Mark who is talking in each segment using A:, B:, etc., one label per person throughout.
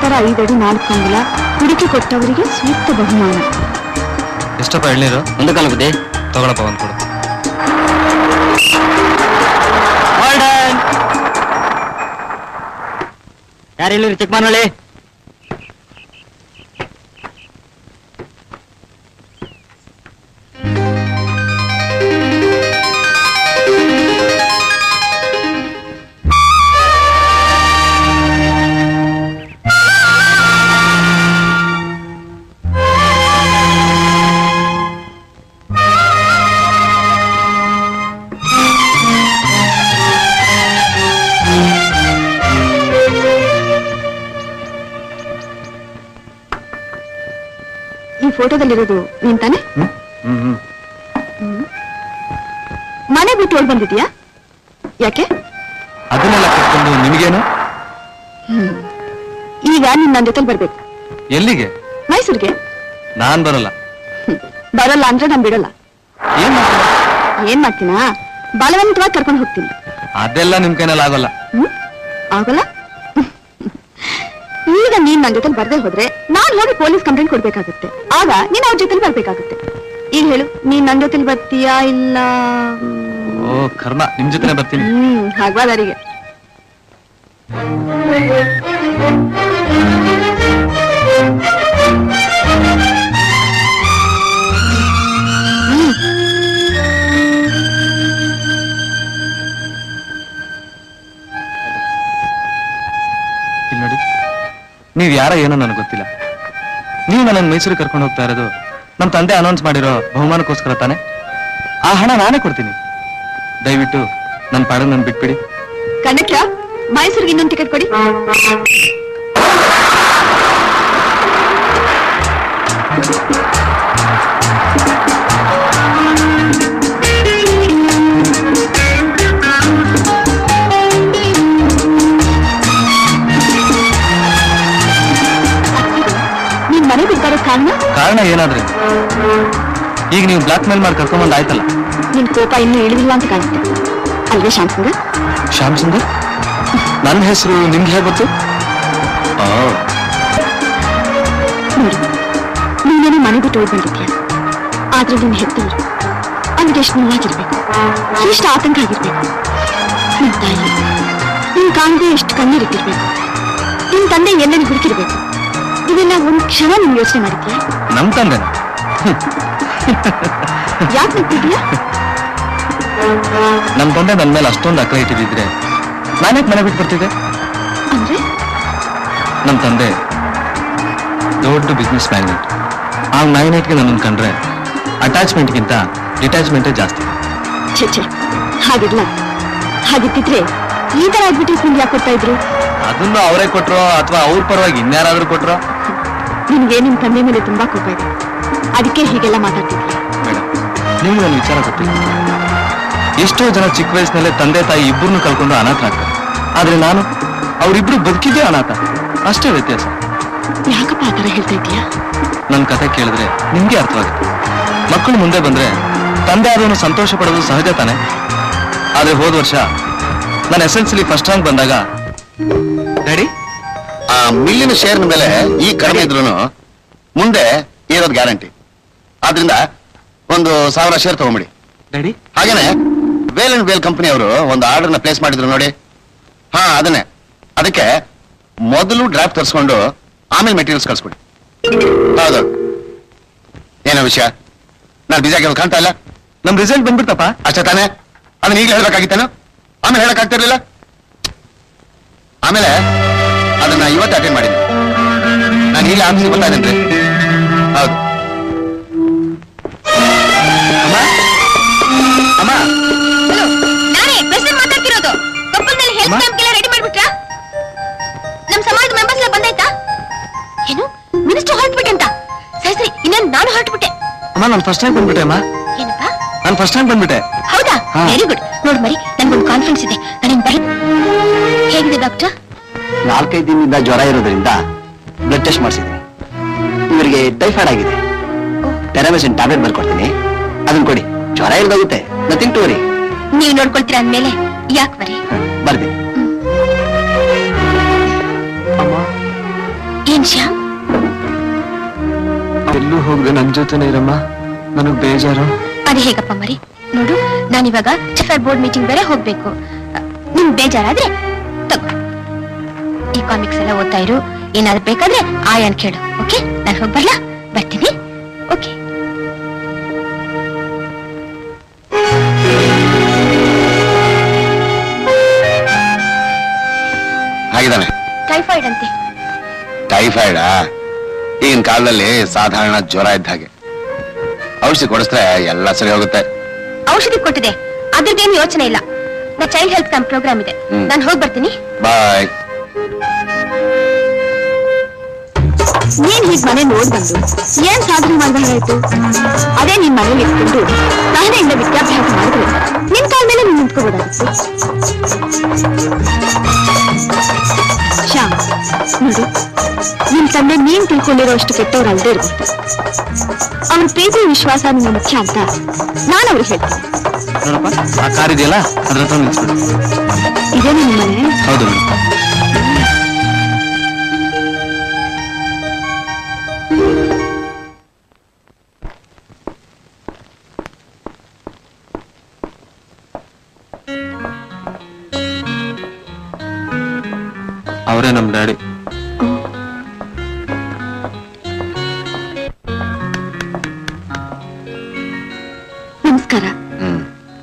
A: ಎತ್ತರ ಐದಡಿ ನಾಲ್ಕು ಅಂಗುಲ ಹುಡುಕಿ ಕೊಟ್ಟವರಿಗೆ ಸೂಕ್ತ ಬಹುಮಾನ
B: ಎಷ್ಟಪ್ಪ ಎಳ್ನೀರು
C: ಒಂದು ಕಾಲ ಬುದ್ಧಿ
B: ತಗೊಳಪ್ಪ ಒಂದ್ ಕೊಡು
C: ಯಾರು ಚೆಕ್ ಮಾಡೋಳಿ
A: ಈ ಫೋಟೋದಲ್ಲಿರೋದು ನೀನ್ ತಾನೆ
B: ಹ್ಮ್ ಹ್ಮ್
A: ಮನೆ ಬಿಟ್ಟು ಓಡ್ ಬಂದಿದ್ಯಾ ಯಾಕೆ
B: ಅದನ್ನೆಲ್ಲ ಕಟ್ಕೊಂಡು ನಿಮಗೇನು
A: ಈಗ ನೀನ್ ನನ್ನ ಜೊತೆಲಿ ಬರ್ಬೇಕು
B: ಎಲ್ಲಿಗೆ
A: ಮೈಸೂರಿಗೆ
B: ನಾನ್ ಬರಲ್ಲ
A: ಹ್ಮ್. ಬರಲ್ಲ ಅಂದ್ರೆ ನಾನ್ ಬಿಡಲ್ಲ
B: ಏನ್ ಮಾಡ್ತೀರ?
A: ಏನ್ ಮಾಡ್ತೀನಾ ಬಲವಂತವಾಗಿ ಕರ್ಕೊಂಡು ಹೋಗ್ತೀನಿ
B: ಅದೆಲ್ಲ ನಿಮ್ ಕೈನಲ್ಲಿ ಆಗೋಲ್ಲ
A: ಹ್ಮ್ ಆಗಲ್ಲ ಈಗ ನೀನ್ ನನ್ನ ಜೊತೆ ಬರ್ದೇ ಹೋದ್ರೆ ನಾನ್ ಹೋಗಿ ಪೊಲೀಸ್ ಕಂಪ್ಲೇಂಟ್ ಕೊಡ್ಬೇಕಾಗುತ್ತೆ ಆಗ ನೀನ್ ಅವ್ರ ಜೊತೆಲಿ ಬರ್ಬೇಕಾಗುತ್ತೆ ಈಗ ಹೇಳು ನೀನ್ ನನ್ನ ಜೊತೆಲಿ ಬರ್ತೀಯಾ ಇಲ್ಲ
B: ಓ ಕರ್ಮ ನಿಮ್ ಜೊತೆನೆ ಬರ್ತೀನಿ
A: ಹ್ಮ್ ಹಾಗ್ವಾದರಿಗೆ
B: ಇಲ್ಲಿ ನೋಡಿ ನೀವ್ ಯಾರ ಏನೋ ನನಗೆ ಗೊತ್ತಿಲ್ಲ ನೀವು ನನ್ನ ಮೈಸೂರಿಗೆ ಕರ್ಕೊಂಡು ಹೋಗ್ತಾ ಇರೋದು ನಮ್ ತಂದೆ ಅನೌನ್ಸ್ ಮಾಡಿರೋ ಬಹುಮಾನಕ್ಕೋಸ್ಕರ ತಾನೆ ಆ ಹಣ ನಾನೇ ಕೊಡ್ತೀನಿ ದಯವಿಟ್ಟು ನನ್ನ ಪಾಡಿಗೆ ನನ್ ಬಿಟ್ಬಿಡಿ
A: ಕಂಡಕ್ಟರ್ ಮೈಸೂರಿಗೆ ಇನ್ನೊಂದು ಟಿಕೆಟ್ ಕೊಡಿ ನೀನ್ ಮನೆ ಬಿಟ್ಟಾರೋ ಕಾರಣ
B: ಕಾರಣ ಏನಾದ್ರೆ ಈಗ ನೀವು ಬ್ಲಾಕ್ ಮೇಲ್ ಮಾಡಿ ಕರ್ಕೊಂಬಂದ್ ಆಯ್ತಲ್ಲ
A: ನಿನ್ ಕೋಪ ಇನ್ನೂ ಇಳಿದಿಲ್ಲ ಅಂತ ಕಾಣುತ್ತೆ ಅಲ್ವೇ ಶಾಂತಂಗ
B: ಶ್ಯಾಮ್ ಸುಂದರ್ ನನ್ನ ಹೆಸರು ನಿಮ್ಗೆ ಹೇಗೆ ಗೊತ್ತು ಆ,
A: ನೋಡು ನೀನೇನು ಮನೆ ಬಿಟ್ಟು ಹೋಗಿ ಬಂದಿದ್ಯಾ ಆದ್ರೆ ನಿನ್ ಹೆತ್ತವರು ಅವ್ರಿಗೆ ಎಷ್ಟು ನೋವಾಗಿರ್ಬೇಕು ಎಷ್ಟು ಆತಂಕ ಆಗಿರ್ಬೇಕು ನಿನ್ ತಾಯಿ ನಿನ್ ಕಾಣದೆ ಎಷ್ಟು ಕಣ್ಣೀರಿಟ್ಟಿರ್ಬೇಕು ನಿನ್ ತಂದೆ ಎಲ್ಲೆಲ್ಲಿ ಹುಡುಕಿರ್ಬೇಕು ಇದೆಲ್ಲ ಒಂದ್ ಕ್ಷಣ ನಿನ್ ಯೋಚನೆ ಮಾಡಿದ್ಯಾ
B: ನಮ್ ತಂದೆನ
A: ಯಾಕೆ ನಿಂತಿದ್ಯಾ
B: ನಮ್ ತಂದೆ ನನ್ ಮೇಲೆ ಅಷ್ಟೊಂದು ಅಕ್ರ ಇಟ್ಟಿದ್ರೆ ನಾನ್ಯಾಕೆ ಮನೆ ಬಿಟ್ಟು ಬರ್ತಿದ್ದೆ
A: ಅಂದ್ರೆ
B: ನಮ್ ತಂದೆ ದೊಡ್ಡ ಬಿಸ್ನೆಸ್ ಮ್ಯಾಗ್ನೆಟ್ ಆ ಮ್ಯಾಗ್ನೆಟ್ಗೆ ನನ್ನನ್ನು ಕಂಡ್ರೆ ಅಟ್ಯಾಚ್ಮೆಂಟ್ಗಿಂತ ಡಿಟ್ಯಾಚ್ಮೆಂಟೇ ಜಾಸ್ತಿ
A: ಛೆ ಛೆ ಹಾಗಿರ್ಲ ಹಾಗಿತ್ತಿದ್ರೆ ಈ ತರ ಅಡ್ವರ್ಟೈಸ್ಮೆಂಟ್ ಯಾಕೆ ಕೊಡ್ತಾ ಇದ್ರು
B: ಅದನ್ನು ಅವರೇ ಕೊಟ್ರೋ ಅಥವಾ ಅವ್ರ ಪರವಾಗಿ ಇನ್ಯಾರಾದ್ರೂ ಕೊಟ್ರೋ
A: ನಿನ್ಗೆ ನಿಮ್ ತಂದೆ ಮೇಲೆ ತುಂಬಾ ಕೋಪ ಇದೆ ಅದಕ್ಕೆ ಹೀಗೆಲ್ಲ ಮಾತಾಡ್ತಿದ್ಯಾ
B: ಮೇಡಮ್ ನಿಮ್ಗೆ ನನ್ನ ವಿಚಾರ ಗೊತ್ತಿಲ್ಲ ಎಷ್ಟೋ ಜನ ಚಿಕ್ಕ ವಯಸ್ಸಿನಲ್ಲೇ ತಂದೆ ತಾಯಿ ಇಬ್ಬರನ್ನು ಕಳ್ಕೊಂಡು ಅನಾಥರಾಗ್ತಾರೆ ಆದ್ರೆ ನಾನು ಅವರಿಬ್ರು ಬದುಕಿದ್ದೇ ಅನಾಥ ಅಷ್ಟೇ ವ್ಯತ್ಯಾಸ
A: ಯಾಕಪ್ಪ ಆ ತರ ಹೇಳ್ತಾ ಇದೀಯಾ
B: ನನ್ನ ಕತೆ ಕೇಳಿದ್ರೆ ನಿಮ್ಗೆ ಅರ್ಥವಾಗುತ್ತೆ ಮಕ್ಕಳು ಮುಂದೆ ಬಂದ್ರೆ ತಂದೆ ಆದವನು ಸಂತೋಷ ಪಡೋದು ಸಹಜ ತಾನೆ ಆದ್ರೆ ಹೋದ ವರ್ಷ ನಾನು ಎಸ್ ಎಲ್ ಸಿಲಿ ಫಸ್ಟ್ ರ್ಯಾಂಕ್ ಬಂದಾಗ ಡ್ಯಾಡಿ
D: ಆ ಮಿಲ್ಲಿನ ಶೇರ್ನ ಬೆಲೆ ಈ ಕಡಿಮೆ ಇದ್ರು ಮುಂದೆ ಇರೋದು ಗ್ಯಾರಂಟಿ ಆದ್ರಿಂದ ಒಂದು ಸಾವಿರ ಶೇರ್ ತಗೊಂಬಿಡಿ
B: ಡ್ಯಾಡಿ
D: ಹಾಗೇನೆ ವೇಲ್ ಅಂಡ್ ವೇಲ್ ಕಂಪನಿ ಅವರು ಒಂದು ಆರ್ಡರ್ ನ ಪ್ಲೇಸ್ ಮಾಡಿದ್ರು ನೋಡಿ ಹಾ ಅದನ್ನೇ ಅದಕ್ಕೆ ಮೊದಲು ಡ್ರಾಫ್ಟ್ ತರಿಸ್ಕೊಂಡು ಆಮೇಲೆ ಮೆಟೀರಿಯಲ್ಸ್ ಕಳ್ಸ್ಕೊಡಿ ಹೌದು ಏನೋ ವಿಷಯ ನಾನು ಬಿಜಿ ಆಗಿರೋದು ಕಾಣ್ತಾ ಇಲ್ಲ
B: ನಮ್ ರಿಸಲ್ಟ್ ಬಂದ್ಬಿಡ್ತಪ್ಪ
D: ಅಷ್ಟೇ ತಾನೇ ಅದನ್ನ ಈಗಲೇ ಹೇಳ್ಬೇಕಾಗಿತ್ತೇನು ಆಮೇಲೆ ಹೇಳಕ್ ಆಗ್ತಿರ್ಲಿಲ್ಲ ಆಮೇಲೆ ಅದನ್ನ ಇವತ್ತು ಅಟೆಂಡ್ ಮಾಡಿದ್ದೆ ನಾನು ಈಗಲೇ ಆಫೀಸಿಗೆ ಬರ್ತಾ ಇದ್ದೇನೆ ಹೌದು
B: ಅಮ್ಮ ಅಮ್ಮ
E: ಹಲೋ ನಾನೇ ಪ್ರೆಸಿಡೆಂಟ್ ಮಾತಾಡ್ತಿರೋದು ಕಪ್ಪಲ್ನಲ್ಲಿ ಹೆಲ್ತ್
B: ಅಮ್ಮ?
E: ಕ್ಯಾಂಪ್ ಎಲ್ಲ ರೆಡಿ ಮಾಡ್ಬಿಟ್ರಾ ನಮ್ ಸಮಾಜದ ಮೆಂಬರ್ಸ್ ಎಲ್ಲ ಬಂದಾಯ್ತಾ ಏನು ಮಿನಿಸ್ಟರ್ ಹೊರಟ್ಬಿಟ್ಟೆ ಅಂತ ಸರಿ ಸರಿ ಇನ್ನೇನು ನಾನು ಹೊರಟ್ಬಿಟ್ಟೆ
B: ಅಮ್ಮ ನಾನು ಫಸ್ಟ್ ಟೈಮ್ ಬಂದ್ಬಿಟ್ಟೆ ಅಮ್ಮ
E: ಏನಪ್ಪ
B: ನಾನು ಫಸ್ಟ್ ಟೈಮ್ ಬಂದ್ಬಿಟ್ಟೆ
E: ಹೌದಾ
B: ಹಾ.
E: ವೆರಿ ಗುಡ್ ನೋಡ್ ಮರಿ ನನ್ಗೊಂದು ಕಾನ್ಫಿಡೆನ್ಸ್ ಇದೆ ನಾನೇನ್ ಬರ ಹೇಗಿದೆ ಡಾಕ್ಟರ್
C: ನಾಲ್ಕೈದು ದಿನದಿಂದ ಜ್ವರ ಇರೋದ್ರಿಂದ ಬ್ಲಡ್ ಟೆಸ್ಟ್ ಮಾಡಿಸಿದ್ದೀನಿ ಇವರಿಗೆ ಟೈಫಾಯ್ಡ್ ಆಗಿದೆ ಟೆರಮೆಸಿನ್ ಟ್ಯಾಬ್ಲೆಟ್ ಬರ್ಕೊಡ್ತೀನಿ ಅದನ್ನ ಕೊಡಿ ಜ್ವರ ಇಲ್ದೋಗುತ್ತೆ ನಥಿಂಗ್ ಟು ವರಿ
E: ನೀವ್ ನೋಡ್ಕೊಳ್ತೀರಾ ಅಂದ್ಮೇಲೆ ಯಾಕೆ ಬರೀ
C: ಬರ್ತೀನಿ
B: ಅಮ್ಮ
E: ಏನ್ ಶ್ಯಾಮ್
B: ಎಲ್ಲೂ ಹೋಗದೆ ನನ್ ಜೊತೆನೇ ಇರಮ್ಮ ನನಗ್ ಬೇಜಾರು
E: ಅದು ಹೇಗಪ್ಪ ಮರಿ ನೋಡು ನಾನಿವಾಗ ಚೆಫರ್ ಬೋರ್ಡ್ ಮೀಟಿಂಗ್ ಬೇರೆ ಹೋಗ್ಬೇಕು ಅ, ನಿಮ್ಗ್ ಬೇಜಾರಾದ್ರೆ ತಗೋ ಈ ಕಾಮಿಕ್ಸ್ ಎಲ್ಲ ಓದ್ತಾ ಇರು ಏನಾದ್ರು ಬೇಕಾದ್ರೆ ಆಯನ್ ಕೇಳು ಓಕೆ ನಾನು ಹೋಗಿ ಬರ್ಲಾ ಬರ್ತೀನಿ ಓಕೆ
D: ಹಾಗಿದ್ದಾನೆ
E: ಟೈಫಾಯ್ಡ್ ಅಂತೆ
D: ಟೈಫಾಯ್ಡಾ ಈಗಿನ ಕಾಲದಲ್ಲಿ ಸಾಧಾರಣ ಜ್ವರ ಇದ್ದ ಹಾಗೆ ಔಷಧಿ ಕೊಡಿಸ್ರೆ ಎಲ್ಲ ಸರಿ ಹೋಗುತ್ತೆ
E: ಔಷಧಿ ಕೊಟ್ಟಿದೆ ಅದ್ರದ್ದೇನು ಯೋಚನೆ ಇಲ್ಲ ನಾ ಚೈಲ್ಡ್ ಹೆಲ್ತ್ ಕ್ಯಾಂಪ್ ಪ್ರೋಗ್ರಾಮ್ ಇದೆ
D: ಹ್ಮ್.
E: ನಾನು ಹೋಗಿ ಬರ್ತೀನಿ
D: ಬಾಯ್
A: ನೀನ್ ಹೀಗ್ ಮನೆ ನೋಡ್ ಬಂದು ಏನ್ ಸಾಧನೆ ಮಾಡ್ಬೇಕಾಯ್ತು ಅದೇ ನಿನ್ ಮನೇಲಿ ಇಟ್ಕೊಂಡು ಸಹನೆಯಿಂದ ವಿದ್ಯಾಭ್ಯಾಸ ಮಾಡಿದ್ರೆ ನಿನ್ ಕಾಲ ಮೇಲೆ ನೀನ್ ನಿಂತ್ಕೋಬೋದಾಗಿತ್ತು ಶ್ಯಾಮ್ ನೋಡು ನಿನ್ ತಂದೆ ನೀನ್ ತಿಳ್ಕೊಂಡಿರೋ ಅಷ್ಟು ಕೆಟ್ಟವ್ರು ಅಲ್ದೇ ಇರ್ಬೋದು ಅವ್ರ ಪ್ರೀತಿ ವಿಶ್ವಾಸ ನಿನ್ನ ಮುಖ್ಯ ಅಂತ ನಾನು ಅವ್ರಿಗೆ ಹೇಳ್ತೀನಿ
B: ನೋಡಪ್ಪ ಆ ಕಾರ್ ಇದೆಯಲ್ಲ ಅದ್ರ ಹತ್ರ ನಿಲ್ಸ್ಬಿಡು
A: ಇದೇ ನಿನ್ ಮನೆ
B: ಹೌದು ಮೇಡಮ್ ಅವರೇ ನಮ್ ಡ್ಯಾಡಿ
A: ನಮಸ್ಕಾರ
D: ಹ್ಮ್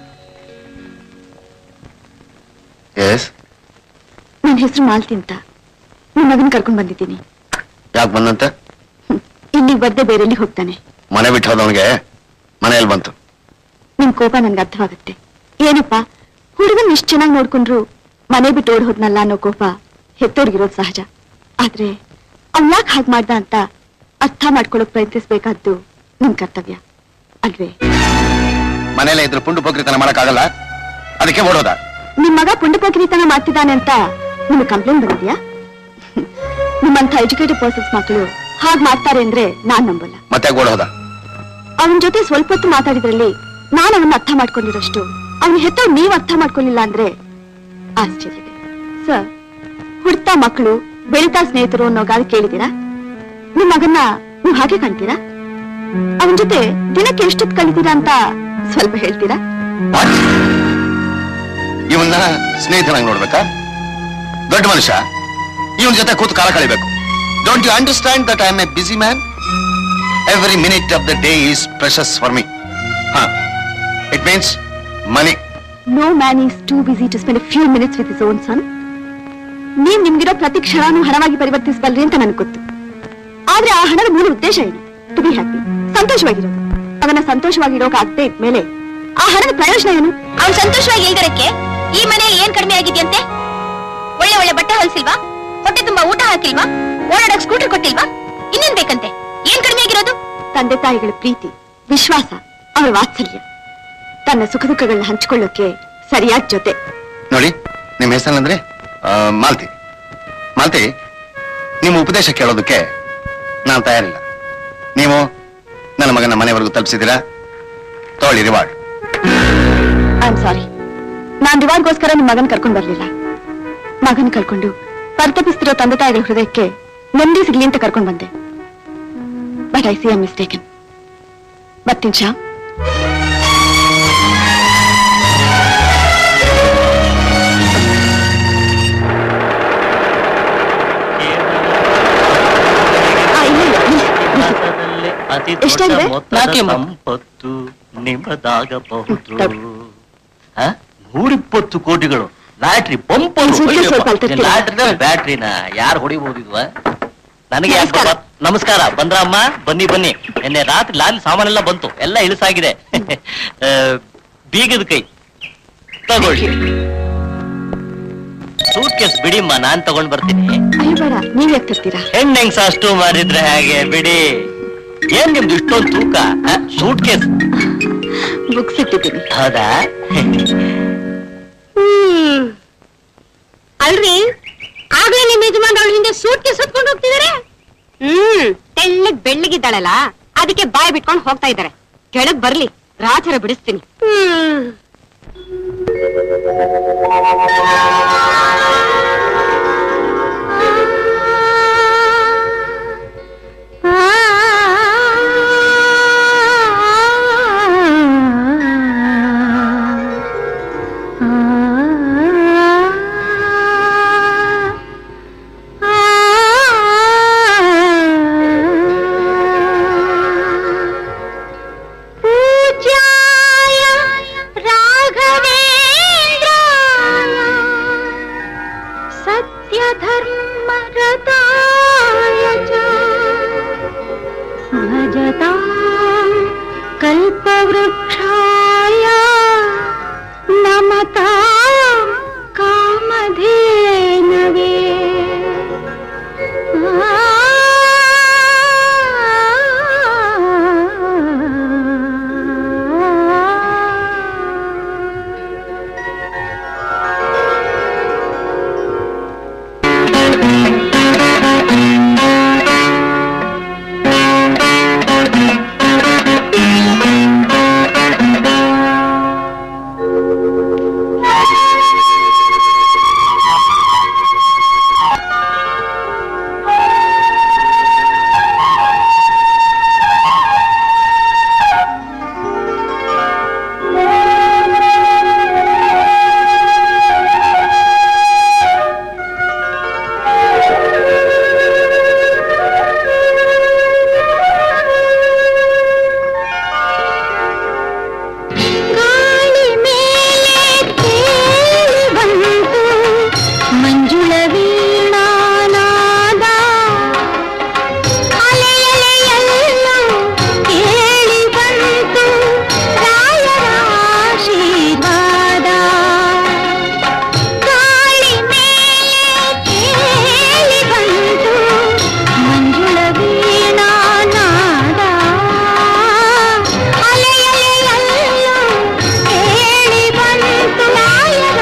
D: ಎಸ್
A: ನನ್ನ ಹೆಸರು ಮಾಲ್ತಿ ಅಂತ ನಿಮ್ ಮಗನ್ ಕರ್ಕೊಂಡ್ ಬಂದಿದ್ದೀನಿ
D: ಯಾಕೆ ಬಂದಂತೆ
A: ಹ್ಮ್. ಇಲ್ಲಿಗ್ ಬರ್ದೆ ಬೇರೆಲ್ಲಿ ಹೋಗ್ತಾನೆ
D: ಮನೆ ಬಿಟ್ಟು ಹೋದವನಿಗೆ ಮನೆಯಲ್ಲಿ ಬಂತು
A: ನಿಮ್ ಕೋಪ ನನ್ಗೆ ಅರ್ಥವಾಗುತ್ತೆ ಏನಪ್ಪ ಹುಡುಗನ್ ಇಷ್ಟ ಚೆನ್ನಾಗಿ ನೋಡ್ಕೊಂಡ್ರು ಮನೆ ಬಿಟ್ಟು ಓಡ್ ಹೋದ್ನಲ್ಲ ಅನ್ನೋ ಕೋಪ ಹೆತ್ತೋರ್ಗಿರೋದು ಸಹಜ ಆದ್ರೆ ಅವ್ನ್ ಯಾಕೆ ಹಾಗೆ ಮಾಡ್ದ ಅಂತ ಅರ್ಥ ಮಾಡ್ಕೊಳಕ್ ಪ್ರಯತ್ನಿಸ್ಬೇಕಾದ್ದು ನಿಮ್ ಕರ್ತವ್ಯ ಅಲ್ವೇ
D: ಮನೇಲೆ ಇದ್ರ ಪುಂಡು ಪೋಕ್ರಿತನ ಮಾಡಕ್ಕಾಗಲ್ಲ ಅದಕ್ಕೆ ಓಡೋದ
A: ನಿಮ್ ಮಗ ಪುಂಡಪೋಕಿರಿತನ ಮಾಡ್ತಿದ್ದಾನೆ ಅಂತ ನಿಮ್ಗೆ ಕಂಪ್ಲೇಂಟ್ ಬಂದಿದ್ಯಾ ನಿಮ್ಮಂಥ ಎಜುಕೇಟೆಡ್ ಪರ್ಸನ್ಸ್ ಮಕ್ಕಳು ಹಾಗ್ ಮಾಡ್ತಾರೆ ಅಂದ್ರೆ ನಾನ್ ನಂಬಲ್ಲ
D: ಮತ್ತೆ ಓಡೋದ
A: ಅವನ ಜೊತೆ ಸ್ವಲ್ಪ ಹೊತ್ತು ಮಾತಾಡಿದ್ರಲ್ಲಿ ನಾನು ಅವನ್ನ ಅರ್ಥ ಮಾಡ್ಕೊಂಡಿರೋಷ್ಟು ಅವನ ಹೆತ್ತವ್ ನೀವ್ ಅರ್ಥ ಮಾಡ್ಕೊಳ್ಳಿಲ್ಲ ಅಂದ್ರೆ ಆಶ್ಚರ್ಯವಿದೆ ಸರ್ ಹುಡ್ತಾ ಮಕ್ಕಳು ಬೆಳಿತಾ ಸ್ನೇಹಿತರು ಅನ್ನೋ ಗಾಳಿ ಕೇಳಿದೀರಾ ನಿಮ್ ಮಗನ್ನ ನೀವ್ ಹಾಗೆ ಕಾಣ್ತೀರಾ ಅವನ ಜೊತೆ ದಿನಕ್ಕೆ ಎಷ್ಟೊತ್ತು ಕಳಿತೀರಾ ಅಂತ ಸ್ವಲ್ಪ ಹೇಳ್ತೀರಾ
D: ಇವನ್ನ ಸ್ನೇಹಿತನಾಗಿ ನೋಡ್ಬೇಕಾ ದೊಡ್ಡ ಮನುಷ್ಯ ಇವನ್ ಜೊತೆ ಕೂತು ಕಾಲ ಕಳಿಬೇಕು don't you understand that I am a busy man every minute of the day is precious for me ಹಾ it means money
A: no man is too busy to spend few minutes with his own son ನೀವ್ ನಿಮ್ಗಿರೋ ಪ್ರತಿ ಕ್ಷಣನೂ ಹಣವಾಗಿ ಪರಿವರ್ತಿಸಬಲ್ರಿ ಅಂತ ನನಗೆ ಗೊತ್ತು ಆದ್ರೆ ಆ ಹಣದ ಮೂಲ ಉದ್ದೇಶ ಏನು ಟು ಬಿ ಹ್ಯಾಪಿ ಸಂತೋಷವಾಗಿರೋದು ಅವನ ಸಂತೋಷವಾಗಿರೋಕ್ ಆಗದೆ ಇದ್ಮೇಲೆ ಆ ಹಣದ ಪ್ರಯೋಜನ ಏನು
E: ಅವ್ನು ಸಂತೋಷವಾಗಿ ಇಲ್ದಿರಕ್ಕೆ ಈ ಮನೆಯಲ್ಲಿ ಏನ್ ಕಡಿಮೆ ಆಗಿದ್ಯಂತೆ ಒಳ್ಳೆ ಒಳ್ಳೆ ಬಟ್ಟೆ ಹೊಲಿಸಿಲ್ವಾ ಹೊಟ್ಟೆ ತುಂಬಾ ಊಟ ಹಾಕಿಲ್ವಾ ಓಡಾಡಕ್ ಸ್ಕೂಟರ್ ಕೊಟ್ಟಿಲ್ವಾ ಇನ್ನೇನ್ ಬೇಕಂತೆ ಏನ್ ಕಡಿಮೆ ಆಗಿರೋದು
A: ತಂದೆ ತಾಯಿಗಳ ಪ್ರೀತಿ ವಿಶ್ವಾಸ ಅವರ ವಾತ್ಸಲ್ಯ ತನ್ನ ಸುಖ ದುಃಖಗಳನ್ನ ಹಂಚಿಕೊಳ್ಳೋಕೆ ಸರಿಯಾದ ಜೊತೆ
D: ನೋಡಿ ನಿಮ್ಮ ಹೆಸರಂದ್ರೆ ಮಾಲ್ತಿ ಮಾಲ್ತಿ ನಿಮ್ಮ ಉಪದೇಶ ಕೇಳೋದಕ್ಕೆ ನಾನು ತಯಾರಿಲ್ಲ ನೀವು ನನ್ನ ಮಗನ ಮನೆವರೆಗೂ ತಲುಪಿಸಿದ್ದೀರಾ ತಗೊಳ್ಳಿ ರಿವಾರ್ಡ್
A: ಐ ಆಮ್ ಸಾರಿ ನಾನ್ ರಿವಾರ್ಡ್ಗೋಸ್ಕರ ನಿಮ್ ಮಗನ್ ಕರ್ಕೊಂಡ್ ಬರ್ಲಿಲ್ಲ ಮಗನ್ ಕರ್ಕೊಂಡು ಪರಿತಪಿಸ್ತಿರೋ ತಂದೆ ತಾಯಿಗಳ ಹೃದಯಕ್ಕೆ ನೆಮ್ಮದಿ ಸಿಗ್ಲಿ ಅಂತ ಕರ್ಕೊಂಡ್ ಬಂದೆ but I see I mistaken ಬರ್ತೀನಿ ಶಾ ಆ, ಇಲ್ಲ, ಇಲ್ಲ, ನಿಲ್ಸಿ, ನಿಲ್ಸಿ.
F: ಅತಿ
A: ಎಷ್ಟಾಗಿದೆ?
F: ದೊಡ್ಡ ಮೊತ್ತದ
B: ನಾಲ್ಕೇ ಮ-
F: ಸಂಪತ್ತು ನಿಮ್ಮದಾಗಬಹುದು
A: ತಗೊಳ್ಳಿ.
F: ಹ? ನೂರಿಪ್ಪತ್ತು ಕೋಟಿಗಳು ಲಾಟ್ರಿ ಬಂಪರು
A: ಒಂದ್ ಸುತ್ಲು ಸ್ವಲ್ಪ ಅಲ್ಲಿ ತರ್ತೀರಾ?
F: ಲಾಟ್ರಿನ ಬ್ಯಾಟ್ರಿನ ಯಾರು ಹೊಡಿಬಹುದು ಇದ್ವ ನನಗೆ ಯಾಕೆ
A: ನಮಸ್ಕಾರ.
F: ಗೊತ್ತಾ? ನಮಸ್ಕಾರ ಬಂದ್ರಮ್ಮ ಬನ್ನಿ ಬನ್ನಿ ನಿನ್ನೆ ರಾತ್ರಿ ಲಾಲ್ ಸಾಮಾನೆಲ್ಲ ಬಂತು ಎಲ್ಲ ಇಳಿಸಾಗಿದೆ ಆ, ಬೀಗದ ಕೈ ತಗೊಳ್ಳಿ ಸೂಟ್ ಕೇಸ್ ಬಿಡಿಮ್ಮ ನಾನ್ ತಗೊಂಡ್ ಬರ್ತೀನಿ
A: ಅಯ್ಯೋ ಬೇಡ ನೀವ್ ಯಾಕೆ ತರ್ತೀರಾ
F: ಹೆಣ್ ಹೆಂಗ್ಸ ಅಷ್ಟು ಮಾರಿದ್ರೆ ಹೇಗೆ ಬಿಡಿ ಏನ್ ನಿಮ್ದು ಇಷ್ಟೊಂದು ತೂಕ ಸೂಟ್ ಕೇಸ್
A: ಬುಕ್ಸ್ ಇಟ್ಟಿದ್ದೀನಿ
F: ಹೌದಾ
E: ಅಲ್ರಿ ಆಗ್ಲೇ ನಿಮ್ ಯಜಮಾನ್ ಅವಳ ಹಿಂದೆ ಸೂಟ್ ಕೇಸ್ ಹೊತ್ಕೊಂಡು ಹೋಗ್ತಿದಾರೆ ಹ್ಮ್ ತೆಳ್ಳಗ್ ಬೆಳ್ಳಗಿದ್ದಾಳಲ್ಲ ಅದಕ್ಕೆ ಬಾಯ್ ಬಿಟ್ಕೊಂಡು ಹೋಗ್ತಾ ಇದ್ದಾರೆ ಕೆಳಗ್ ಬರ್ಲಿ ರಾಜರ ಬಿಡಿಸ್ತೀನಿ ಹ್ಮ್
A: कल्पवृक्षाय नमता कामधेनवे ಗಾಳಿ ಮೇಲೆ ತೇಲಿ ಬಂತು ಮಂಜುಳ ವೀಣಾನಾದ ಅಲೆಯಲೆಯಲ್ಲೂ ಕೇಳಿ ಬಂತು ರಾಯರ ಆಶೀರ್ವಾದ ಗಾಳಿ ಮೇಲೆ ತೇಲಿ ಬಂತು ಮಂಜುಳ ವೀಣಾನಾದ ಅಲೆಯಲೆಯಲ್ಲೂ ಕೇಳಿ ಬಂತು ರಾಯರ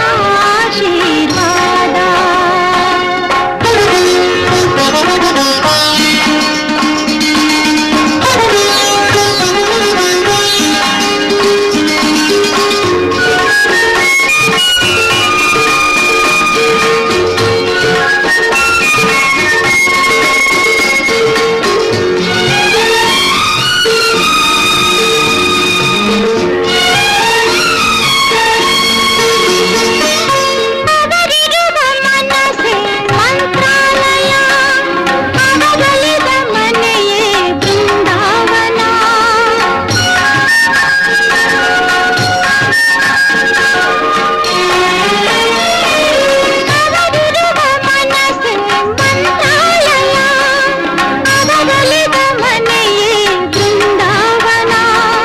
A: ಅವರಿರುವ ಮನಸ್ಸೇ ಮಂತ್ರಾಲಯ ಅವರಲಿದ ಮನೆಯೇ ಬೃಂದಾವನ ಅವರಿರುವ ಮನಸ್ಸೇ ಮಂತ್ರಾಲಯ ಅವರಲಿದ ಮನೆಯೇ ಬೃಂದಾವನ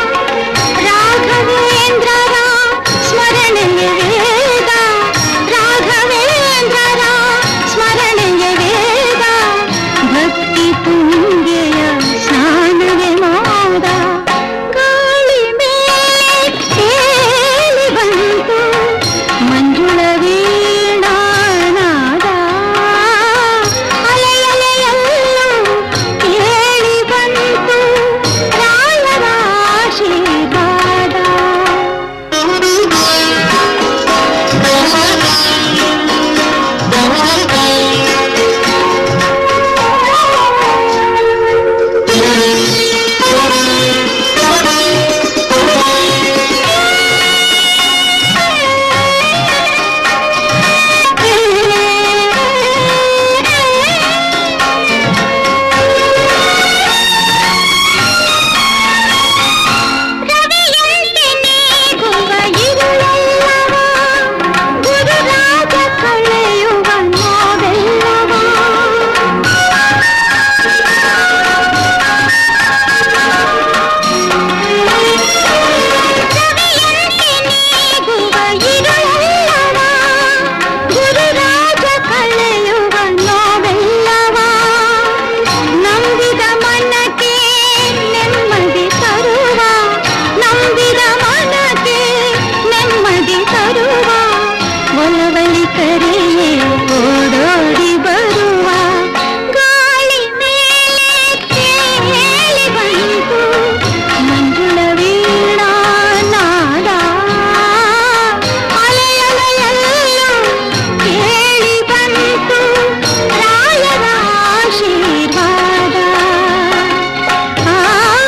A: ರಾಘವೇಂದ್ರರ ಸ್ಮರಣೆಯ ವೇದ ರಾಘವೇಂದ್ರರ ಸ್ಮರಣೆಯ ವೇದ ಭಕ್ತಿ ತುಂಗೆಯ ಸ್ನಾನವೇ ಮೋದ ಗಾಳಿ ಮೇಲೆ ತೇಲಿ ಬಂತು ಮಂಜುಳ ವೀಣಾನಾದ ಅಲೆಯಲೆಯಲ್ಲೂ ಕೇಳಿ ಬಂತು ರಾಯರ ರವಿಯಂತೆ ನೀಗುವ ಇರುಳಲ್ಲವ ಗುರುರಾಜ ಕಳೆಯುವ ನೋವೆಲ್ಲವ ರವಿಯಂತೆ ನೀಗುವ ಇರುಳಲ್ಲವ ಗುರುರಾಜ ಕಳೆಯುವ ನೋವೆಲ್ಲವ ನಂಬಿದ ಮನಕ್ಕೆ ನೆಮ್ಮದಿ ತರುವ ನಂಬಿದ ಮನಕ್ಕೆ ನೆಮ್ಮದಿ ತರುವ ಒಲವಲಿ ಕರೆಯೇ ಓಡೋಡಿ ಬರುವ ಗಾಳಿ ಮೇಲೆ ತೇಲಿ ಬಂತು ಮಂಜುಳ ವೀಣಾ ನಾದ ಅಲೆಯಲೆಯಲ್ಲೂ ಕೇಳಿ ಬಂತು ರಾಯರ ಆಶೀರ್ವಾದ ಆ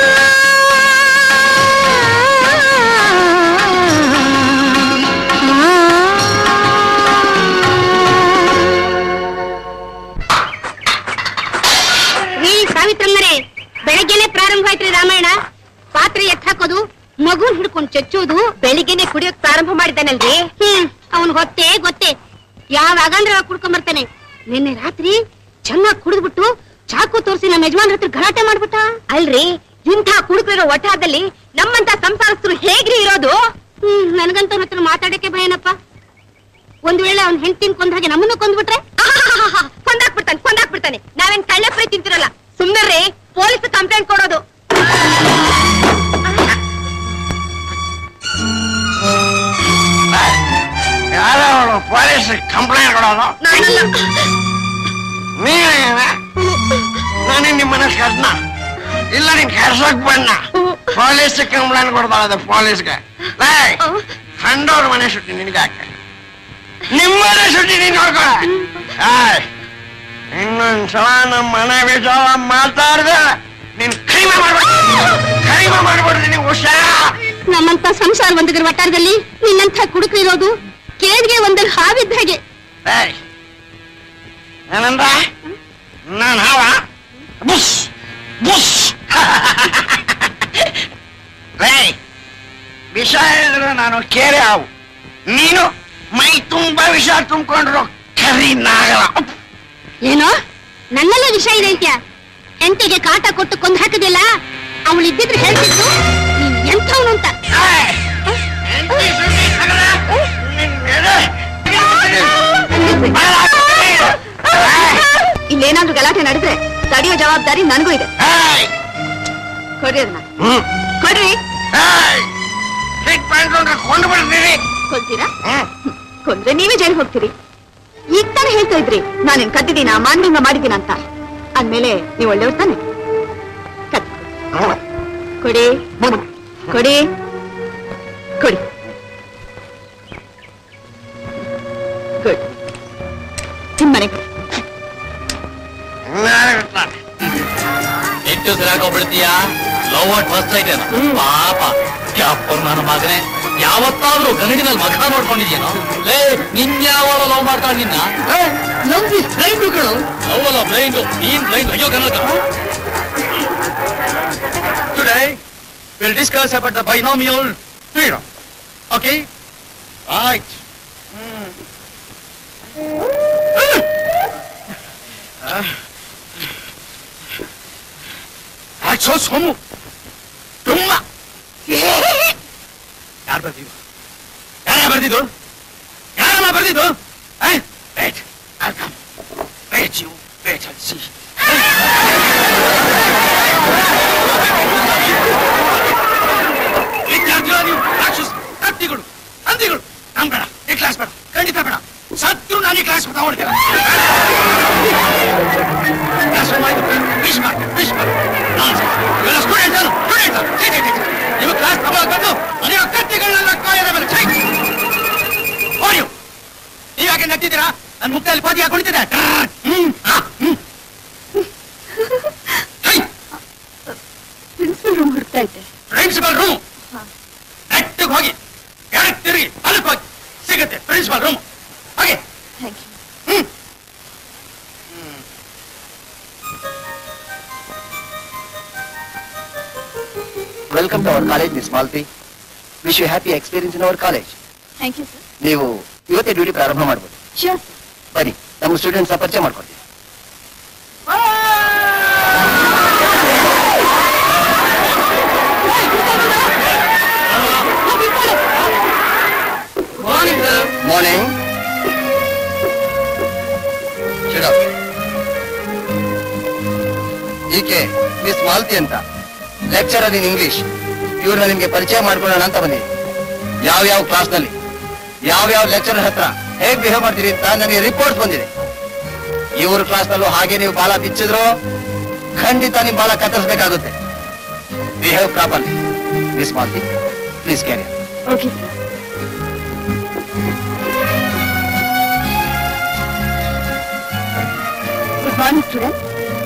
G: ರೀ ಸಾವಿತ್ರಮ್ಮರೇ ಬೆಳಗ್ಗೆನೆ ಪ್ರಾರಂಭ ಆಯ್ತ್ರಿ ರಾಮಾಯಣ ಪಾತ್ರೆ ಎತ್ ಹಾಕೋದು ಮಗುನ್ ಹಿಡ್ಕೊಂಡ್ ಚಚ್ಚೋದು ಬೆಳಿಗ್ಗೆನೆ ಕುಡಿಯೋಕ್ ಪ್ರಾರಂಭ ಮಾಡಿದ್ದಾನಲ್ರಿ ಹ್ಮ್ ಅವನ್ ಗೊತ್ತೇ ಗೊತ್ತೇ ಯಾವಾಗ ಅಂದ್ರೆ ಅವಾಗ ಕುಡ್ಕೊಂಡ್ ಬರ್ತಾನೆ ನಿನ್ನೆ ರಾತ್ರಿ ಚೆನ್ನಾಗ್ ಕುಡಿದ್ಬಿಟ್ಟು ಚಾಕು ತೋರಿಸಿ ನಮ್ಮ ಯಜಮಾನ್ರ ಹತ್ರ ಗಲಾಟೆ ಮಾಡ್ಬಿಟ್ಟ ಅಲ್ರಿ ಇಂಥ ಕುಡುಕರಿರೋ ಒಟ್ಟಾದಲ್ಲಿ ನಮ್ಮಂತ ಸಂಸಾರಸ್ಥರು ಹೇಗ್ರಿ ಇರೋದು ಹ್ಮ್ ನನಗಂತ ಹತ್ರ ಮಾತಾಡಕ್ಕೆ ಭಯನಪ್ಪ ಒಂದ್ ವೇಳೆ ಅವ್ನ ಹೆಂಡತಿನ ಕೊಂದ ಹಾಗೆ ನಮ್ಮನ್ನು ಕೊಂದ್ಬಿಟ್ರೆ ಕೊಂದಾಕ್ಬಿಡ್ತಾನೆ ಕೊಂದಾಕ್ಬಿಡ್ತಾನೆ ನಾವೇನ್ ಕಳ್ಳೆ ಫ್ರೈ ತಿಂತಿರಲ್ಲ ಸುಮ್ಮನೆ ಪೊಲೀಸ್ ಕಂಪ್ಲೇಂಟ್ ಕೊಡೋದು
D: ಯಾರೋ ಅವಳು ಪೊಲೀಸ್ ಕಂಪ್ಲೇಂಟ್ ಕೊಡೋದು
G: ನಾನಲ್ಲ
D: ನೀವೇನ ನಾನೇ ನಿಮ್ಮ ಮನೆ ಕರ್ನ ಇಲ್ಲ ನೀನ್ ಕೆಲ್ಸಕ್ ಬಣ್ಣ ಪೊಲೀಸ್ ಕಂಪ್ಲೇಂಟ್ ಕೊಡ್ತಾಳದ ಪೊಲೀಸ್ಗೆ ಏಯ್, ಕಂಡವ್ರ ಮನೆ ಸುಟ್ಟಿ ನಿನಗೆ ಹಾಕ ನಿಮ್ಮ ಮನೆ ಸುಟ್ಟಿ ನೀನ್ ನೋಡ್ಕೊಳ ಏಯ್, ಇನ್ನೊಂದ್ಸಲ ನಮ್ಮ ಮನೆ ವಿಚಾರ ಮಾತಾಡ್ದೆ ನೀನ್ ಕೈಮ ಮಾಡ್ಬಿಡ್ತೀನಿ ಕೈಮ ಮಾಡ್ಬಿಡ್ತೀನಿ ಹುಷಾರ್
G: ನಮ್ಮಂತ ಸಂಸಾರ ಒಂದಿದ್ರ ವಟಾರದಲ್ಲಿ ನಿನ್ನಂಥ ಕುಡುಕರಿರೋದು ಕೇಳಿಗೆ ಒಂದಲ್ಲಿ ಹಾವಿದ್ದ ಹಾಗೆ
D: ಏಯ್ ಏನಂದ್ರ ನಾನು ಹಾವ ಬುಸ್ ಬುಸ್ ಏಯ್ ವಿಷ ಹೇಳಿದ್ರೆ ನಾನು ಕೇರೆ ಹಾವು ನೀನು ಮೈ ತುಂಬಾ ವಿಷ ತುಂಬಿಕೊಂಡ್ರು ಕರಿ ನಾಗಲ
G: ಏನೋ ನನ್ನೆಲ್ಲ ವಿಷಯ ಇದೆ ಅಂತ್ಯ ಎಂಟಿಗೆ ಕಾಟ ಕೊಟ್ಟು ಕೊಂದ್ ಹಾಕದಿಲ್ಲ ಅವಳು ಇದ್ದಿದ್ರೆ ಹೇಳ್ತಿತ್ತು ನೀನ್ ಎಂಥವನು ಅಂತ
D: ಏಯ್! ಎಂಟಿ ಸುದ್ದಿ ನಗರ, ನಿನ್ ಎದೆ.
A: ಇಲ್ಲೇನಾದ್ರೂ ಗಲಾಟೆ ನಡೆದ್ರೆ ತಡೆಯೋ ಜವಾಬ್ದಾರಿ ನನಗೂ ಇದೆ
D: ಏಯ್!
A: ಕೊಡ್ರಿ ಅದನ್ನ
D: ಹ್ಮ್.
A: ಕೊಡ್ರಿ
D: ಏಯ್! ಹಿಟ್ ಮಾಡ್ಕೊಂಡ್ರೆ ಕೊಂಡು ಬಿಡ್ತೀನಿ
A: ಕೊಡ್ತೀರಾ
D: ಹ್ಮ್
A: ಕೊಂದ್ರೆ ನೀವೇ ಜೈಲ್ ಹೋಗ್ತೀರಿ ಈಗ ತಾನೇ ಹೇಳ್ತಾ ಇದ್ರಿ ನಾನೇನ್ ಕದ್ದಿದ್ದೀನ ಮಾನ್ಭಂಗ ಮಾಡಿದ್ದೀನ ಅಂತ ಅಂದ್ಮೇಲೆ ನೀವು ಒಳ್ಳೆಯವ್ರು ತಾನೆ ಕತ್
D: ಹ್ಮ್.
A: ಕೊಡಿ ಕೊಡಿ ಕೊಡಿ ಗುಡ್ ನಿಮ್ ಮನೆಗೆ
D: ನಾಳೆ ಬಿಡ್ತಾನೆ.
F: ಎಷ್ಟು ಸಿರಾಕೋಗ್ಬಿಡ್ತೀಯ ಲವ್ ಅಟ್ ಫಸ್ಟ್ ಸೈಟ್ ಏನೋ ಪಾಪ ಯಾಪರ್ ನನ್ನ ಮಗನೇ ಯಾವತ್ತಾದ್ರೂ ಗನಡಿನಲ್ಲಿ ಮಖ ನೋಡ್ಕೊಂಡಿದ್ಯೇನೋ ಲೇ ನಿನ್ಯಾವಳ ಲವ್ ಮಾಡ್ತಾಳ ನಿನ್ನ ಲವ್ ಅಲ್ಲ ಬ್ಲೈಂಡ್ ನೀನ್ ಬ್ಲೈಂಡ್ ಅಯ್ಯೋ Kanaka today will discuss about the binomial theorem okay right ಅಚ್ಚೋ ಸೋಮು ತುಂಬ ಯಾರು ಬರ್ತಿದ್ದು ಯಾರ ಬರ್ತಿದ್ದು ಯಾರಮ್ಮ ಬರ್ತಿದ್ದು wait wait you wait and see ವಿದ್ಯಾರ್ಥಿಗಳು ನೀವು ರಾಕ್ಷಸ ಕತ್ತಿಗಳು ಹಂದಿಗಳು ನಮ್ ಬೇಡ ಈ ಕ್ಲಾಸ್ ಬೇಡ ಖಂಡಿತ ಬೇಡ ಸತ್ರು ನಾನು ಈ ಕ್ಲಾಸ್ ತಗೊಳ್ತೀರ ಕ್ಲಾಸ್ ಮಾಡಿ ವಿಶ್ ಮಾಡಿ ವಿಶ್ ಮಾಡಿ ಇವೆಲ್ಲ ಸ್ಟೂಡೆಂಟ್ ಸ್ಟೂಡೆಂಟ್ ನೀವು ಕ್ಲಾಸ್ ತಗೊಳ್ಕೊಂಡು ನೀವು ಕತ್ತಿಗಳನ್ನೆಲ್ಲ ಕಾಯದ ಮೇಲೆ ಛೈ! ಓಡಿ ನೀವ್ಯಾಕೆ ನಟ್ಟಿದ್ದೀರಾ ನನ್ನ ಮುಖದಲ್ಲಿ ಪಾದಿ ಹಾಕೊಂಡಿದ್ದೆ ಹ್ಮ್ ಆ, ಹ್ಮ್ ಛೈ!
A: ಪ್ರಿನ್ಸಿಪಲ್ ರೂಮ್ ಹುಡ್ತಾ ಇದ್ದೆ
F: ಪ್ರಿನ್ಸಿಪಲ್ ರೂಮ್ ನೆಟ್ಟಿಗೆ ಹೋಗಿ ಎಡಕ್ಕೆ ತಿರುಗಿ ಅದಕ್ಕೆ ಹೋಗಿ ಸಿಗುತ್ತೆ ಪ್ರಿನ್ಸಿಪಲ್ ರೂಮ್ ಹಾಗೆ
A: thank you
F: hmm
C: welcome to our college miss Malti wish you happy experience in our college
A: thank you sir
C: ನೀವು ಇವತ್ತೇ ಡ್ಯೂಟಿ ಪ್ರಾರಂಭ ಮಾಡ್ಬೋದು
A: ಶ್ಯೂರ್
C: ಬನ್ನಿ ನಮ್ಮ ಸ್ಟೂಡೆಂಟ್ಸ್ ಪರಿಚಯ ಮಾಡ್ಕೊಡ್ತೀವಿ ಮಾರ್ನಿಂಗ್ ಈಕೆ ಮಿಸ್ ಮಾಲ್ತಿ ಅಂತ ಲೆಕ್ಚರರ್ ಇನ್ ಇಂಗ್ಲಿಷ್ ಇವ್ರನ್ನ ನಿಮ್ಗೆ ಪರಿಚಯ ಮಾಡ್ಕೊಳ್ಳೋಣ ಅಂತ ಬಂದಿ ಯಾವ ಯಾವ ಕ್ಲಾಸ್ ನಲ್ಲಿ ಯಾವ ಯಾವ ಲೆಕ್ಚರರ್ ಹತ್ರ ಹೇಗ್ ಬಿಹೇವ್ ಮಾಡ್ತೀರಿ ಅಂತ ನನಗೆ ರಿಪೋರ್ಟ್ ಬಂದಿದೆ ಇವ್ರ ಕ್ಲಾಸ್ ನಲ್ಲೂ ಹಾಗೆ ನೀವು ಬಾಲ ಬಿಚ್ಚಿದ್ರು ಖಂಡಿತ ನಿಮ್ ಬಾಲ ಕತ್ತರಿಸಬೇಕಾಗುತ್ತೆ behave properly miss Malti please carry
A: okay sir good morning student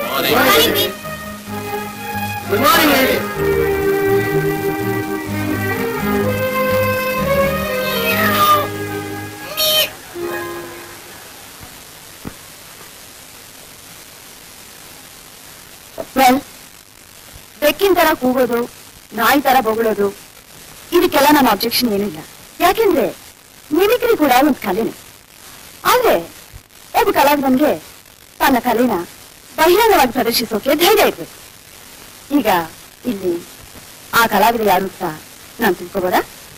C: good morning
A: well ಬೆಕ್ಕಿನ ತರ ಕೂಗೋದು ನಾಯಿ ತರ ಬೊಗಳೋದು ಇದಕ್ಕೆಲ್ಲ ನನ್ನ ಅಬ್ಜೆಕ್ಷನ್ ಏನಿಲ್ಲ ಯಾಕೆಂದ್ರೆ ಮಿಮಿಕ್ರಿ ಕೂಡ ಒಂದು ಕಲೆನೆ ಆದ್ರೆ ಒಬ್ಬ ಕಲಾವಿದನ್ಗೆ ತನ್ನ ಕಲೆನ ಬಹಿರಂಗವಾಗಿ ಪ್ರದರ್ಶಿಸೋಕೆ ಧೈರ್ಯ ಇರ್ಬೇಕು ಈಗ ಇಲ್ಲಿ ಆ ಕಲಾವಿದ ಯಾರು ಅಂತ ನಾನು ತಿಳ್ಕೊಬೋದಾ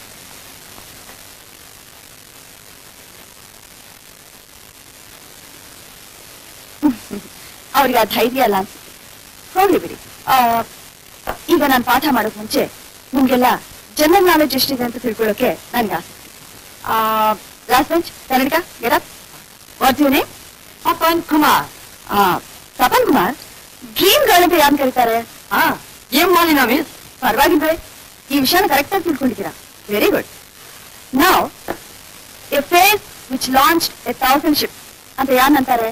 A: ಅವ್ರಿಗೆ ಆ ಧೈರ್ಯ ಅಲ್ಲ ಅನ್ಸುತ್ತೆ ಹೋಗ್ಲಿ ಬಿಡಿ ಆ, ಈಗ ನಾನು ಪಾಠ ಮಾಡೋಕ್ ಮುಂಚೆ ನಿಮ್ಗೆಲ್ಲ ಜನರಲ್ ನಾಲೆಡ್ಜ್ ಎಷ್ಟಿದೆ ಅಂತ ತಿಳ್ಕೊಳ್ಳೋಕೆ ನನ್ಗೆ ಆಸಕ್ತಿ last bench Kannadiga getup what's you name Tapan Kumar Tapan Kumar dream girl ಅಂತ ಯಾರು ಕರೀತಾರೆ ಹಾ ಏನ್ ಮಾಡಿನ ಮಿಸ್ ಪರವಾಗಿಲ್ವೇ ಈ ವಿಷಯನ ಕರೆಕ್ಟ್ ಆಗಿ ತಿಳ್ಕೊಂಡಿದ್ದೀರಾ ವೆರಿ ಗುಡ್ ನಾವು a face which launch a thousand ship ಅಂತ ಯಾರಂತಾರೆ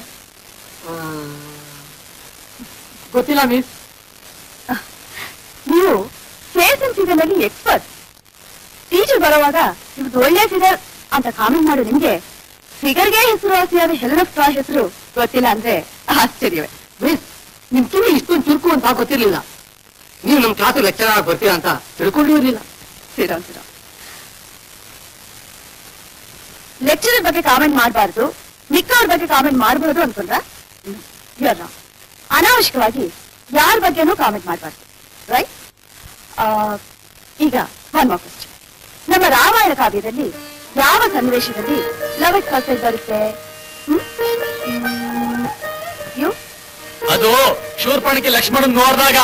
F: ಗೊತ್ತಿಲ್ಲ ಮಿಸ್
A: ನೀವು ಫೇಸ್ ಅಂಡ್ ಫಿಗರ್ ನಲ್ಲಿ ಎಕ್ಸ್ಪರ್ಟ್ ಟೀಚರ್ ಬರುವಾಗ ಇವ್ದು ಒಳ್ಳೆ ಫಿಗರ್ ಅಂತ ಕಾಮೆಂಟ್ ಮಾಡು ನಿಮ್ಗೆ ಫಿಗರ್ಗೆ ಹೆಸರುವಾಸಿಯಾದ ಹೆಲನಫ್ ಹೆಸರು ಗೊತ್ತಿಲ್ಲ ಅಂದ್ರೆ ಆಶ್ಚರ್ಯವೇ
F: ಮಿಸ್ ನಿಮ್ ಕಿವಿ ಇಷ್ಟೊಂದು ಚುರುಕು ಅಂತ ಗೊತ್ತಿರ್ಲಿಲ್ಲ ನೀವು ನಮ್ ಕ್ಲಾಸ್ ಲೆಕ್ಚರ್ ಆಗಿ ಬರ್ತೀರಾ ಅಂತ ತಿಳ್ಕೊಂಡಿರ್ಲಿಲ್ಲ
A: ಸಿರಾ ಸಿರಾ ಲೆಕ್ಚರರ್ ಬಗ್ಗೆ ಕಾಮೆಂಟ್ ಮಾಡಬಾರ್ದು ಮಿಕ್ಕವ್ರ ಬಗ್ಗೆ ಕಾಮೆಂಟ್ ಮಾಡಬಹುದು ಅನ್ಕೊಂಡ್ರ ಇಲ್ಲ ಅನಾವಶ್ಯಕವಾಗಿ ಯಾರ ಬಗ್ಗೆನೂ ಕಾಮೆಂಟ್ ಮಾಡಬಾರ್ದು ರೈಟ್ ಈಗ ಒನ್ ಮೋರ್ ಕ್ವಶನ್ ನಮ್ಮ ರಾಮಾಯಣ ಕಾವ್ಯದಲ್ಲಿ ಯಾವ ಸನ್ನಿವೇಶದಲ್ಲಿ ಲವ್ ಇಟ್ ಫಸ್ಟ್ ಬರುತ್ತೆ ಯು
F: ಅದು ಶೂರ್ಪಣಿಕೆ ಲಕ್ಷ್ಮಣನ್ ನೋಡಿದಾಗ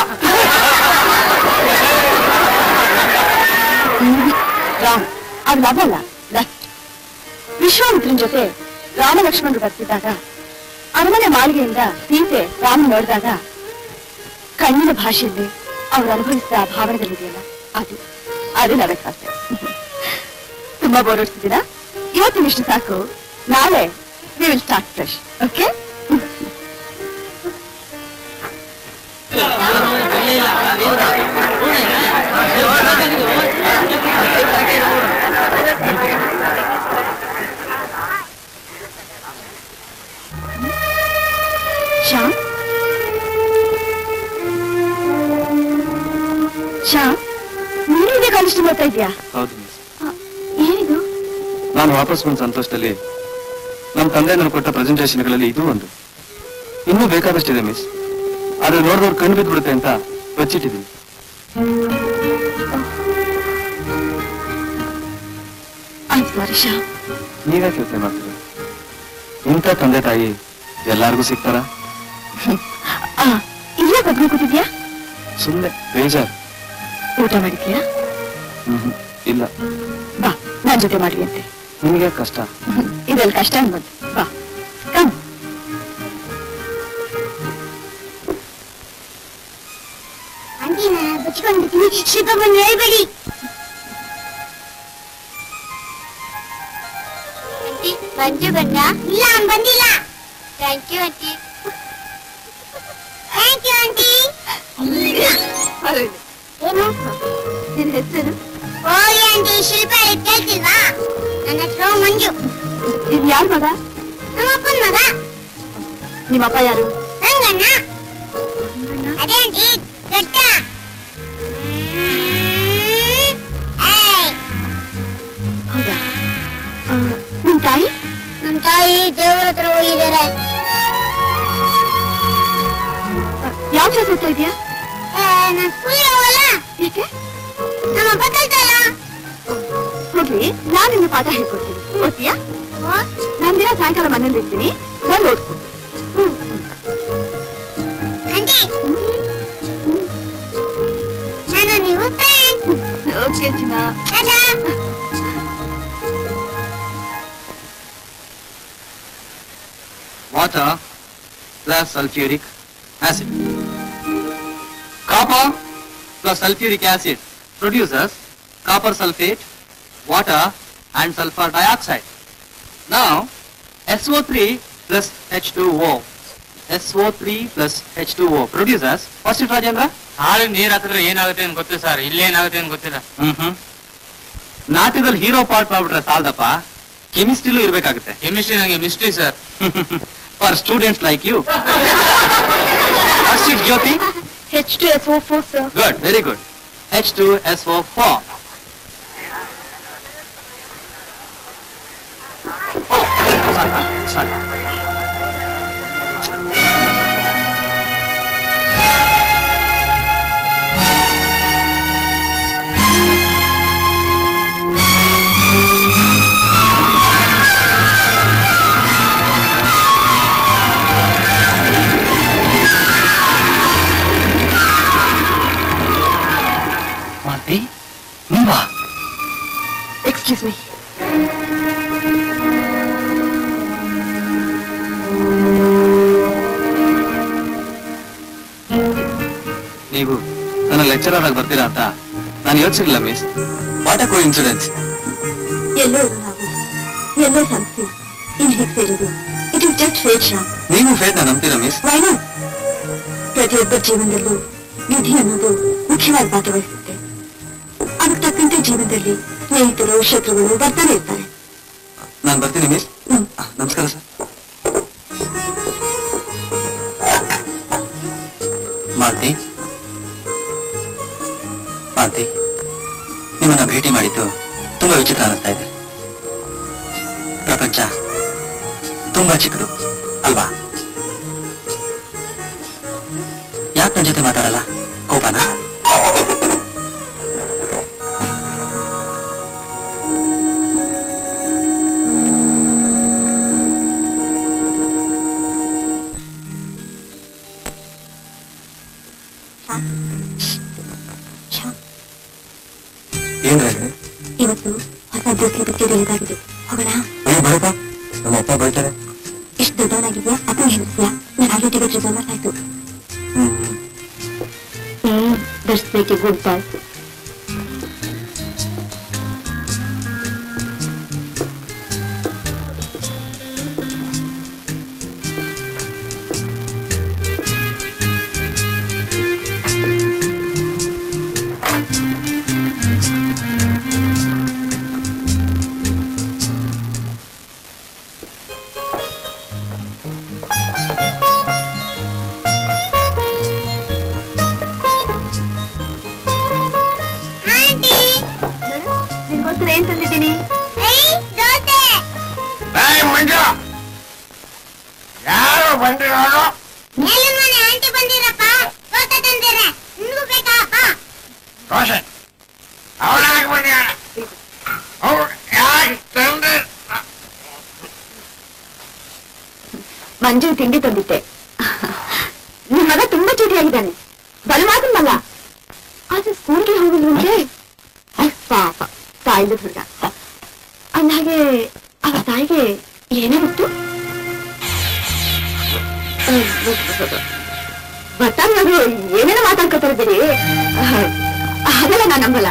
A: ರಾಮ್ ಅದು ಲವ್ ಅಲ್ಲ ಲಸ್ಟ್ ವಿಶ್ವಾಮಿತ್ರನ್ ಜೊತೆ ರಾಮ ಲಕ್ಷ್ಮಣರು ಬರ್ತಿದ್ದಾಗ ಅರಮನೆ ಮಾಳಿಗೆಯಿಂದ ಸೀತೆ ರಾಮ ನೋಡಿದಾಗ ಕಣ್ಣಿನ ಭಾಷೆಯಲ್ಲಿ ಅವ್ರು ಅನುಭವಿಸಿದ ಆ ಭಾವನೆಗಳಿದೆಯಲ್ಲ ಅದು ಅದು ಲವ್ ಫಸ್ಟ್ ತುಂಬಾ ಬೋರ್ ಹೊಡ್ತಿದ್ದೀರಾ ಇವತ್ತಿನ ಇಷ್ಟು ಸಾಕು ನಾಳೆ we will start fresh okay Shyam Shyam ನೀನು ಇದೇ ಕಾಲೇಜ್ ಬರ್ತಾ ಇದೆಯಾ
B: ಹೌದು ಮಿಸ್
A: ಏನಿದು
B: ನಾನು ವಾಪಸ್ ಬಂದ ಸಂತೋಷದಲ್ಲಿ ನಮ್ಮ ತಂದೆ ನನಗೆ ಕೊಟ್ಟ ಪ್ರೆಸೆಂಟೇಷನ್ಗಳಲ್ಲಿ ಇದು ಒಂದು ಇನ್ನೂ ಬೇಕಾದಷ್ಟಿದೆ ಮಿಸ್ ಆದ್ರೆ ನೋಡಿದವ್ರು ಕಣ್ಣು ಬಿದ್ಬಿಡುತ್ತೆ ಅಂತ ಬಚ್ಚಿಟ್ಟಿದ್ದೀನಿ
A: ಐ ಸಾರಿ ಶ್ಯಾಮ್
B: ನೀವೇ ಯೋಚನೆ ಮಾಡ್ತೀರಿ ಇಂಥ ತಂದೆ ತಾಯಿ ಎಲ್ಲಾರ್ಗೂ ಸಿಗ್ತಾರಾ
A: ಆ ಇಲ್ಲ ಕದ್ಕೊಂಡು ಕೂತಿದ್ಯಾ
B: ಸುಮ್ಮನೆ ಬೇಜಾರು
A: ಊಟ ಮಾಡಿದ್ಯಾ
B: ಹ್ಮ್ ಇಲ್ಲ
A: ಬಾ ನನ್ ಜೊತೆ ಮಾಡ್ಲಿ ಅಂತೆ
B: ನಿಮಗೆ ಕಷ್ಟ
A: ಇದೆಲ್ಲ ಕಷ್ಟ ಅನ್ಬೋದು ಬಾ ಕಮ್
G: ಅಂಟಿನ ಬಚ್ಕೊಂಡಿದ್ದೀನಿ ಶಿಲ್ಪ ಬಂದು ಹೇಳ್ಬೇಡಿ ಆಂಟಿ ಮಂಜು ಬಂದ ಇಲ್ಲ ಅವ್ನು ಬಂದಿಲ್ಲ thank you aunty thank you aunty ಏನು
A: ನಿನ್ ಹೆಸರು
G: ಹೋಗಿ ಆಂಟಿ ಶಿಲ್ಪ ಕೇಳ್ತಿಲ್ವಾ ನನ್ನ ಹೆಸರು ಮಂಜು
A: ಇದು ಯಾರ ಮಗ
G: ನಮ್ಮ ಅಪ್ಪನ ಮಗ
A: ನಿಮ್ಮಪ್ಪ ಯಾರು
G: ರಂಗಣ್ಣ ಅದೇ ಆಂಟಿ ದೊಡ್ಡ
A: ಹೌದಾ ಆ, ನಿಮ್ ತಾಯಿ
G: ನಮ್ಮ ತಾಯಿ ದೇವರ ಹತ್ರ ಹೋಗಿದ್ದಾರೆ
A: ಯಾವ ಕ್ಲಾಸ್ ಓದ್ತಾ ಇದೆಯಾ
G: ನಾನು ಸ್ಕೂಲ್ ಹೋಗಲ್ಲ
A: ಯಾಕೆ
G: ನಮ್ಮ ಅಪ್ಪ ಕಳ್ತಲ್ಲ
A: ಹೋಗ್ಲಿ ನಾನು ನಿನ್ನ ಪಾಠ ಹೇಳ್ಕೊಡ್ತೀನಿ ಓದ್ತೀಯಾ ನಾನ್ ದಿನ ಸಾಯಂಕಾಲ ಮನೇಲಿ ಇರ್ತೀನಿ ಬಂದು ಓದ್ಕೊ
G: ಆಂಟಿ ನಾನು ನೀವು
A: ಓಕೆ ಚಿನ್ನ
B: water plus sulfuric acid. Copper plus sulfuric acid produces copper sulfate, water and sulfur dioxide. Now, SO3 plus H2O. SO3 plus H2O produces, what's it Rajendra?
F: ಹಾಲು ನೀರ್ ಹಾಕಿದ್ರೆ ಏನಾಗುತ್ತೆ ಅಂತ ಗೊತ್ತಿಲ್ಲ ಸರ್ ಇಲ್ಲೇನಾಗುತ್ತೆ ಅಂತ ಗೊತ್ತಿಲ್ಲ
B: ಹ್ಮ್ ಹ್ಮ್ ನಾಟ್ಯದಲ್ಲಿ ಹೀರೋ ಪಾರ್ಟ್ ಮಾಡ್ಬಿಟ್ರೆ ಸಾಲ್ದಪ್ಪ ಕೆಮಿಸ್ಟ್ರಿಲೂ ಇರ್ಬೇಕಾಗುತ್ತೆ
F: ಕೆಮಿಸ್ಟ್ರಿ ನಂಗೆ mystery sir
B: for students like you Jyoti
A: H two S O four sir
B: Good, very good. H2SO4. Oh, sorry, sorry. ಮಾತಿ ನೀವಾ
A: ಎಕ್ಸ್ಕ್ಯೂಸ್ ಮೀ
B: ನೀವು ನನ್ನ ಲೆಕ್ಚರರ್ ಆಗಿ ಬರ್ತೀರಾ ಅಂತ ನಾನು ಯೋಚಿಸಿರ್ಲಿಲ್ಲ ಮಿಸ್ ವಾಟ್ ಕೋ ಇನ್ಸಿಡೆನ್ಸ್
A: ಎಲ್ಲೋ ನಾವು ಎಲ್ಲೋ ಸಂಸ್ಥೆ ಇಲ್ಲಿ ಹೇಗೆ ಸೇರೋದು ಇಟ್ ಇಸ್ ಜಸ್ಟ್ ಫೇಟ್ ಶಾಪ್
B: ನೀವು ಫೇತ್ನ ನಂಬ್ತೀರಾ ಮಿಸ್
A: ವೈ ನಾಟ್ ಪ್ರತಿಯೊಬ್ಬರ ಜೀವನದಲ್ಲೂ ವಿಧಿ ಅನ್ನೋದು ಮುಖ್ಯವಾದ ಪಾತ್ರ ವಹಿಸುತ್ತೆ ಅದಕ್ಕೆ ತಕ್ಕಂತೆ ಜೀವನದಲ್ಲಿ ಸ್ನೇಹಿತರು ಶತ್ರುಗಳು ಬರ್ತಾನೆ ಇರ್ತಾರೆ
B: ನಾನು ಬರ್ತೀನಿ ಮಿಸ್
A: ಹ್ಮ್.
B: ನಮಸ್ಕಾರ ಸರ್ ಮಾಲ್ತಿ ಮಾಲ್ತಿ ನಿಮ್ಮನ್ನ ಭೇಟಿ ಮಾಡಿದ್ದು ತುಂಬಾ ವಿಚಿತ್ರ ಅನಿಸ್ತಾ ಇದೆ ಪ್ರಪಂಚ ತುಂಬಾ ಚಿಕ್ಕದು ಅಲ್ವಾ ಯಾಕೆ ನನ್ನ ಜೊತೆ ಮಾತಾಡಲ್ಲ ಕೋಪನಾ ಏನ್ ರಜನಿ
A: ಇವತ್ತು ಹೊಸ ಡ್ರೆಸ್ಗೆ ಬಿಟ್ಟು ರಿಲೀಸ್ ಹೋಗೋಣ
B: ಅಯ್ಯೋ ಬರಪ್ಪ ನಮ್ಮ ಅಪ್ಪ ಬೈತಾರೆ
A: ಎಷ್ಟು ದೊಡ್ಡವನಾಗಿದ್ಯಾ ಅದನ್ನ ಹೆದರ್ಸ್ಯಾ ನಾನು ಆಲ್ರೆಡಿ ಟಿಕೆಟ್ ರಿಸರ್ವ್ ಮಾಡ್ತಾಯ್ತು
B: hmm
A: hmm that's make a good boy ನಿನ್ಗೋಸ್ಕರ ಏನ್ ತಂದಿದ್ದೀನಿ
F: ಏಯ್ ಮಂಜು ಯಾರು ಬಂದಿರೋರು ದೋಸೆ ಅವನಾಗಿ ಬಂದಿಯಾರ ಅವ್ರು ಯಾಕೆ ತಂದೆ
A: ಮಂಜು ತಿಂಡಿ ತಂದಿದ್ದೆ ನಿಮ್ ಮಗ ತುಂಬಾ ಚೂಟಿಯಾಗಿದ್ದಾನೆ ಬಲವಾದನ್ನಲ್ಲ ಆದ್ರೆ ಸ್ಕೂಲ್ಗೆ ಹೋಗಲು ಮುಂಚೆ ಪಾಪ ತಾಯಿದ ಹುಡುಗ ಅಂದಾಗೆ ಅವರ ತಾಯಿಗೆ ಏನೇ ಗೊತ್ತು ಬರ್ತಾನವರು ಏನೇನೋ ಮಾತಾಡ್ಕೊತಾರೆ ಬಿಡಿ ಹಾಗೆಲ್ಲ ನಾನು ನಂಬಲ್ಲ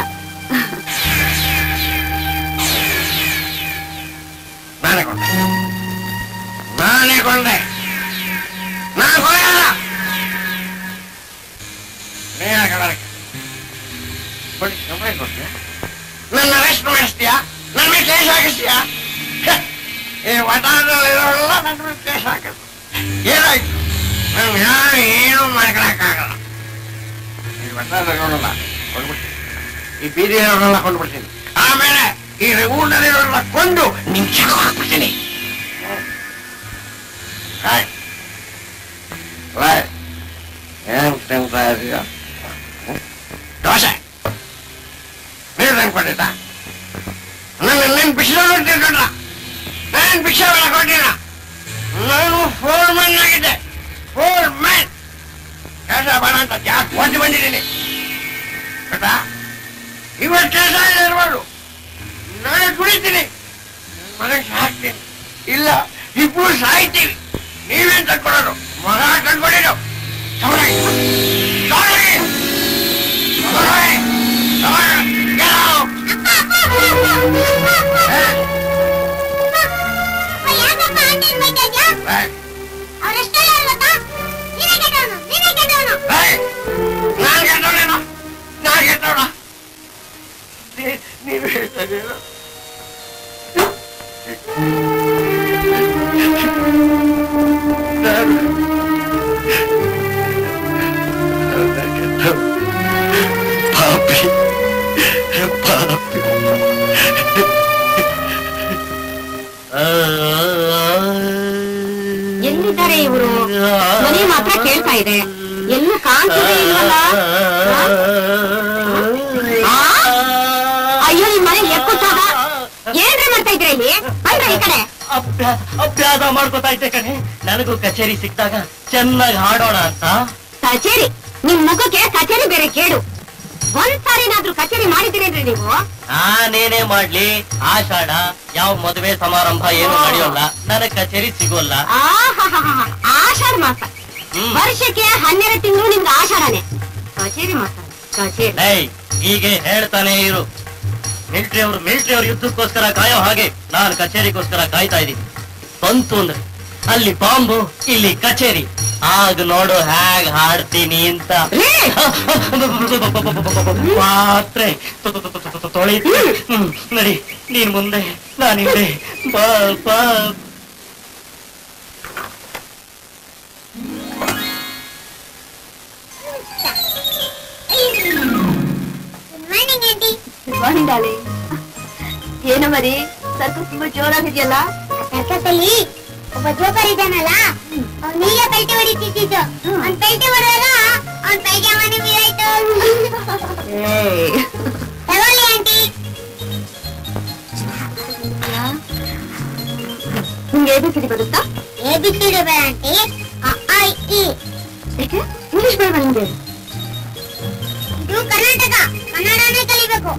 F: ನಾನೇ ಕೊಂಡೆ ನಾನೇ ಕೊಂಡೆ ನಾ ಕೊಯ್ಯಲ್ಲ ನೀ ಯಾಕೆ ಬರಕ್ಕೆ? ಕೊಡಿ, ಕಂಪ್ಲೇಂಟ್ ಕೊಡ್ತೀಯ? ನನ್ನ ಅರೆಸ್ಟ್ ಮಾಡಿಸ್ತೀಯಾ ನನ್ನ ಮೇಲೆ ಕೇಸ್ ಹಾಕಿಸ್ತೀಯಾ ಛೆ, ಈ ವಟಾರದಲ್ಲಿರೋರೆಲ್ಲ ನನ್ನ ಮೇಲೆ ಕೇಸ್ ಹಾಕಿದ್ರು ಏನಾಯ್ತು ನಾನು ಯಾರು ಏನೂ ಮಾಡ್ಕೊಳಕ್ಕಾಗಲ್ಲ ಈ ವಟಾರದಲ್ಲಿರೋರಲ್ಲ ಕೊಂಡ್ಬಿಡ್ತೀನಿ ಈ ಬೀದಿಯವ್ರನ್ನೆಲ್ಲ ಕೊಂಡ್ಬಿಡ್ತೀನಿ ಆಮೇಲೆ ಈ ಊಟದಲ್ಲಿರೋರೆಲ್ಲ ಕೊಂದು ನಿಂಚೆ ಹಾಕ್ಬಿಡ್ತೀನಿ ಹಾಯ್ ಹಾಯ್ ಏನ್ ತಿಂತಾ ಇದೀಯ ದೋಸೆ ನೀರು ತಂದ್ಕೊಟ್ಟಿದ್ದ ನನ್ನ ನಿನ್ ಬಿಸಿಲು ತಿಳ್ಕೊಂಡ್ರ ನಾನು ಭಿಕ್ಷೆ ಬೇಡ ಕೊಟ್ಟಿಲ್ಲ ನಾನು ಫೋರ್ ಮ್ಯಾನ್ ಆಗಿದ್ದೆ ಫೋರ್ ಮ್ಯಾನ್ ಕೆಲಸ ಬೇಡ ಅಂತ ಜಾಸ್ತಿ ಹೊಂದಿ ಬಂದಿದ್ದೀನಿ ಗೊತ್ತಾ ಇವತ್ತು ಕೆಲಸ ಇರ್ಬೋದು ನಾಳೆ ದುಡಿತೀನಿ ಮನೆಗೆ ಸಾಕ್ತೀನಿ ಇಲ್ಲ ಇಬ್ರು ಸಾಯ್ತೀವಿ ನೀವೇನ್ ತಕ್ಕೊಡೋದು ಮಗ ತಂದ್ಕೊಂಡಿದ್ದು ತಗೊಳ್ಳಿ ತಗೊಳ್ಳಿ ತಗೊಳ್ಳಿ ತಗೊಳ್ಳಿ Get out! Hey! Hey! ನಾನ್ ಗೆದ್ದವನೇನೋ? ನಾನ್ ಗೆದ್ದವನಾ? ನೀ- ನೀವ್ ಹೇಳ್ತಾ ಇದೀರ? ನಾನು- ನಾನ್ ಗೆದ್ದವ. ಪಾಪಿ ಪಾಪಿ
G: ಎಲ್ಲಿದ್ದಾರೆ ಇವರು ಮನೆ ಮಾತ್ರ ಕೇಳ್ತಾ ಇದೆ ಎಲ್ಲೂ ಕಾಣ್ತದೆ ಇಲ್ವಲ್ಲ ಆ? ಅಯ್ಯೋ ನಿಮ್ ಮನೆ ಎಕ್ಕುತ್ತಾಗ ಏನ್ರಿ ಮಾಡ್ತಾ ಇದ್ರೆ ಇಲ್ಲಿ ಬನ್ರಿ ಈ ಕಡೆ
H: ಅಭ್ಯಾಸ ಅಭ್ಯಾಸ ಮಾಡ್ಕೋತಾ ಇದ್ದೆ ಕಣೆ ನನಗೂ ಕಚೇರಿ ಸಿಕ್ಕಿದಾಗ ಚೆನ್ನಾಗಿ ಹಾಡೋಣ ಅಂತ
G: ಕಚೇರಿ ನಿಮ್ ಮುಖಕ್ಕೆ ಕಚೇರಿ ಬೇರೆ ಕೇಡು ಒಂದ್ಸಾರಿನಾದ್ರೂ ಕಚೇರಿ ಮಾಡಿದ್ದೀರೇನ್ರಿ ನೀವು
H: ನಾನೇನೇ ಮಾಡ್ಲಿ ಆಷಾಢ ಯಾವ ಮದುವೆ ಸಮಾರಂಭ ಏನು ನಡೆಯೋಲ್ಲ ನನಗ್ ಕಚೇರಿ ಸಿಗೋಲ್ಲ
G: ಆಹಾಹಾಹಾ, ಆಷಾಢ ಮಾಸ
H: ಹ್ಮ್.
G: ವರ್ಷಕ್ಕೆ ಹನ್ನೆರಡು ತಿಂಗಳು ನಿಮ್ಗೆ ಆಷಾಢನೆ ಕಚೇರಿ ಮಾಸ ಕಚೇರಿ
H: ಏಯ್ ಹೀಗೆ ಹೇಳ್ತಾನೆ ಇರು ಮಿಲಿಟರಿ ಅವರು ಮಿಲಿಟರಿ ಅವ್ರ ಯುದ್ಧಕ್ಕೋಸ್ಕರ ಕಾಯೋ ಹಾಗೆ ನಾನು ಕಚೇರಿಗೋಸ್ಕರ ಕಾಯ್ತಾ ಇದ್ದೀನಿ ಬಂತು ಅಂದ್ರೆ ಅಲ್ಲಿ ಬಾಂಬು ಇಲ್ಲಿ ಕಚೇರಿ ಆಗ ನೋಡು ಹೇಗ್ ಹಾಡ್ತೀನಿ ಅಂತ ಪಾತ್ರೆ ತೊಳಿತು ಹ್ಮ್, ನಡಿ ನೀನ್ ಮುಂದೆ ನಾನು ಹಿಂದೆ ಬಾ ಬಾ
A: ಏನು ಮರಿ ಸರ್ಕಸ್ ತುಂಬಾ ಜೋರಾಗಿದೆಯಲ್ಲ
I: ಸರ್ಕಸಲ್ಲಿ ಒಬ್ಬ ಜೋಕರ್ ಇದ್ದಾನಲ್ಲ ಅವ್ನು ನೀರೇ ಪಲ್ಟಿ ಹೊಡಿತಿದ್ದು ಅವ್ನ್ ಪಲ್ಟಿ ಹೊಡೆದಾಗ ಅವ್ನ್ ಪೈಜಾಮನೆ ಬೀಳಾಯ್ತು ತಗೊಳ್ಳಿ ಆಂಟಿ
A: ನಿಮ್ಗೆ ಎಬಿಸಿಡಿ ಬರುತ್ತಾ
I: ಎ ಬಿ ಸಿ ಡಿ ಬೇಡ ಆಂಟಿ ಅ, ಆ, ಇ, ಈ
A: ಏಕೆ ಇಂಗ್ಲಿಷ್ ಬೇಡ ನಿಮ್ಗೆ
I: ಇದು ಕರ್ನಾಟಕ ಕನ್ನಡನೇ ಕಲಿಬೇಕು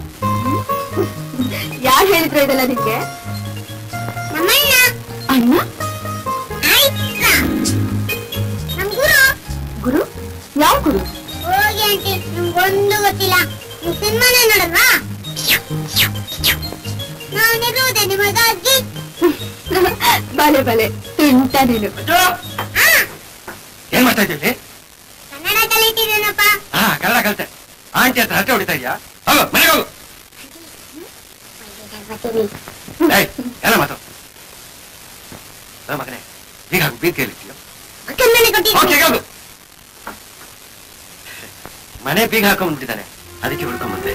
A: ಯಾರು ಹೇಳಿದ್ರು ಇದೆಲ್ಲ ನಿಮ್ಗೆ
I: ನಮ್ಮಣ್ಣ
A: ಅಣ್ಣ
I: ಆಯ್ತಾ ನಮ್ ಗುರು
A: ಗುರು ಯಾವ ಗುರು
I: ಹೋಗಿ ಆಂಟಿ ನಿಮ್ಗೊಂದು ಗೊತ್ತಿಲ್ಲ ನೀವು ಸಿನಿಮಾನೇ ನೋಡಲ್ವಾ ನಾನಿರುವುದೇ ನಿಮಗಾಗಿ
A: ಬಲೆ ಬಲೆ ತುಂಟ ನೀನು
I: ಆ,
F: ಏನ್ ಮಾಡ್ತಾ ಇದ್ದೀವಿ
I: ಕನ್ನಡ ಕಲಿತಿದ್ದೇನಪ್ಪ
F: ಹಾ ಕನ್ನಡ ಕಲ್ತೆ ಆಂಟಿ ಹತ್ರ ಹರಟೆ ಹೊಡಿತಾ ಇದೆಯಾ ಹೋಗು ಮನೆಗೆ ಹೋಗು ಏಯ್ ಎಲ್ಲ ಮಾತು ಮಗನೇ ಈಗ ಹಾಕು ಬೀದ್ ಕೇಳಿದ್ಯೋ
I: ಕನ್ನಡ ಕೊಟ್ಟಿದ್ದೀನಿ
F: ಓಕೆ ಹೋಗು ಮನೆ ಬೀಗ ಹಾಕೊಂಡ್ಬಿಟ್ಟಿದ್ದಾನೆ ಅದಕ್ಕೆ ಹುಡ್ಕೊಂಡ್ಬಂದೆ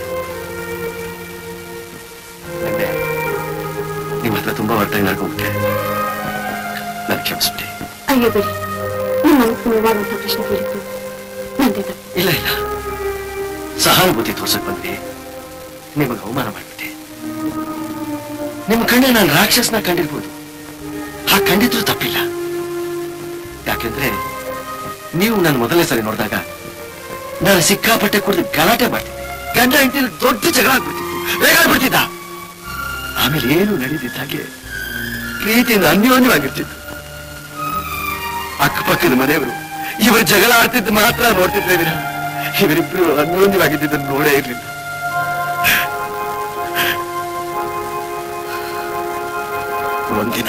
F: ನಿನ್ನೆ ನಿಮ್ಮ ಹತ್ರ ತುಂಬಾ ಹೊರತಾಗಿ ನಡ್ಕೊಂಡ್ಬಿಟ್ಟೆ ನಾನು ಕ್ಷಮಿಸ್ಬಿಟ್ಟೆ
A: ಅಯ್ಯೋ ಬಿಡಿ ನಿಮ್ಮ ಮನಸ್ಸು ನೋವಾಗುವಂತ ಪ್ರಶ್ನೆ ಕೇಳಿದ್ದು ನಂದೇ ತಪ್ಪು
F: ಇಲ್ಲ ಇಲ್ಲ ಸಹಾನುಭೂತಿ ತೋರ್ಸಕ್ ಬಂದ್ವಿ ನಿಮಗೆ ಅವಮಾನ ಮಾಡ್ಬಿಟ್ಟೆ ನಿಮ್ಮ ಕಣ್ಣೆ ನಾನು ರಾಕ್ಷಸನ ಕಂಡಿರ್ಬೋದು ಆ ಕಂಡಿದ್ರು ತಪ್ಪಿಲ್ಲ ಯಾಕೆಂದ್ರೆ ನೀವು ನಾನು ಮೊದಲನೇ ಸರಿ ನೋಡಿದಾಗ ನಾನು ಸಿಕ್ಕಾಪಟ್ಟೆ ಕುಡಿದು ಗಲಾಟೆ ಮಾಡ್ತಿದ್ದೆ ಗಂಡ ಹೆಂಡತಿ ದೊಡ್ಡ ಜಗಳ ಆಗ್ಬಿಡ್ತಿತ್ತು ರೇಗಾಡ್ಬಿಡ್ತಿದ್ದ ಆಮೇಲೆ ಏನು ನಡೆದಿದ್ದ ಹಾಗೆ ಪ್ರೀತಿಯಿಂದ ಅನ್ಯೋನ್ಯವಾಗಿರ್ತಿತ್ತು ಅಕ್ಕಪಕ್ಕದ ಮನೆಯವರು ಇವರು ಜಗಳ ಆಡ್ತಿದ್ದು ಮಾತ್ರ ನೋಡ್ತಿದ್ದೆ ವಿನ ಇವರಿಬ್ರು ಅನ್ಯೋನ್ಯವಾಗಿದ್ದನ್ನು ನೋಡೇ ಇರ್ಲಿಲ್ಲ ಒಂದಿನ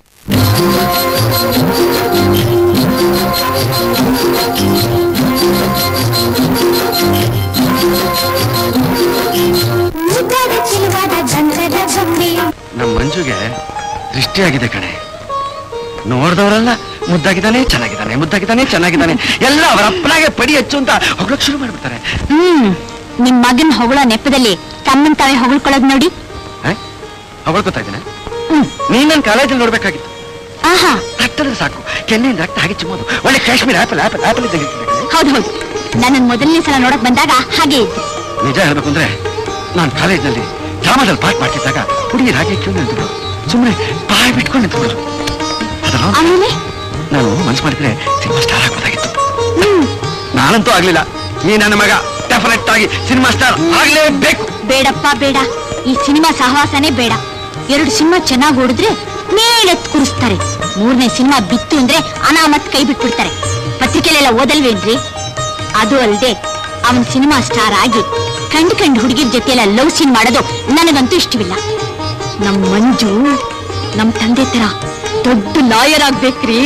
I: ಮುದ್ದಾದ ಚಿಲುವಾದ ಗಂಧದ ಗೊಂಬೆ
F: ನಮ್ಮ ಮಂಜುಗೆ ದೃಷ್ಟಿಯಾಗಿದೆ ಕಣೆ ನೋಡ್ದವರೆಲ್ಲ ಮುದ್ದಾಗಿದ್ದಾನೆ ಚೆನ್ನಾಗಿದ್ದಾನೆ ಮುದ್ದಾಗಿದ್ದಾನೆ ಚೆನ್ನಾಗಿದ್ದಾನೆ ಎಲ್ಲ ಅವರ ಅಪ್ಪನಾಗೆ ಪಡಿ ಹಚ್ಚು ಅಂತ ಹೊಗಳಕ್ ಶುರು ಮಾಡ್ಬಿಡ್ತಾರೆ
E: ಹ್ಮ್ ನಿಮ್ ಮಗನ್ ಹೊಗಳ ನೆಪದಲ್ಲಿ ತಮ್ಮನ್ ತಾವೇ ಹೊಗಳ್ಕೊಳ್ಳೋದ್ ನೋಡಿ
F: ಹೊಗಳ್ಕೊತಾ ಇದ್ದೇನೆ ನೀನ್ ನನ್ನ ಕಾಲೇಜಲ್ಲಿ ನೋಡ್ಬೇಕಾಗಿತ್ತು
E: ಆಹಾ
F: ರಕ್ತದ ಸಾಕು ಕೆನ್ನೆಯಿಂದ ರಕ್ತ ಹಾಗೆ ಚಿಮ್ಮೋದು ಒಳ್ಳೆ ಕಾಶ್ಮೀರ ಆಪಲ್ ಆಪಲ್ ಆಪಲ್ ಇದ್ದಂಗೆ ಇರ್ತದೆ ಕಣೆ.
E: ಹೌದು ಹೌದು ನನ್ನ ಮೊದಲನೇ ಸಲ ನೋಡಕ್ ಬಂದಾಗ ಹಾಗೆ ಇದ್ದೆ
F: ನಿಜ ಹೇಳ್ಬೇಕು ಅಂದ್ರೆ ನಾನು ಕಾಲೇಜ್ನಲ್ಲಿ ಡ್ರಾಮಾದಲ್ಲಿ ಪಾಠ ಮಾಡ್ತಿದ್ದಾಗ ಹುಡುಗಿರು ಹಾಗೆ ಕ್ಯೂ ನಿಂತಿದ್ರು ಸುಮ್ಮನೆ ಬಾಯಿ ಬಿಟ್ಕೊಂಡು ನಿಂತಿದ್ರು ಅದನ್ನ
E: ಆಮೇಲೆ
F: ನಾನು ಮನ್ಸು ಮಾಡಿದ್ರೆ ಸಿನಿಮಾ ಸ್ಟಾರ್ ಆಗ್ಬೋದಾಗಿತ್ತು ನಾನಂತೂ ಆಗ್ಲಿಲ್ಲ ನೀ ನನ್ನ ಮಗ ಡೆಫಿನೆಟ್ ಆಗಿ ಸಿನಿಮಾ ಸ್ಟಾರ್ ಆಗ್ಲೇಬೇಕು
E: ಬೇಡಪ್ಪ ಬೇಡ ಈ ಸಿನಿಮಾ ಸಹವಾಸನೇ ಬೇಡ ಎರಡು ಸಿನಿಮಾ ಚೆನ್ನಾಗಿ ಓಡಿದ್ರೆ ಮೇಲೆತ್ ಕೂರಿಸ್ತಾರೆ ಮೂರನೇ ಸಿನಿಮಾ ಬಿತ್ತು ಅಂದ್ರೆ ಅನಾಮತ್ ಕೈ ಬಿಟ್ಬಿಡ್ತಾರೆ ಪತ್ರಿಕೆಲೆಲ್ಲ ಓದಲ್ವೇನ್ರಿ ಅದು ಅಲ್ದೆ ಅವನ್ ಸಿನಿಮಾ ಸ್ಟಾರ್ ಆಗಿ ಕಂಡು ಕಂಡು ಹುಡುಗಿರ್ ಜೊತೆ ಎಲ್ಲ ಲವ್ ಸೀನ್ ಮಾಡೋದು ನನಗಂತೂ ಇಷ್ಟವಿಲ್ಲ ನಮ್ ಮಂಜು ನಮ್ ತಂದೆ ತರ ದೊಡ್ಡ ಲಾಯರ್ ಆಗ್ಬೇಕ್ರಿ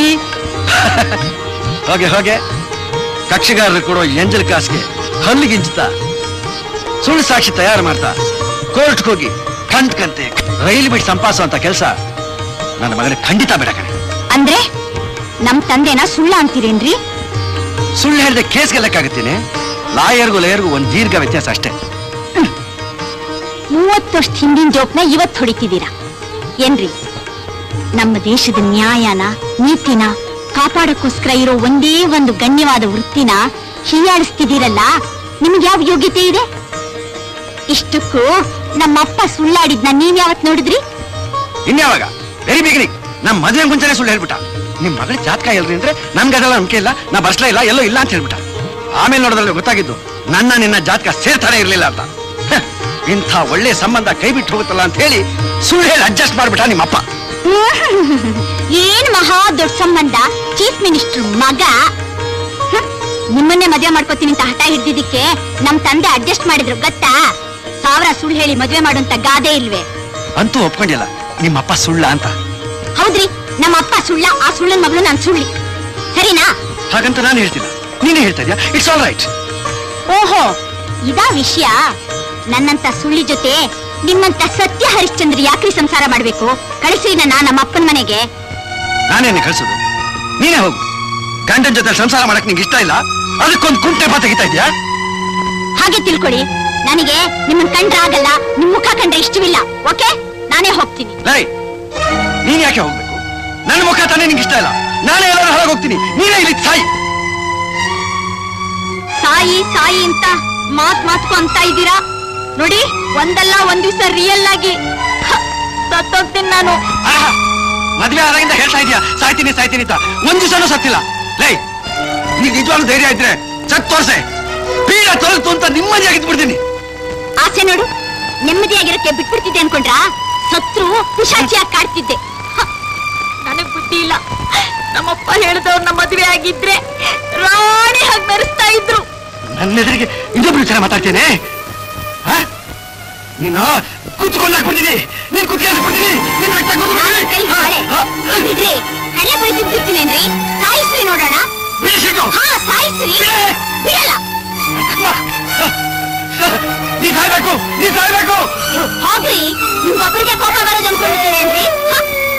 F: ಹೋಗೆ ಹೋಗೆ ಕಕ್ಷಿಗಾರರು ಕೊಡೋ ಎಂಜಲ್ ಕಾಸ್ಗೆ ಹಲ್ಲಿಗಿಂಚ್ತಾ ಸುಳ್ಳು ಸಾಕ್ಷಿ ತಯಾರು ಮಾಡ್ತಾ ಕೋರ್ಟ್ಗೆ ಹೋಗಿ ಕಂತ್ ಕಂತೆ ರೈಲು ಬಿಟ್ಟು ಸಂಪಾದಿಸುವಂತ ಕೆಲಸ ನನ್ನ ಮಗನ ಖಂಡಿತ ಬೇಡ ಕಣೆ
E: ಅಂದ್ರೆ ನಮ್ ತಂದೆನ ಸುಳ್ಳ ಅಂತೀರೇನ್ರಿ
F: ಸುಳ್ಳು ಹೇಳಿದ ಕೇಸ್ ಗೆಲ್ಲಕ್ಕಾಗತ್ತೇನೆ ಲಾಯರ್ಗೂ ಲೇಯರ್ಗೂ ಒಂದು ದೀರ್ಘ ವ್ಯತ್ಯಾಸ ಅಷ್ಟೇ
E: ಮೂವತ್ತು ವರ್ಷ ಹಿಂದಿನ ಜೋಕ್ನ ಇವತ್ತು ಹೊಡಿತಿದ್ದೀರಾ ಏನ್ರಿ ನಮ್ಮ ದೇಶದ ನ್ಯಾಯನ ನೀತಿನ ಕಾಪಾಡಕ್ಕೋಸ್ಕರ ಇರೋ ಒಂದೇ ಒಂದು ಗಣ್ಯವಾದ ವೃತ್ತಿನ ಹೀಯಾಡಿಸ್ತಿದ್ದೀರಲ್ಲ ನಿಮ್ಗೆ ಯಾವ ಯೋಗ್ಯತೆ ಇದೆ ಇಷ್ಟಕ್ಕೂ ನಮ್ಮಪ್ಪ ಸುಳ್ಳಾಡಿದ್ನ ನೀವ್ ಯಾವತ್ ನೋಡಿದ್ರಿ
F: ಇನ್ಯಾವಾಗ ವೆರಿ ಬಿಗಿನಿಂಗ್ ನಮ್ಮ ಮದುವೆ ಮುಂಚೆನೆ ಸುಳ್ಳು ಹೇಳ್ಬಿಟ್ಟ ನಿಮ್ ಮಗಳ ಜಾತಕ ಎಲ್ರಿ ಅಂದ್ರೆ ನನ್ಗೆ ಅದೆಲ್ಲ ನಂಬಿಕೆ ಇಲ್ಲ ನಾ ಬರ್ಸ್ಲೇ ಇಲ್ಲ ಎಲ್ಲೋ ಇಲ್ಲ ಅಂತ ಹೇಳ್ಬಿಟ್ಟ ಆಮೇಲೆ ನೋಡಿದ್ರೆ ಗೊತ್ತಾಗಿದ್ದು ನನ್ನ ನಿನ್ನ ಜಾತಕ ಸೇರ್ತಾನೆ ಇರ್ಲಿಲ್ಲ ಅಂತ ಹ, ಇಂಥ ಒಳ್ಳೆ ಸಂಬಂಧ ಕೈ ಬಿಟ್ಟು ಹೋಗುತ್ತಲ್ಲ ಅಂತ ಹೇಳಿ ಸುಳ್ಳು ಹೇಳಿ ಅಡ್ಜಸ್ಟ್ ಮಾಡ್ಬಿಟ್ಟ ನಿಮ್ಮಪ್ಪ
A: ಏನ್ ಮಹಾ ದೊಡ್ಡ ಸಂಬಂಧ ಚೀಫ್ ಮಿನಿಸ್ಟರ್ ಮಗ ಹ್ಮ್, ನಿಮ್ಮನ್ನೇ ಮದ್ವೆ ಮಾಡ್ಕೋತೀನಿ ಅಂತ ಹಠ ಹಿಡ್ದಿದ್ದಕ್ಕೆ ನಮ್ ತಂದೆ ಅಡ್ಜಸ್ಟ್ ಮಾಡಿದ್ರು ಗೊತ್ತಾ ಸಾವಿರ ಸುಳ್ಳು ಹೇಳಿ ಮದ್ವೆ ಮಾಡುವಂತ ಗಾದೆ ಇಲ್ವೇ
F: ಅಂತೂ ಒಪ್ಕೊಂಡಿಲ್ಲ ನಿಮ್ಮಪ್ಪ ಸುಳ್ಳ ಅಂತ
A: ಹೌದ್ರಿ ನಮ್ಮ ಅಪ್ಪ ಸುಳ್ಳ ಆ ಸುಳ್ಳನ್ ಮಗಳು ನಾನ್ ಸುಳ್ಳಿ ಸರಿನಾ
F: ಹಾಗಂತ ನಾನು ಹೇಳ್ತಿಲ್ಲ ನೀನೇ ಹೇಳ್ತಾ ಇದೀಯಾ ಇಟ್ಸ್ ಆಲ್ ರೈಟ್
A: ಓಹೋ ಇದಾ ವಿಷಯ ನನ್ನಂತ ಸುಳ್ಳಿ ಜೊತೆ ನಿಮ್ಮಂತ ಸತ್ಯ ಹರಿಶ್ಚಂದ್ರ ಯಾಕ್ರಿ ಸಂಸಾರ ಮಾಡ್ಬೇಕು ಕಳಿಸ್ರಿ ನನ್ನ ನಮ್ಮ ಅಪ್ಪನ ಮನೆಗೆ
F: ನಾನೇನೆ ಕಳ್ಸೋದು ನೀನೇ ಹೋಗು ಗಂಡನ ಜೊತೆ ಸಂಸಾರ ಮಾಡಕ್ ನಿಂಗೆ ಇಷ್ಟ ಇಲ್ಲ ಅದಕ್ಕೊಂದು ಕುಂಟೆ ಬಾ ತೆಗಿತಾ ಇದೆಯಾ
A: ಹಾಗೆ ತಿಳ್ಕೊಳ್ಳಿ ನನಗೆ ನಿಮ್ಮನ್ ಕಂಡ್ರೆ ಆಗಲ್ಲ ನಿಮ್ ಮುಖ ಕಂಡ್ರೆ ಇಷ್ಟವಿಲ್ಲ ಓಕೆ ನಾನೇ ಹೋಗ್ತೀನಿ
F: ಲೈ ನೀನ್ ಯಾಕೆ ಹೋಗ್ಬೇಕು ನನ್ನ ಮುಖ ತಾನೇ ನಿಂಗೆ ಇಷ್ಟ ಇಲ್ಲ ನಾನೇ ಎಲ್ಲರೂ ಹೊರಗೆ ಹೋಗ್ತೀನಿ ನೀನೇ ಇಲ್ಲಿ ಸಾಯಿ
A: ಸಾಯಿ ಸಾಯಿ ಅಂತ ಮಾತ್ ಮಾತ್ಕು ಅಂತ ಇದ್ದೀರಾ ನೋಡಿ ಒಂದಲ್ಲ ಒಂದ್ ದಿವಸ ರಿಯಲ್ ಆಗಿ ಹ, ಸತ್ತೋಗ್ತೀನಿ ನಾನು
F: ಆಹಾ, ಮದ್ವೆ ಆದಾಗಿಂದ ಹೇಳ್ತಾ ಇದೀಯಾ ಸಾಯ್ತೀನಿ ಸಾಯ್ತೀನಿ ಅಂತ ಒಂದ್ ದಿವಸನೂ ಸತ್ತಿಲ್ಲ ಲೈ ನೀನ್ ನಿಜವಾಗ್ಲೂ ಧೈರ್ಯ ಇದ್ರೆ ಸತ್ ತೋರ್ಸೆ ಪೀಡ ತೊಲಗ್ತು ಅಂತ ನಿಮ್ಮದಿಯಾಗಿದ್ದು ಬಿಡ್ತೀನಿ
A: ಆಸೆ ನೋಡು ನೆಮ್ಮದಿಯಾಗಿರಕ್ಕೆ ಬಿಟ್ಬಿಡ್ತಿದ್ದೆ ಅನ್ಕೊಂಡ್ರಾ ಸತ್ರು ಪಿಶಾಚಿಯಾಗಿ ಕಾಡ್ತಿದ್ದೆ ಹ, ನನಗ್ ಬುದ್ಧಿ ಇಲ್ಲ ನಮ್ಮಪ್ಪ ಹೇಳಿದವ್ರನ್ನ ಮದುವೆ ಆಗಿದ್ರೆ ರಾಣಿ ಹಾಗೆ ಮೆರೆಸ್ತಾ ಇದ್ರು
F: ನನ್ನ ಎದುರಿಗೆ ಇನ್ನೊಬ್ರು ವಿಚಾರ ಮಾತಾಡ್ತೇನೆ ಆ? ನೀನು ಕೂತ್ಕೊಂಡಾಕ್ ಬಿಡ್ತೀನಿ ನೀನ್ ಕುತ್ಕೊಂಡು ಬಿಡ್ತೀನಿ ನೀನ್ ರಕ್ತ
A: ನಾನ್ ಕೈ ಹಾಳೆ.
F: ಕೂತ್ಕೊಂಡು
A: ಇದ್ರೆ ಹಣೆ ಬೈ ತಿಂತಿರ್ತೀನೇನ್ರಿ ಸಾಯಿಸ್ರಿ ನೋಡೋಣ
F: ಬಿಡಿಸಿಟ್ಟು
A: ಹಾ ಸಾಯಿಸ್ರಿ ಬಿಡಲ್ಲ
F: ನೀ ಸಾಯ್ಬೇಕು ನೀ ಸಾಯ್ಬೇಕು
A: ಹೋಗ್ರಿ ನಿಮ್ಗೊಬ್ಬರಿಗೆ ಕೋಪ ಬರೋದು ಅನ್ಕೊಂಡಿದ್ದೀನೇನ್ರಿ ಹ?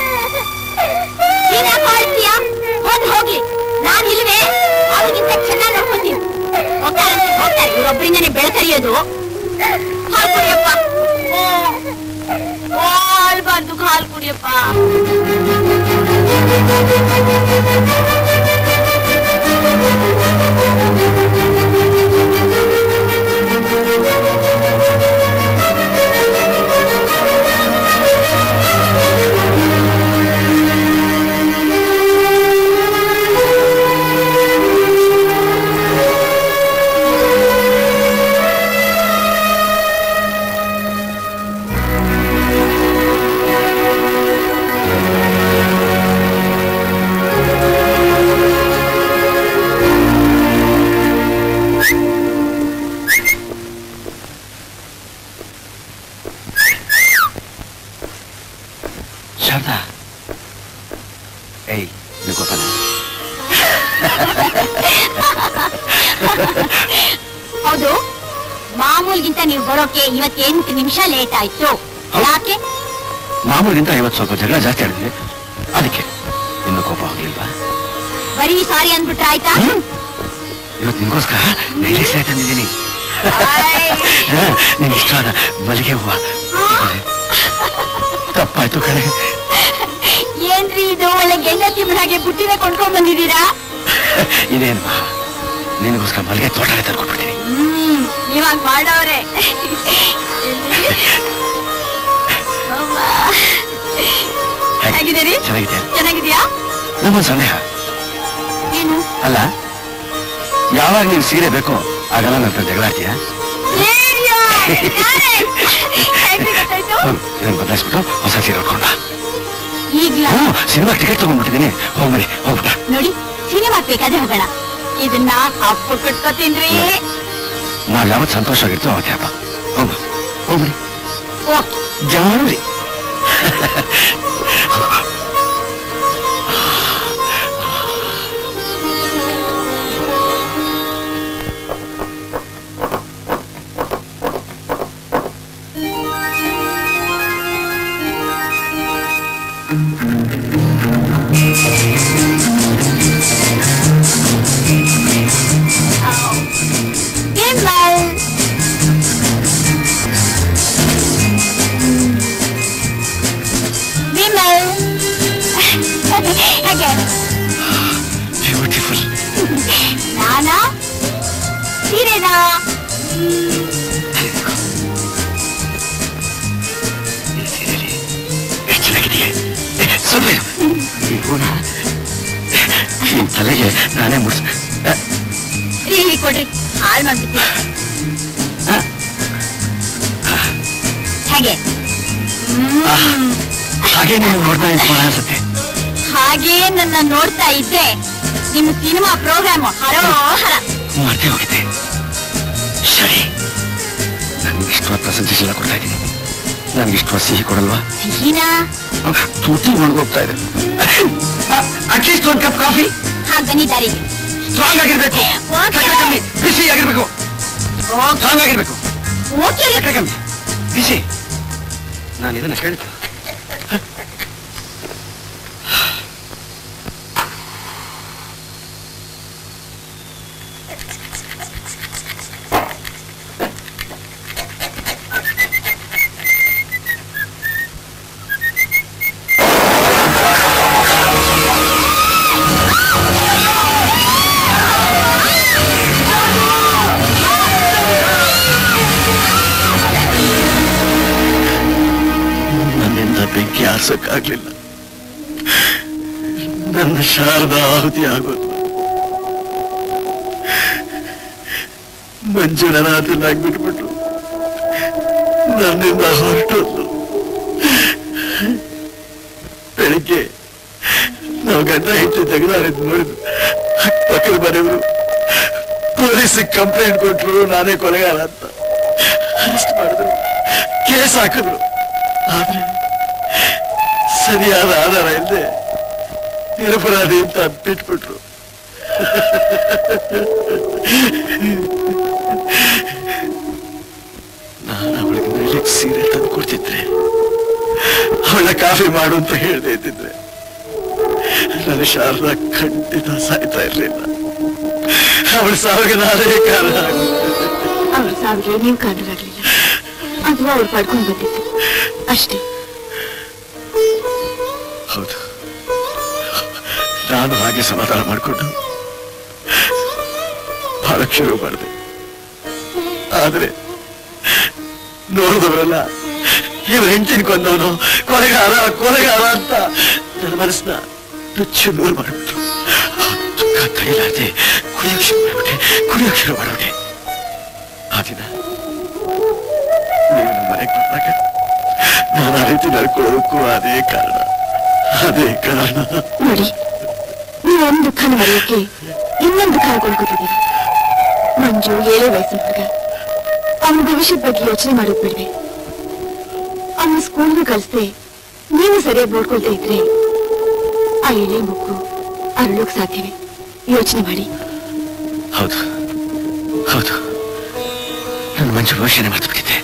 A: ನೀನ್ ಯಾಕೆ ಆಳ್ತೀಯ ಹೋಗಿ ಹೋಗ್ಲಿ ನಾನ್ ಇಲ್ವೇ ಅವ್ರಿಗಿಂತ ಚೆನ್ನಾಗಿ ನೋಡ್ಕೊತೀನಿ ಹೋಗ್ತಾರೆ ಅಂತ ಹೋಗ್ತಾರೆ ಇವ್ರೊಬ್ಬರಿಂದನೇ ಬೆಳಕರಿಯೋದು ಹಾಲು ಕುಡಿಯಪ್ಪ ಓ ಓ ಅಳ್ಬಾರ್ದು ಹಾಲು ಕುಡಿಯಪ್ಪ
F: ಶಾರದಾ ಏಯ್ ನೀವು ಗೋಪಾಲ
A: ಹೌದು ಮಾಮೂಲ್ಗಿಂತ ನೀವು ಬರೋಕೆ ಇವತ್ತು ಎಂಟು ನಿಮಿಷ ಲೇಟ್ ಆಯ್ತು ಯಾಕೆ
F: ಮಾಮೂಲಿಗಿಂತ ಇವತ್ತು ಸ್ವಲ್ಪ ಜಗಳ ಜಾಸ್ತಿ ಆಡಿದ್ವಿ ಅದಕ್ಕೆ ಇನ್ನು ಕೋಪ ಹೋಗ್ಲಿಲ್ವಾ
A: ಬರೀ ಸಾರಿ ಅಂದ್ಬಿಟ್ರೆ ಆಯ್ತಾ
F: ಇವತ್ತು ನಿಂಗೋಸ್ಕರ ನೈಲಿ ಸಹ ತಂದಿದ್ದೀನಿ
A: ಆಯ್.
F: ನಿನ್ ಇಷ್ಟವಾದ ಮಲ್ಲಿಗೆ ಹೂವ ತಪ್ಪಾಯ್ತು ಕಣೆ
A: ಏನ್ರಿ ಇದು ಒಳ್ಳೆ ಗೆಂಡತಿ ಹಾಗೆ ಬುಟ್ಟಿನ ಕೊಂಡ್ಕೊಂಡ್ ಬಂದಿದ್ದೀರಾ
F: ಇದೇನು ನಿನಗೋಸ್ಕರ ಮಲ್ಲಿಗೆ ತೋಟನೇ ತಂದ್ಕೊಟ್ಬಿಡ್ತೀನಿ
A: ಹ್ಮ್ ಇವಾಗ ಮಾಡವ್ರೆ ಹೇಗಿದ್ದೀರಿ
F: ಚೆನ್ನಾಗಿದೆ
A: ಚೆನ್ನಾಗಿದ್ಯಾ
F: ನಮ್ಮೊಂದು ಸಂದೇಹ
A: ಏನು
F: ಅಲ್ಲ ಯಾವಾಗ ನೀನು ಸೀರೆ ಬೇಕೋ ಆಗಲ್ಲ ನನ್ನ ಹತ್ರ ಜಗಳ ಆಡ್ತೀಯಾ
A: ಏನ್ಯಾ? ಯಾರೇ? ಹೇಗ್ರಿ ಗೊತ್ತಾಯ್ತು?
F: ಇದನ್ನು ಬದಲಾಯಿಸ್ಬಿಟ್ಟು ಹೊಸ ಸೀರೆ ಉಟ್ಕೊಂಡ
A: ಈಗ್ಲಾ
F: ಹ್ಞೂ ಸಿನಿಮಾ ಟಿಕೆಟ್ ತಗೊಂಡ್ಬಿಟ್ಟಿದ್ದೀನಿ ಹೋಗ್ಬರಿ ಹೋಗ್ಬಿಟ್ಟ
A: ನೋಡಿ ಸಿನಿಮಾ ಬೇಕಾದ್ರೆ ಹೋಗೋಣ ಇದನ್ನ ಹಬ್ಬ ಕಟ್ಕೋತೀನ್ರಿ
F: ನಾವ್ ಯಾವತ್ತು ಸಂತೋಷವಾಗಿರ್ತೋ ಅವತ್ತೆ ಹಬ್ಬ ಹೋಗು ಹೋಗ್ಬಿಡಿ
A: ಓಕೆ
F: ಜಾರಿ
A: Gimbal. Gimbal. Again.
F: ಬ್ಯೂಟಿಫುಲ್
A: ನಾನಾ ಸೀರೆನಾ
F: ಈ ಸೀರೆಲಿ ಎಷ್ಟು ಚೆನ್ನಾಗಿದೆಯೇ ಏ, ಸ್ವಲ್ಪ ಇರು. ಈ ಹೂನ ಈ ತಲೆಗೆ ನಾನೇ ಮುಡ್ಸ್
A: ಇಲ್ಲಿ ಕೊಡ್ರಿ ಹಾಳು ಮಾಡ್ಬಿಡ್ತೀನಿ
G: ಹೇಗೆ
F: ಹಾಗೆ ನೀನು ನೋಡ್ತಾ ಇದ್ಕೋಣ ಅನ್ಸುತ್ತೆ
G: ಹಾಗೆ ನನ್ನ ನೋಡ್ತಾ ಇದ್ದೆ ನಿಮ್ಮ ಸಿನಿಮಾ ಪ್ರೋಗ್ರಾಮ್ ಹರೋ ಹರ
F: ಮರ್ತೇ ಹೋಗಿದೆ ಸರಿ ನನಗೆ ಇಷ್ಟವಾದ ಪ್ರೆಸೆಂಟೇಷನ್ ಎಲ್ಲ ಕೊಡ್ತಾ ಇದ್ದೀನಿ ನನಗೆ ಇಷ್ಟವಾದ ಸಿಹಿ ಕೊಡಲ್ವಾ
G: ಸಿಹಿನಾ
F: ತುಟಿ ಒಣಗೋಗ್ತಾ ಇದೆ ಅಟ್ಲೀಸ್ಟ್ ಒಂದು ಕಪ್ ಕಾಫಿ
G: ಹಾಗೆ ಬನ್ನಿ ದಾರಿಗೆ
F: ಸ್ಟ್ರಾಂಗ್ ಆಗಿರ್ಬೇಕು ಸಕ್ಕರೆ ಕಮ್ಮಿ ಬಿಸಿ ಆಗಿರ್ಬೇಕು ಸ್ಟ್ರಾಂಗ್ ಆಗಿರ್ಬೇಕು
G: ಓಕೆ
F: ಸಕ್ಕರೆ ಕಮ್ಮಿ ಬಿಸಿ ನಾನು ಇದನ್ನ ಕೇಳ್ತೀನಿ ನನ್ನಿಂದ ಬೆಂಕಿ ಆರ್ಸಕ್ಕಾಗ್ಲಿಲ್ಲ ನನ್ನ ಶಾರದ ಆಹುತಿ ಆಗೋದು ಮಂಜುಳನಾಥನಾಗ್ಬಿಟ್ಬಿಟ್ರು ನನ್ನಿಂದ ಹೊರಟೋದು ಬೆಳಿಗ್ಗೆ ನಾವು ಗಂಡ ಹೆಂಡತಿ ತೆಗೆದಾಡಿದ್ದು ನೋಡಿದ್ರು ಪಕ್ಕದ ಮನೆಯವರು ಪೊಲೀಸಿಗೆ ಕಂಪ್ಲೇಂಟ್ ಕೊಟ್ರು ನಾನೇ ಕೊಲೆಗಾರ ಅಂತ ಅರೆಸ್ಟ್ ಮಾಡಿದ್ರು ಕೇಸ್ ಹಾಕಿದ್ರು ಆದ್ರೆ ಸರಿಯಾದ ಆಧಾರ ಇಲ್ಲದೆ ನಿರಪರಾಧಿ ಅಂತ ಬಿಟ್ಬಿಟ್ರು ನಾನು ಅವಳಿಗೆ ಮೇಲಿಗೆ ಸೀರೆ ತಂದು ಕೊಡ್ತಿದ್ರೆ ಅವಳ ಕಾಫಿ ಮಾಡು ಅಂತ ಹೇಳ್ದೆ ಇದ್ದಿದ್ರೆ ನನ್ನ ಶಾರದಾ ಖಂಡಿತ ಸಾಯ್ತಾ ಇರ್ಲಿಲ್ಲ ಅವಳ ಸಾವಿಗೆ ನಾನೇ ಕಾರಣ
A: ಅವ್ರ ಸಾವಿಗೆ ನೀವು ಕಾರಣರಾಗ್ಲಿಲ್ಲ ಅಥವಾ ಅವ್ರು ಪಡ್ಕೊಂಡು ಬಂದಿದ್ದು ಅಷ್ಟೇ
F: ಹೌದು ನಾನು ಹಾಗೆ ಸಮಾಧಾನ ಮಾಡಿಕೊಂಡು ಬಹಳ ಶುರು ಮಾಡಿದೆ ಆದ್ರೆ ನೋಡಿದವರೆಲ್ಲ ಇವ್ರ ಹೆಂಡತಿನ ಕೊಂದವನು ಕೊಲೆಗಾರ ಕೊಲೆಗಾರ ಅಂತ ನನ್ನ ಮನಸ್ಸನ್ನ ನುಚ್ಚು ನೂರು ಮಾಡಿಬಿಟ್ರು ಆ ದುಃಖ ಕೈಲಾದೆ ಕುಡಿಯೋಕ್ ಶುರು ಮಾಡ್ಬಿಟ್ಟೆ ಕುಡಿಯೋಕ್ ಶುರು ಮಾಡ್ಬಿಟ್ಟೆ ಆ ದಿನ ನೀವು ನಮ್ಮ ಮನೆಗೆ ಬಂದಾಗ ನಾನು ಆ ರೀತಿ ನಡ್ಕೊಳ್ಳೋದಕ್ಕೂ ಅದೇ ಕಾರಣ ಅದೇ ಕಾರಣ
A: ನೋಡಿ ನೀವು ಒಂದ್ ದುಃಖನ ಮರೆಯೋಕೆ ಇನ್ನೊಂದು ದುಃಖ ಕೊಂಡ್ಕೊತಿದ್ದೀರಿ ಮಂಜು ಏಳೇ ವಯಸ್ಸಿನ ಹುಡುಗ ಅವನ ಭವಿಷ್ಯದ ಬಗ್ಗೆ ಯೋಚನೆ ಮಾಡೋದ್ ಬಿಡ್ವೆ ಅವನ ಸ್ಕೂಲ್ಗೆ ಕಳಿಸ್ದೆ ನೀವು ಸರಿಯಾಗಿ ನೋಡ್ಕೊಳ್ತಾ ಇದ್ರೆ ಆ ಎಳೆ ಮಗು ಅರಳೋಕ್ ಸಾಧ್ಯವೇ ಯೋಚನೆ ಮಾಡಿ
F: ಹೌದು ಹೌದು ನನ್ನ ಮಂಜು ಭವಿಷ್ಯನೇ ಮರ್ತು ಬಿಟ್ಟಿದ್ದೆ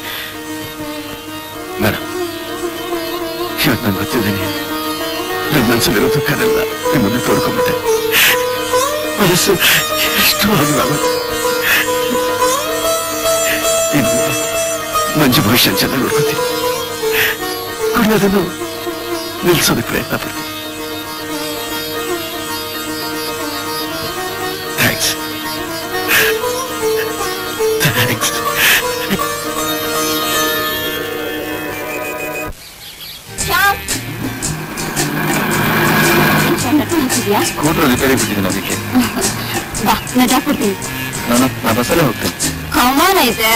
F: ಮೇಡಮ್ ಇವತ್ತು ನಾನು ಗೊತ್ತಿದ್ದೇನೆ ನನ್ನ ಮನಸ್ಸಲ್ಲಿರೋ ದುಃಖನೆಲ್ಲ ನಿಮ್ಮನ್ನು ತೋಡ್ಕೊಂಡ್ಬಿಟ್ಟೆ ಮನಸ್ಸು ಎಷ್ಟು ಆಗುತ್ತೆ ಇನ್ನು ಮಂಜು ಭವಿಷ್ಯ ಚೆನ್ನಾಗಿ ನೋಡ್ಕೋತೀನಿ ಕುಡಿಯೋದನ್ನು ನಿಲ್ಸೋದಕ್ಕೆ ಪ್ರಯತ್ನ ಪಡ್ತೀನಿ ಥ್ಯಾಂಕ್ಸ್ ಥ್ಯಾಂಕ್ಸ್ ಸ್ಕೂಟರ್ ರಿಪೇರಿ ಬಿಟ್ಟಿದ್ದೀನಿ ಅದಕ್ಕೆ
A: ಬಾ ನಜಾ ಕೊಡ್ತೀನಿ
F: ನಾನು ನಾ ಬಸ್ಸಲ್ಲೇ ಹೋಗ್ತೇನೆ
G: ಕಮಾನ ಇದೆ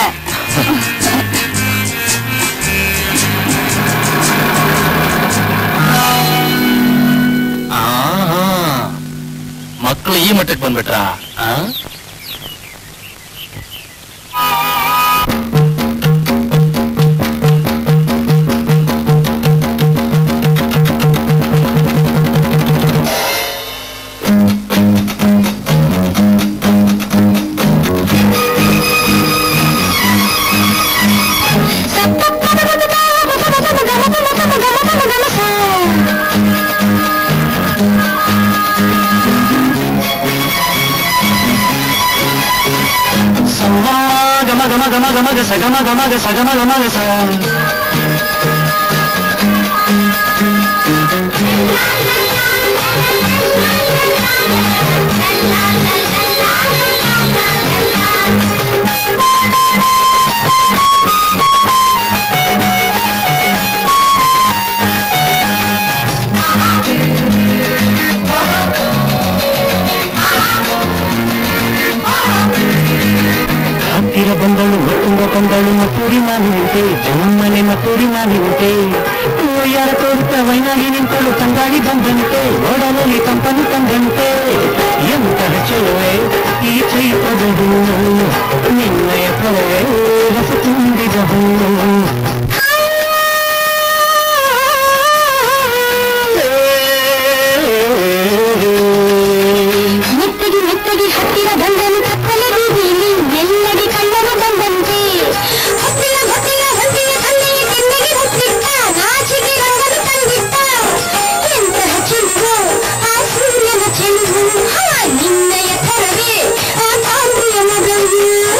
H: ಮಕ್ಕಳು ಈ ಮಟ್ಟಕ್ಕೆ ಬಂದ್ಬಿಟ್ರಾ ಆ? ಗಮ ಗಮ ಗಮ ಗಮ ಗಸ ಗಮ ಗಮ ಗಸ ಗಮ ಗಮ ಗಸ ಹತ್ತಿರ ಬಂದಳು ಮತ್ತೊಂದ ಬಂದಳು ಮತ್ತೂರಿ ನಾನು ನಿಂತೆ ಜನ
J: ನಮ್ಮನೆ ಮತ್ತೂರಿ ನಿಂತೆ ಯಾರ ತೋರುತ್ತ ವೈನಾಗಿ ನಿಂತಳು ತಂಗಾಡಿ ಬಂದಂತೆ ಓಡಲಲ್ಲಿ ತಂಪನು ತಂದಂತೆ ಎಂತಹ ಚೆಲುವೆ ಈ ಚೈತ್ರದ ಹೂವು ನಿನ್ನಯ ಪ್ರವೇ ರಸ ತುಂಬಿದ ಹೂವು
I: ಮೆತ್ತಗೆ ಮೆತ್ತಗೆ ಹತ್ತಿರ ಬಂದನು ಕತ್ತಲೆ ಬೀದಿಲಿ ಎಲ್ಲೆಡೆ ಕಳ್ಳನು ಬಂದಂತೆ ಹೊತ್ತಿನ ಹೊತ್ತಿನ ಹೊತ್ತಿನ ಕನ್ನೆಯ ಕೆನ್ನೆಗೆ ಮುತ್ತಿಟ್ಟ ನಾಚಿಗೆ ರಂಗನು ತಂದಿಟ್ಟ ಎಂತಹ ಚೆಲುವು ಆ ಸೂರ್ಯನ ಚೆಲುವು ಹಾ ನಿನ್ನಯ ಥರವೇ ಆ ಕಾಂತಿಯ ಮಗವು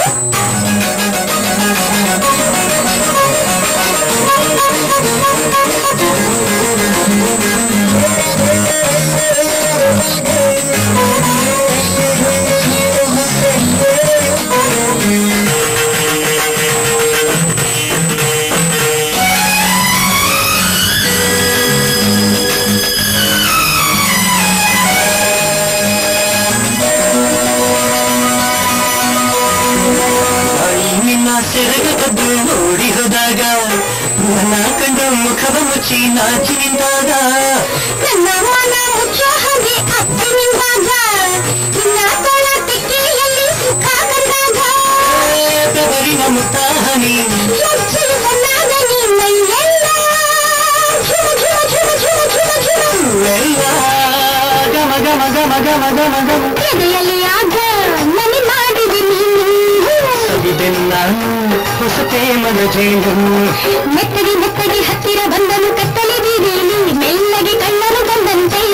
J: ನಿನ್ನ ಸೆರಗ ಕದ್ದು ನೋಡಿ ಹೋದಾಗ ನನ್ನ ಕಂಡ ಮುಖವ ಮುಚ್ಚಿ ನಾಚಿ ನಿಂತಾಗ
I: ನನ್ನ ಮನ ಮುಚ್ಚೋ ಹಾಗೆ ಅತ್ತೆ ನಿಂತಾಗ ನಿನ್ನ ತೋಳ ತೆಕ್ಕೆಯಲ್ಲಿ ಸುಖ ಕಂಡಾಗ
J: ಬೆವರಿನ ಮುತ್ತಾಹನಿ
I: ಮುಚ್ಚಿರು ಕಣ್ಣಾಗ ನೀ ಮೈಯೆಲ್ಲ ಝುಮ ಝುಮ ಝುಮ ಝುಮ ಝುಮ ಝುಮ
J: ಎಲ್ಲ ಗಮ ಗಮ ಗಮ ಗಮ ಗಮ ಗಮ
I: ಎದೆಯಲ್ಲಿ ಆಗ ಮನೆ ಮಾಡಿದೆ ನೀನು
J: ಸವಿದೆ ನಾನು ಹೊಸ ಪ್ರೇಮದ ಜೇನು
I: ಮೆತ್ತಗೆ ಮೆತ್ತಗೆ ಹತ್ತಿರ ಬಂದನು ಕತ್ತಲೆ ಬೀದಿಲಿ ಮೆಲ್ಲಗೆ ಕಳ್ಳನು ಬಂದಂತೆ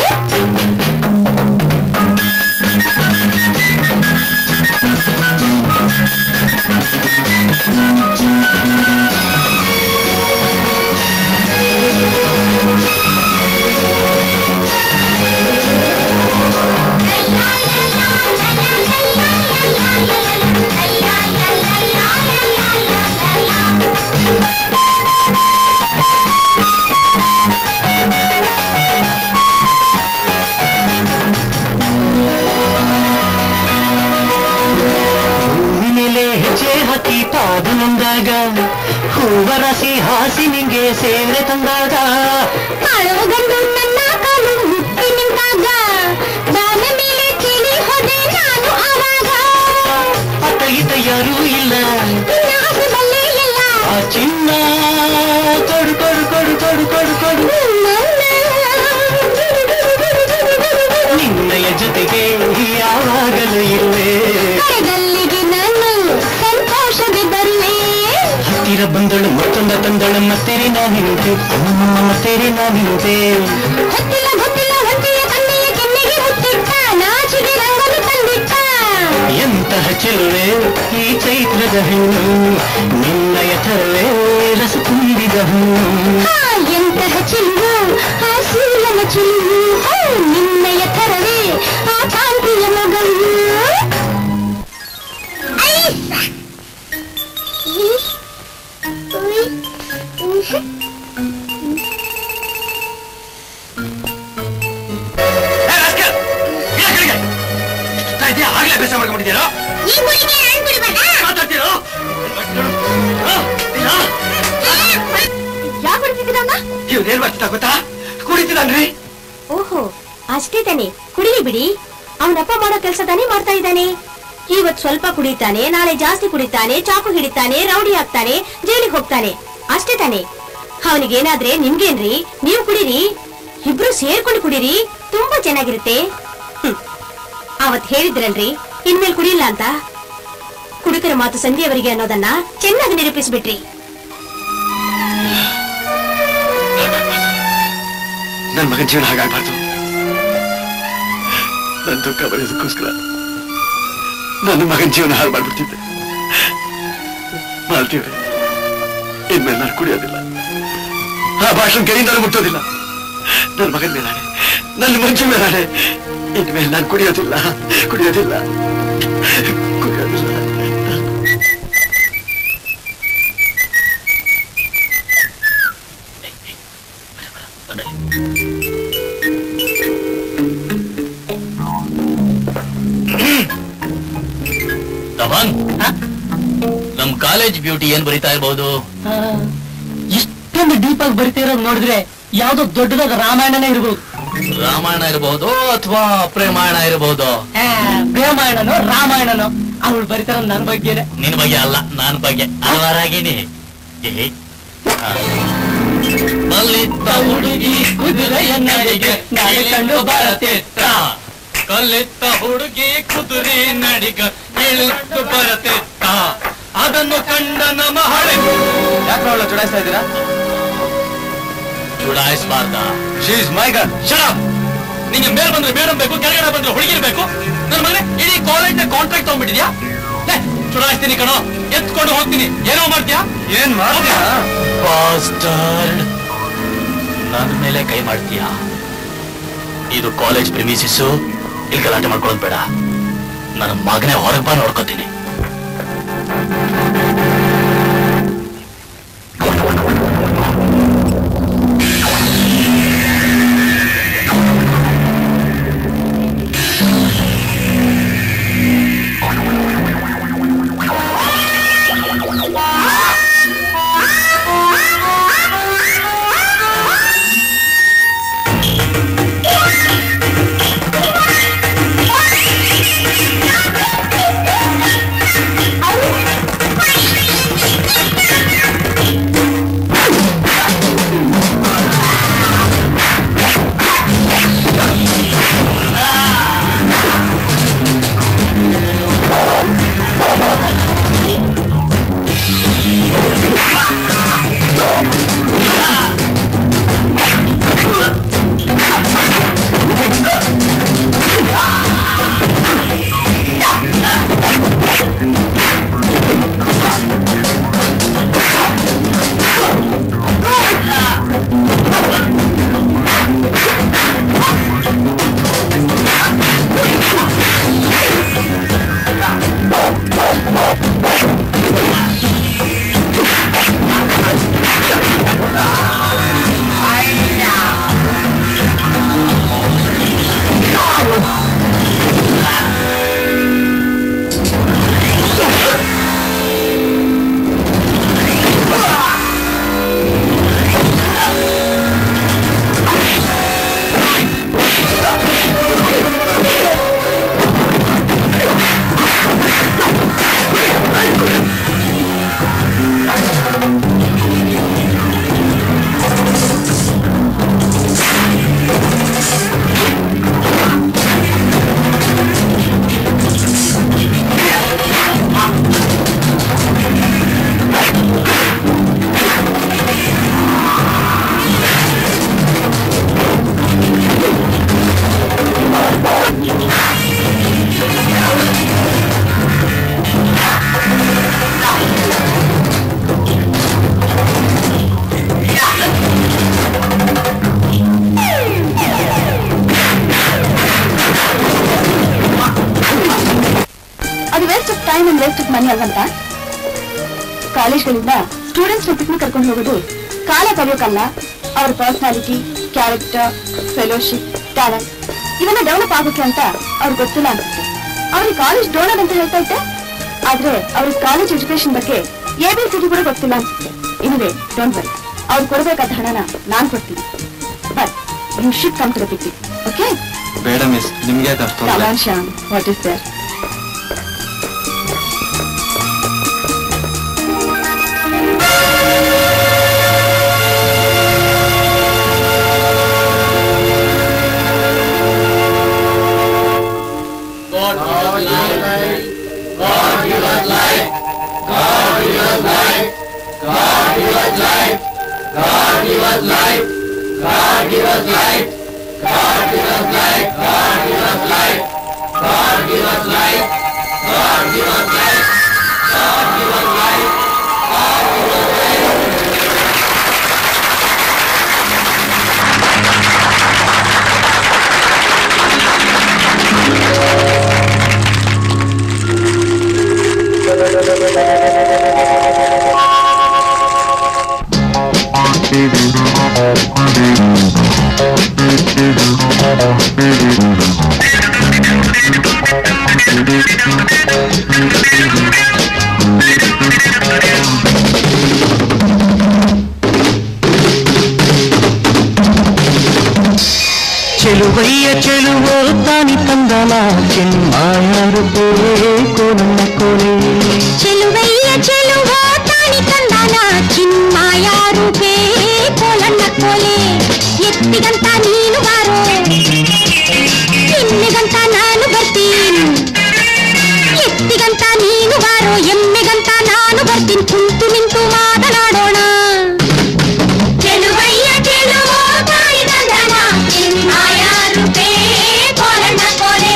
J: ಮೇಲೆ ಹೆಜ್ಜೆ ಹಾಕಿ ಪಾದ ಮುಂದಾಗ ಹೂವರಸಿ ಹಾಸಿ ನಿಂಗೆ ಸೇವೆ ತಂದಾಗ
I: ಕಾಳು ಗಂಡು ನನ್ನ ಕಾಲು ಮುಟ್ಟಿ ನಿಂತಾಗ ಬಾಲ ಮೇಲೆ ಚೀಲಿ ಹೋದೆ ನಾನು ಆವಾಗ
J: ಅತ್ತ ಇತ್ತ ಯಾರೂ ಇಲ್ಲ
I: ನಿನ್ನ ಆಸೆ ಬಲ್ಲೆ ಇಲ್ಲ
J: ಆ ಚಿನ್ನ ಕೊಡು ಕೊಡು ಕೊಡು ಕೊಡು ಕೊಡು ಕೊಡು ನಿನ್ನಯ ಜೊತೆಗೆ ಯಾವಾಗಲೂ ಇರುವೆ
I: ಕಡೆಗಲ್ಲಿಗೆ ನಾನು ಸಂತೋಷದೆ ಬರುವೆ
J: ಹತ್ತಿರ ಬಂದಳು ಮತ್ತೊಂದ ತಂದಳು ಮತ್ತೆರಿ ನಾನಿರುವೆ ಮತ್ತೆರಿ ನಾನಿರುವೆ
I: ಗೊತ್ತಿಲ್ಲ ಗೊತ್ತಿಲ್ಲ ಹೊಟ್ಟೆಯ ಕನ್ನೆಯ ಕೆನ್ನೆಗೆ ಮುತ್ತಿಟ್ಟ ನಾಚಿಗೆ ರಂಗನು ತಂದಿಟ್ಟ
J: ಎಂತಹ ಚೆಲುವೆ ಈ ಚೈತ್ರದ ಹೆಣ್ಣು ನಿನ್ನಯ ಥರವೇ ರಸ ತುಂಬಿದ ಹಣ್ಣು
I: ಆ ಎಂತಹ ಚೆಲುವು ಆ ಸೂರ್ಯನ ಚೆಲುವು ಹೋ ನಿನ್ನಯ ಥರವೇ ಆ ಕಾಂತಿಯ ಮಗಳು ಐಸ. ಇಶ್. ಉಯ್. ಉಹ್.
F: ಆಗ್ಲೇ ಬೇಸ ಮಾಡ್ಕೊಂಡಿದ್ದೀರಾ
I: ಈ ಗುಳಿಗೆ ನಾನು ಕುಡಿಬಾರ್ದಾ?
F: ಮಾತಾಡ್ತೀರೋ
A: ಯಾಕೆ ಹೊಡ್ತಿದ್ದೀರಮ್ಮ
F: ಇವ್ನೇನ್ ಮಾಡ್ತಿದ್ದ ಗೊತ್ತಾ ಕುಡಿತಿದ್ದಾನ್ರಿ
A: ಓಹೋ ಅಷ್ಟೇ ತಾನೆ ಕುಡಿಲಿ ಬಿಡಿ ಅವನಪ್ಪ ಮಾಡೋ ಕೆಲಸ ತಾನೇ ಮಾಡ್ತಾ ಇದ್ದಾನೆ ಇವತ್ ಸ್ವಲ್ಪ ಕುಡಿತಾನೆ ನಾಳೆ ಜಾಸ್ತಿ ಕುಡಿತಾನೆ ಚಾಕು ಹಿಡಿತಾನೆ ರೌಡಿ ಆಗ್ತಾನೆ ಜೈಲಿಗೆ ಹೋಗ್ತಾನೆ ಅಷ್ಟೇ ತಾನೆ ಅವನಿಗೇನಾದ್ರೆ ನಿಮ್ಗೇನ್ರಿ ನೀವು ಕುಡೀರಿ ಇಬ್ರು ಸೇರ್ಕೊಂಡು ಕುಡೀರಿ ತುಂಬಾ ಚೆನ್ನಾಗಿರುತ್ತೆ ಹ್ಮ್. ಅವತ್ ಹೇಳಿದ್ರಲ್ರಿ ಇನ್ಮೇಲ್ ಕುಡಿಯಿಲ್ಲ ಅಂತ ಕುಡುಕರ ಮಾತು ಸಂಧ್ಯಯವರಿಗೆ ಅನ್ನೋದನ್ನ ಚೆನ್ನಾಗಿ ನಿರೂಪಿಸ್ಬಿಟ್ರಿ
F: ನನ್ ಮಗನ್ ಜೀವನ ಹಾಗಾಗ್ಬಾರ್ದು ನನ್ ದುಃಖ ಬರೆಯೋದಕ್ಕೋಸ್ಕರ ನನ್ನ ಮಗನ್ ಜೀವನ ಹಾಳು ಮಾಡ್ಬಿಡ್ತಿದ್ದೆ ಮಾಡ್ತೀವ್ರಿ ಇನ್ಮೇಲೆ ನಾನು ಕುಡಿಯೋದಿಲ್ಲ ಆ ಭಾಷಣ ಕೈಯಿಂದಲೂ ಮುಟ್ಟೋದಿಲ್ಲ ನನ್ನ ಮಗನ್ ಮೇಲಾಣೆ ನನ್ನ ಮಂಜು ಮೇಲಾಣೆ ಇನ್ಮೇಲೆ ನಾನು ಕುಡಿಯೋದಿಲ್ಲ ಕುಡಿಯೋದಿಲ್ಲ ಕುಡಿಯೋದಿಲ್ಲ
H: ತವನ್ ನಮ್ ಕಾಲೇಜ್ ಬ್ಯೂಟಿ ಏನ್ ಬರೀತಾ ಇರ್ಬೋದು
J: ಇಷ್ಟೊಂದು ಡೀಪ್ ಆಗಿ ಬರಿತಿರೋದು ನೋಡಿದ್ರೆ ಯಾವ್ದೋ ದೊಡ್ಡದಾದ ರಾಮಾಯಣನೇ ಇರ್ಬೋದು
H: ರಾಮಾಯಣ ಇರಬಹುದು ಅಥವಾ ಪ್ರೇಮಾಯಣ ಇರಬಹುದು
J: ಆ, ಪ್ರೇಮಾಯಣನೋ ರಾಮಾಯಣನೋ ಅವಳು ಬರಿತಾರ ನನ್ ಬಗ್ಗೆನೆ
H: ನಿನ್ ಬಗ್ಗೆ ಅಲ್ಲ ನಾನ್ ಬಗ್ಗೆ ಹಲವಾರಾಗಿನಿ ಮಲ್ಲಿತ್ತ ಹುಡುಗಿ
J: ಕುದುರೆಯ ನಡಿಗೆ ನಾಳೆ ಕಂಡು ಬರತಿತ್ತ
H: ಕಲ್ಲಿತ್ತ ಹುಡುಗಿ ಕುದುರೆ ನಡಿಗ ಇಳಿದು ಬರತಿತ್ತ ಅದನ್ನು ಕಂಡ ನಮ್ಮ ಹಳೆ
B: ಯಾಕೆ ಅವಳ ಚುಡಾಯಿಸ್ತಾ ಇದ್ದೀರಾ
H: ಚುಡಾಯಿಸಬಾರ್ದ
B: ಶಿ ಇಸ್ ಮೈ ಗರ್ಲ್
H: ಶರಾಬ್ ನಿಂಗೆ ಮೇಲ್ ಬಂದ್ರೆ ಮೇಡಮ್ ಬೇಕು ಕೆಳಗಡೆ ಬಂದ್ರೆ ಹುಡುಗಿರ್ಬೇಕು ನನ್ನ ಮಗನೇ ಇಡೀ ಕಾಲೇಜ್ ಕಾಂಟ್ರಾಕ್ಟ್ ತಗೊಂಡ್ಬಿಟ್ಟಿದ್ಯಾ ಲೇ, ಚುಡಾಯಿಸ್ತೀನಿ ಕಣೋ ಎತ್ಕೊಂಡು ಹೋಗ್ತೀನಿ ಏನೋ ಮಾಡ್ತೀಯಾ
B: ಏನ್ ಮಾಡ್ತೀಯಾ
H: ಬಾಸ್ಟರ್ಡ್ ನನ್ನ ಮೇಲೆ ಕೈ ಮಾಡ್ತೀಯಾ ಇದು ಕಾಲೇಜ್ ಪ್ರಿಮಿಸಿಸ್ಸು ಇಲ್ಲಿ ಗಲಾಟೆ ಮಾಡ್ಕೊಳ್ಳೋದು ಬೇಡ ನನ್ನ ಮಗನೇ ಹೊರಗೆ ಬಾ ನೋಡ್ಕೋತೀನಿ
A: ಅದು waste of time and waste of money ಅಲ್ವಂತ ಕಾಲೇಜ್ಗಳಿಂದ ಸ್ಟೂಡೆಂಟ್ಸ್ ಪಿಕ್ನಿಕ್ ಕರ್ಕೊಂಡು ಹೋಗೋದು ಕಾಲ ಕಲಿಯೋಕಲ್ಲ ಅವ್ರ ಪರ್ಸನಾಲಿಟಿ ಕ್ಯಾರೆಕ್ಟರ್ ಫೆಲೋಶಿಪ್ ಟ್ಯಾಲೆಂಟ್ ಇವೆಲ್ಲ ಡೆವಲಪ್ ಆಗುತ್ತೆ ಅಂತ ಅವ್ರಿಗೆ ಗೊತ್ತಿಲ್ಲ ಅನ್ಸುತ್ತೆ ಅವ್ರಿಗೆ ಕಾಲೇಜ್ ಡೋನರ್ ಅಂತ ಹೇಳ್ತಾ ಇದ್ದೆ ಆದ್ರೆ ಅವ್ರಿಗೆ ಕಾಲೇಜ್ ಎಜುಕೇಶನ್ ಬಗ್ಗೆ ಎ ಬಿ ಸಿಟಿ ಕೂಡ ಗೊತ್ತಿಲ್ಲ ಅನ್ಸುತ್ತೆ ಇನಿವೆ ಡೋಂಟ್ ವರಿ ಅವ್ರು ಕೊಡ್ಬೇಕಾದ ಹಣನ ನಾನ್ ಕೊಡ್ತೀನಿ but you should come to the picnic okay
B: ಬೇಡ ಮಿಸ್ ನಿಮ್ಗೆ ಯಾಕೆ ಅಷ್ಟು ತೊಂದ್ರೆ?
A: Come on Shyam what is there
I: Thank you.
J: ಚೆಲುವಯ್ಯ ಚೆಲುವೋ ತಾನಿ ತಂದಲ ಚಿನ್ಮಾಯರು ಬೇಕು ನನ್ನ ಕೊಲೆ
I: ಚೆಲುವಯ್ಯ ಚೆಲುವ ತಾನಿ ತಂದಾನ ಚಿನ್ಮಾಯ ರೂಪೇ ಕೋಲಣ್ಣ ಕೋಲೆ ಎತ್ತಿಗಂತ ನೀನು ಬಾರೋ ಎಮ್ಮೆಗಂತ ನಾನು ಬರ್ತೀನಿ ಎತ್ತಿಗಂತ ನೀನು ಬಾರೋ ಎಮ್ಮೆಗಂತ ನಾನು ಬರ್ತೀನಿ ಕುಂತು ನಿಂತು ಮಾತನಾಡೋಣ ಚೆಲುವಯ್ಯ ಚೆಲುವ ತಾನಿ ತಂದಾನ ಚಿನ್ಮಾಯ ರೂಪೇ ಕೋಲಣ್ಣ ಕೋಲೆ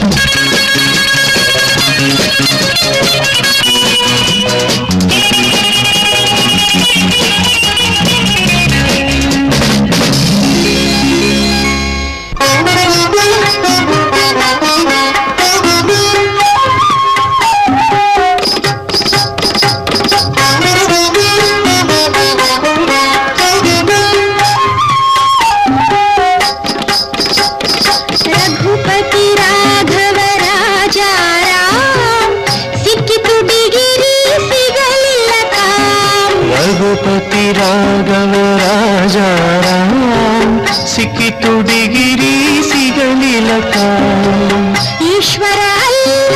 I: ರಘುಪತಿ ರಾಘವ ರಾಜ ರಾಮ್ ಸಿಕ್ಕಿತು ಡಿಗಿರಿ ಸಿಗಲಿಲ್ಲ ಕಾಮ್
J: ರಘುಪತಿ ರಾಘವ ರಾಜ ರಾಮ್ ಸಿಕ್ಕಿತು ಡಿಗಿರಿ ಸಿಗಲಿಲ್ಲ ಕಾಮ್
I: ಈಶ್ವರ ಅಲ್ಲ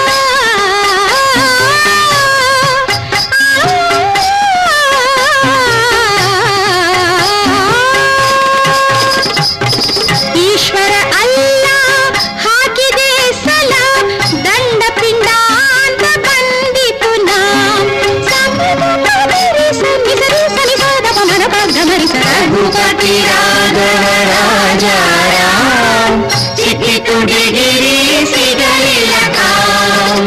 I: ಈಶ್ವರ ಅಲ್ಲ ಹಾಕಿದೆ ಸಲ ದಂಡ ಪಿಂಡ ಅಂತ ಬಂದಿತು ನಾಂ ರಘುಪತಿ ರಾಘವ ರಾಜ ರಾಮ್ ಸಿಕ್ಕಿತು ಡಿಗಿರಿ ಸಿಗಲಿಲ್ಲ ಕಾಮ್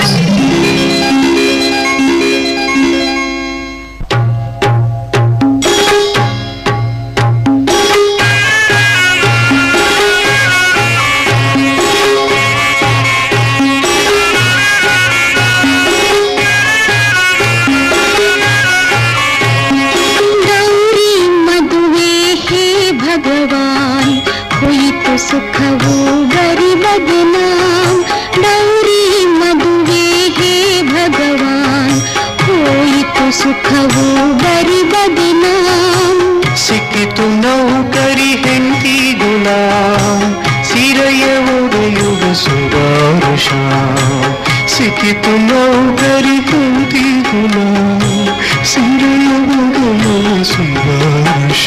I: ಗೌರಿ ಮದುವೆ ಹೇ ಭಗವಾನ್ ಹೋಯಿತು ಸುಖವು ಬರಿ ಬದನಾಮ್ ಗೌರಿ ಮದುವೆ ಹೇ ಭಗವಾನ್ ಹೋಯಿತು ಸುಖವು ಬರಿ ಬದನಾಮ್
J: ಸಿಕ್ಕಿತು ನೌಕರಿ ಹೆಂಡತಿ ಗುಲಾಮ್ ಸಿರೆಯ ಒಡೆಯುವ ಸುಧಾರುಷ ಸಿಕ್ಕಿತು ನೌಕರಿ ಹೆಂಡತಿ ಗುಲಾಮ್ ಸಿರೆಯ ಒಡೆಯುವ ಸುಧಾರುಷ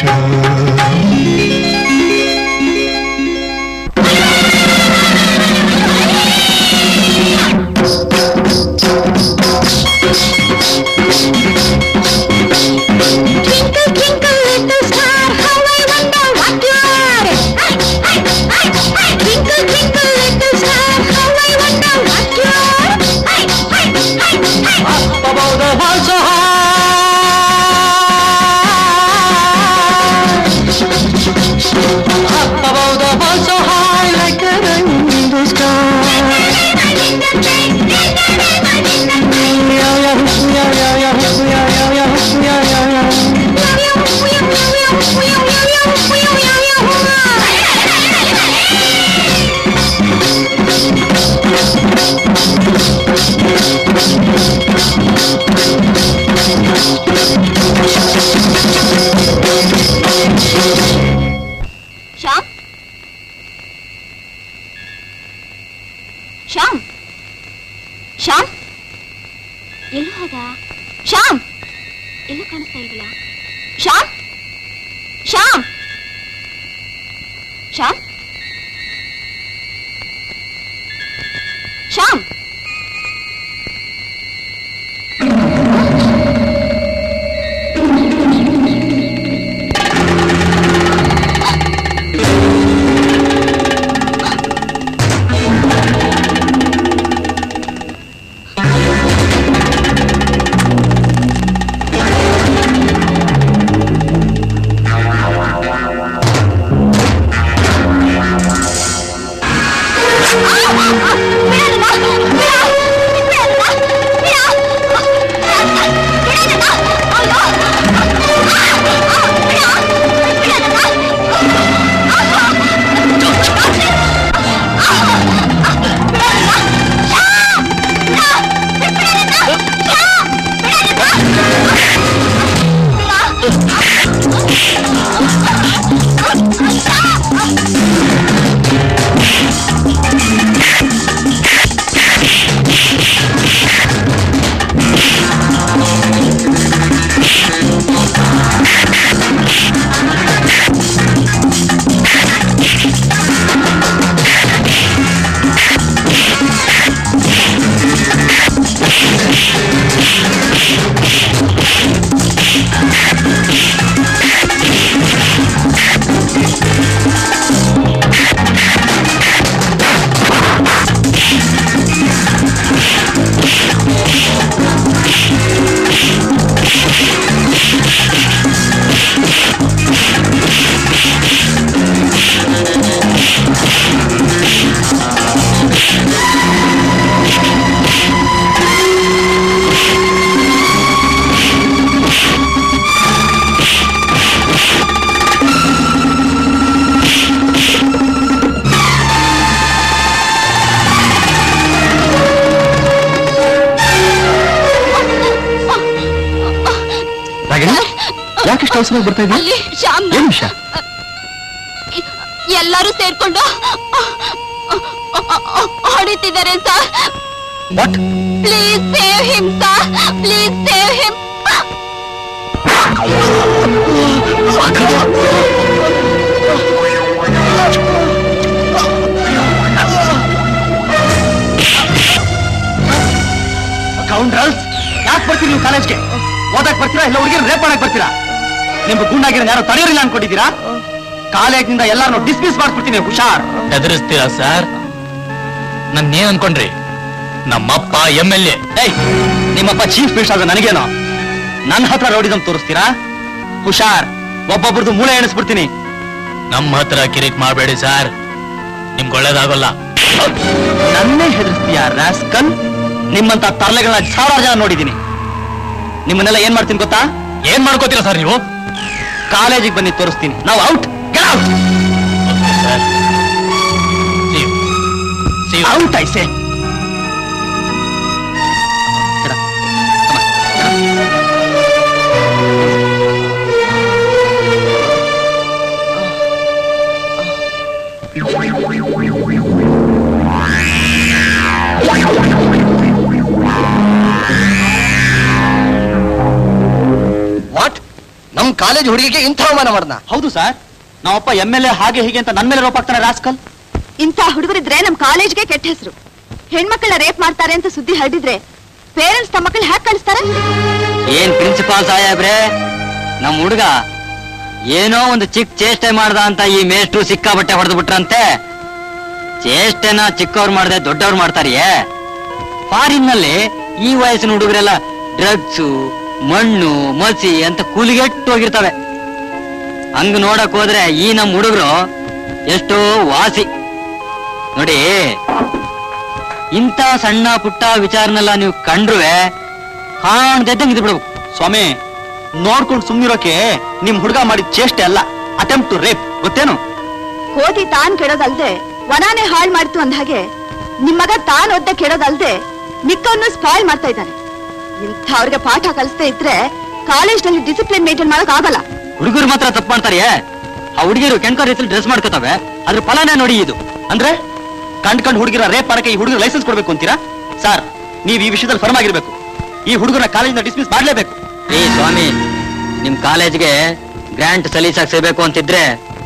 I: Twinkle, twinkle, little star, how I wonder what you are. Twinkle, twinkle, little star, how I wonder what you are.
J: above the walls so high. Up above the walls so high, like a diamond in the sky. Yeah, yeah, yeah, yeah, yeah, yeah, yeah, yeah, yeah, yeah, yeah.
A: Shyam Shyam Shyam ಎಲ್ಲೂ ಹೋದ ಶ್ಯಾಮ್ ಎಲ್ಲೂ ಕಾಣಿಸ್ತಾ ಇಲ್ವಲ್ಲ Shyam Shyam Shyam Shyam
I: Twinkle,
B: ಇಷ್ಟು ಅವಸರ ಬರ್ತಾ ಇದೆಯಾ
A: ಅಲ್ಲಿ ಶ್ಯಾಮ್
B: ಏನ್ ವಿಷಯ
A: ಎಲ್ಲರೂ ಸೇರ್ಕೊಂಡು ಹೊಡಿತಿದ್ದಾರೆ sir
B: what
A: please save him sir please save him
B: scoundrels ಯಾಕೆ ಬರ್ತೀರಿ ನೀವು ಕಾಲೇಜ್ಗೆ ಓದಕ್ ಬರ್ತೀರಾ ಇಲ್ಲ ಹುಡುಗಿರು ರೇಪ್ ಮಾಡಕ್ ಬರ್ತೀರಾ ನಿಮ್ಗೆ ಗುಂಡಾಗಿರೋ ಯಾರು ತಡೆಯೋರಿಲ್ಲ ಅನ್ಕೊಂಡಿದ್ದೀರಾ ಕಾಲೇಜ್ನಿಂದ ಎಲ್ಲಾರನ್ನು ಡಿಸ್ಮಿಸ್ ಮಾಡ್ಬಿಡ್ತೀನಿ ಹುಷಾರ್
K: ಹೆದರಿಸ್ತೀರಾ ಸರ್ ನನ್ನೇನ್ ಅನ್ಕೊಂಡ್ರಿ ನಮ್ಮಪ್ಪ ಎಂ ಎಲ್ ಎ
B: ಏಯ್ ನಿಮ್ಮಪ್ಪ ಚೀಫ್ ಮಿನಿಸ್ಟರ್ ಆಗ ನನಗೇನೋ ನನ್ನ ಹತ್ರ ರೌಡಿಸಮ್ ತೋರಿಸ್ತೀರಾ ಹುಷಾರ್ ಒಬ್ಬೊಬ್ರದ್ದು ಮೂಳೆ ಎಣಿಸ್ಬಿಡ್ತೀನಿ
K: ನಮ್ಮ ಹತ್ರ ಕಿರಿಕ್ ಮಾಡಬೇಡಿ ಸರ್ ನಿಮ್ಗೆ ಒಳ್ಳೇದಾಗಲ್ಲ
B: ನನ್ನೇ ಹೆದರ್ಸ್ತೀಯ ರಾಸ್ಕಲ್ ನಿಮ್ಮಂತ ತರಲೆಗಳನ್ನ ಸಾವಿರಾರು ಜನ ನೋಡಿದ್ದೀನಿ ನಿಮ್ಮನ್ನೆಲ್ಲ ಏನ್ ಮಾಡ್ತೀನಿ ಗೊತ್ತಾ
K: ಏನ್ ಮಾಡ್ಕೋತೀರಾ ಸರ್ ನೀವು
B: ಕಾಲೇಜಿಗೆ ಬನ್ನಿ ತೋರಿಸ್ತೀನಿ ನಾವು out out
K: sir
B: out I say
C: what ನಮ್ ಕಾಲೇಜ್ ಹುಡುಗಿಗೆ ಇಂಥ ಅವಮಾನ ಮಾಡ್ದ
B: ಹೌದು ಸರ್ ನಾವಪ್ಪ ಎಮ್ ಎಲ್ ಎ ಹಾಗೆ ಹೀಗೆ ಅಂತ ನನ್ ಮೇಲೆ ರೋಪ್ ಆಗ್ತಾನೆ ರಾಸ್ಕಲ್
A: ಇಂಥ ಹುಡುಗರಿದ್ರೆ ನಮ್ ಕಾಲೇಜ್ಗೆ ಕೆಟ್ಟ ಹೆಸರು ಹೆಣ್ಮಕ್ಳ ರೇಪ್ ಮಾಡ್ತಾರೆ ಅಂತ ಸುದ್ದಿ ಹರಡಿದ್ರೆ ಪೇರೆಂಟ್ಸ್ ತಮ್ಮ ಮಕ್ಕಳು ಹ್ಯಾಕ್ ಕಳಿಸ್ತಾರೆ
L: ಏನ್ ಪ್ರಿನ್ಸಿಪಾಲ್ ಸಾಹೇಬ್ರೆ ನಮ್ ಹುಡುಗ ಏನೋ ಒಂದು ಚಿಕ್ಕ ಚೇಷ್ಟೆ ಮಾಡ್ದ ಅಂತ ಈ ಮೇಷ್ಟ್ರು ಸಿಕ್ಕಾಬಟ್ಟೆ ಹೊಡೆದು ಬಿಟ್ರಂತೆ ಚೇಷ್ಟೆನ ಚಿಕ್ಕವ್ರು ಮಾಡದೆ ದೊಡ್ಡವ್ರು ಮಾಡ್ತಾರಿಯೇ ಫಾರಿನ್ ನಲ್ಲಿ ಈ ವಯಸ್ಸಿನ ಹುಡುಗರೆಲ್ಲ ಡ್ರಗ್ಸು ಮಣ್ಣು ಮಸಿ ಅಂತ ಕೂಲಿಗೆಟ್ಟು ಹೋಗಿರ್ತವೆ ಹಂಗ್ ನೋಡಕ್ ಹೋದ್ರೆ ಈ ನಮ್ ಹುಡುಗರು ಎಷ್ಟೋ ವಾಸಿ ನೋಡಿ ಇಂಥ ಸಣ್ಣ ಪುಟ್ಟ ವಿಚಾರನೆಲ್ಲ ನೀವು ಕಂಡ್ರುವೆ ಕಾಣ್ದೆದ್ದಂಗೆ ಇದು ಬಿಡ್ಬೇಕು
B: ಸ್ವಾಮಿ ನೋಡ್ಕೊಂಡು ಸುಮ್ನಿರೋಕೆ ನಿಮ್ ಹುಡುಗ ಮಾಡಿದ ಚೇಷ್ಟೆ ಅಲ್ಲ ಅಟೆಂಪ್ಟ್ ಟು ರೇಪ್ ಗೊತ್ತೇನು
A: ಕೋತಿ ತಾನ್ ಕೆಡೋದಲ್ದೆ ವನಾನೇ ಹಾಳ್ ಮಾಡ್ತು ಅಂದ ಹಾಗೆ ನಿಮ್ ಮಗ ತಾನ್ ಒದ್ದ ಕೆಡೋದಲ್ದೆ ಮಿಕ್ಕವನ್ನು ಸ್ಪಾಯ್ಲ್ ಮಾಡ್ತಾ ಇದ್ದಾನೆ ಇಂಥವ್ರಿಗೆ ಪಾಠ ಕಲಿಸ್ತಾ ಇದ್ರೆ ಕಾಲೇಜ್ನಲ್ಲಿ ಡಿಸಿಪ್ಲಿನ್ ಮೇಂಟೈನ್ ಮಾಡಕ್ ಆಗಲ್ಲ
L: ಹುಡುಗರು ಮಾತ್ರ ತಪ್ಪು ಮಾಡ್ತಾರಿಯೇ ಆ ಹುಡುಗಿರು ಕೆಂಕ ರೀತಿಲಿ ಡ್ರೆಸ್ ಮಾಡ್ಕೋತವೆ ಅದ್ರ ಫಲನೇ ನೋಡಿ ಇದು
B: ಅಂದ್ರೆ ಕಂಡ್ ಕಂಡ್ ಹುಡುಗಿರ ರೇಪ್ ಮಾಡಕ್ಕೆ ಈ ಹುಡುಗರು ಲೈಸೆನ್ಸ್ ಕೊಡ್ಬೇಕು ಅಂತೀರಾ ಸರ್ ನೀವ್ ಈ ವಿಷಯದಲ್ಲಿ ಫರ್ಮ್ ಆಗಿರ್ಬೇಕು ಈ ಹುಡುಗರ ಕಾಲೇಜಿಂದ ಡಿಸ್ಮಿಸ್ ಮಾಡ್ಲೇಬೇಕು
L: ಏ ಸ್ವಾಮಿ ನಿಮ್ ಕಾಲೇಜ್ಗೆ ಗ್ರಾಂಟ್ ಸಲೀಸಾಗಿ ಸೇರ್ಬೇಕು ಅಂತಿದ್ರೆ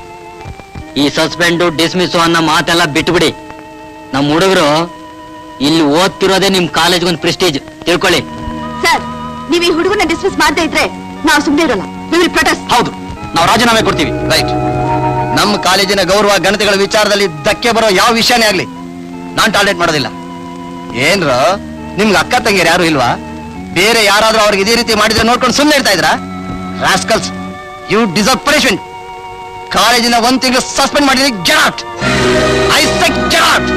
L: ಈ ಸಸ್ಪೆಂಡು ಡಿಸ್ಮಿಸ್ ಅನ್ನೋ ಮಾತೆಲ್ಲ ಬಿಟ್ಬಿಡಿ ನಮ್ ಹುಡುಗರು ಇಲ್ಲಿ ಓದ್ತಿರೋದೇ ನಿಮ್ ಕಾಲೇಜ್ಗೊಂದು ಪ್ರೆಸ್ಟೀಜ್ ತಿಳ್ಕೊಳ್ಳಿ
A: ಸರ್ ನೀವ್ ಈ ಹುಡುಗನ ಡಿಸ್ಮಿಸ್ ಮಾಡದೇ ಇದ್ರೆ ನಾವು ಸುಮ್ಮನೆ ಇರೋಲ್ಲ We will protest.
B: ಹೌದು ನಾವು ರಾಜೀನಾಮೆ ಕೊಡ್ತೀವಿ
C: ರೈಟ್ ನಮ್ಮ ಕಾಲೇಜಿನ ಗೌರವ ಘನತೆಗಳ ವಿಚಾರದಲ್ಲಿ ಧಕ್ಕೆ ಬರೋ ಯಾವ ವಿಷಯನೇ ಆಗ್ಲಿ ನಾನ್ ಟಾರ್ಗೆಟ್ ಮಾಡೋದಿಲ್ಲ ಏನ್ರ ನಿಮ್ಗೆ ಅಕ್ಕ ತಂಗಿಯರು ಯಾರು ಇಲ್ವಾ ಬೇರೆ ಯಾರಾದ್ರೂ ಅವ್ರಿಗೆ ಇದೇ ರೀತಿ ಮಾಡಿದ್ರೆ ನೋಡ್ಕೊಂಡು ಸುಮ್ಮನೆ ಇರ್ತಾ ಇದ್ರಾ ರಾಸ್ಕಲ್ಸ್ ಯು ಡಿಸರ್ವ್ ಪನಿಷ್ಮೆಂಟ್ ಕಾಲೇಜಿನ ಒಂದ್ ತಿಂಗಳು ಸಸ್ಪೆಂಡ್ ಮಾಡಿದ್ರೆ ಗೆಟ್ ಐ ಸೆಕ್ ಗೆಟ್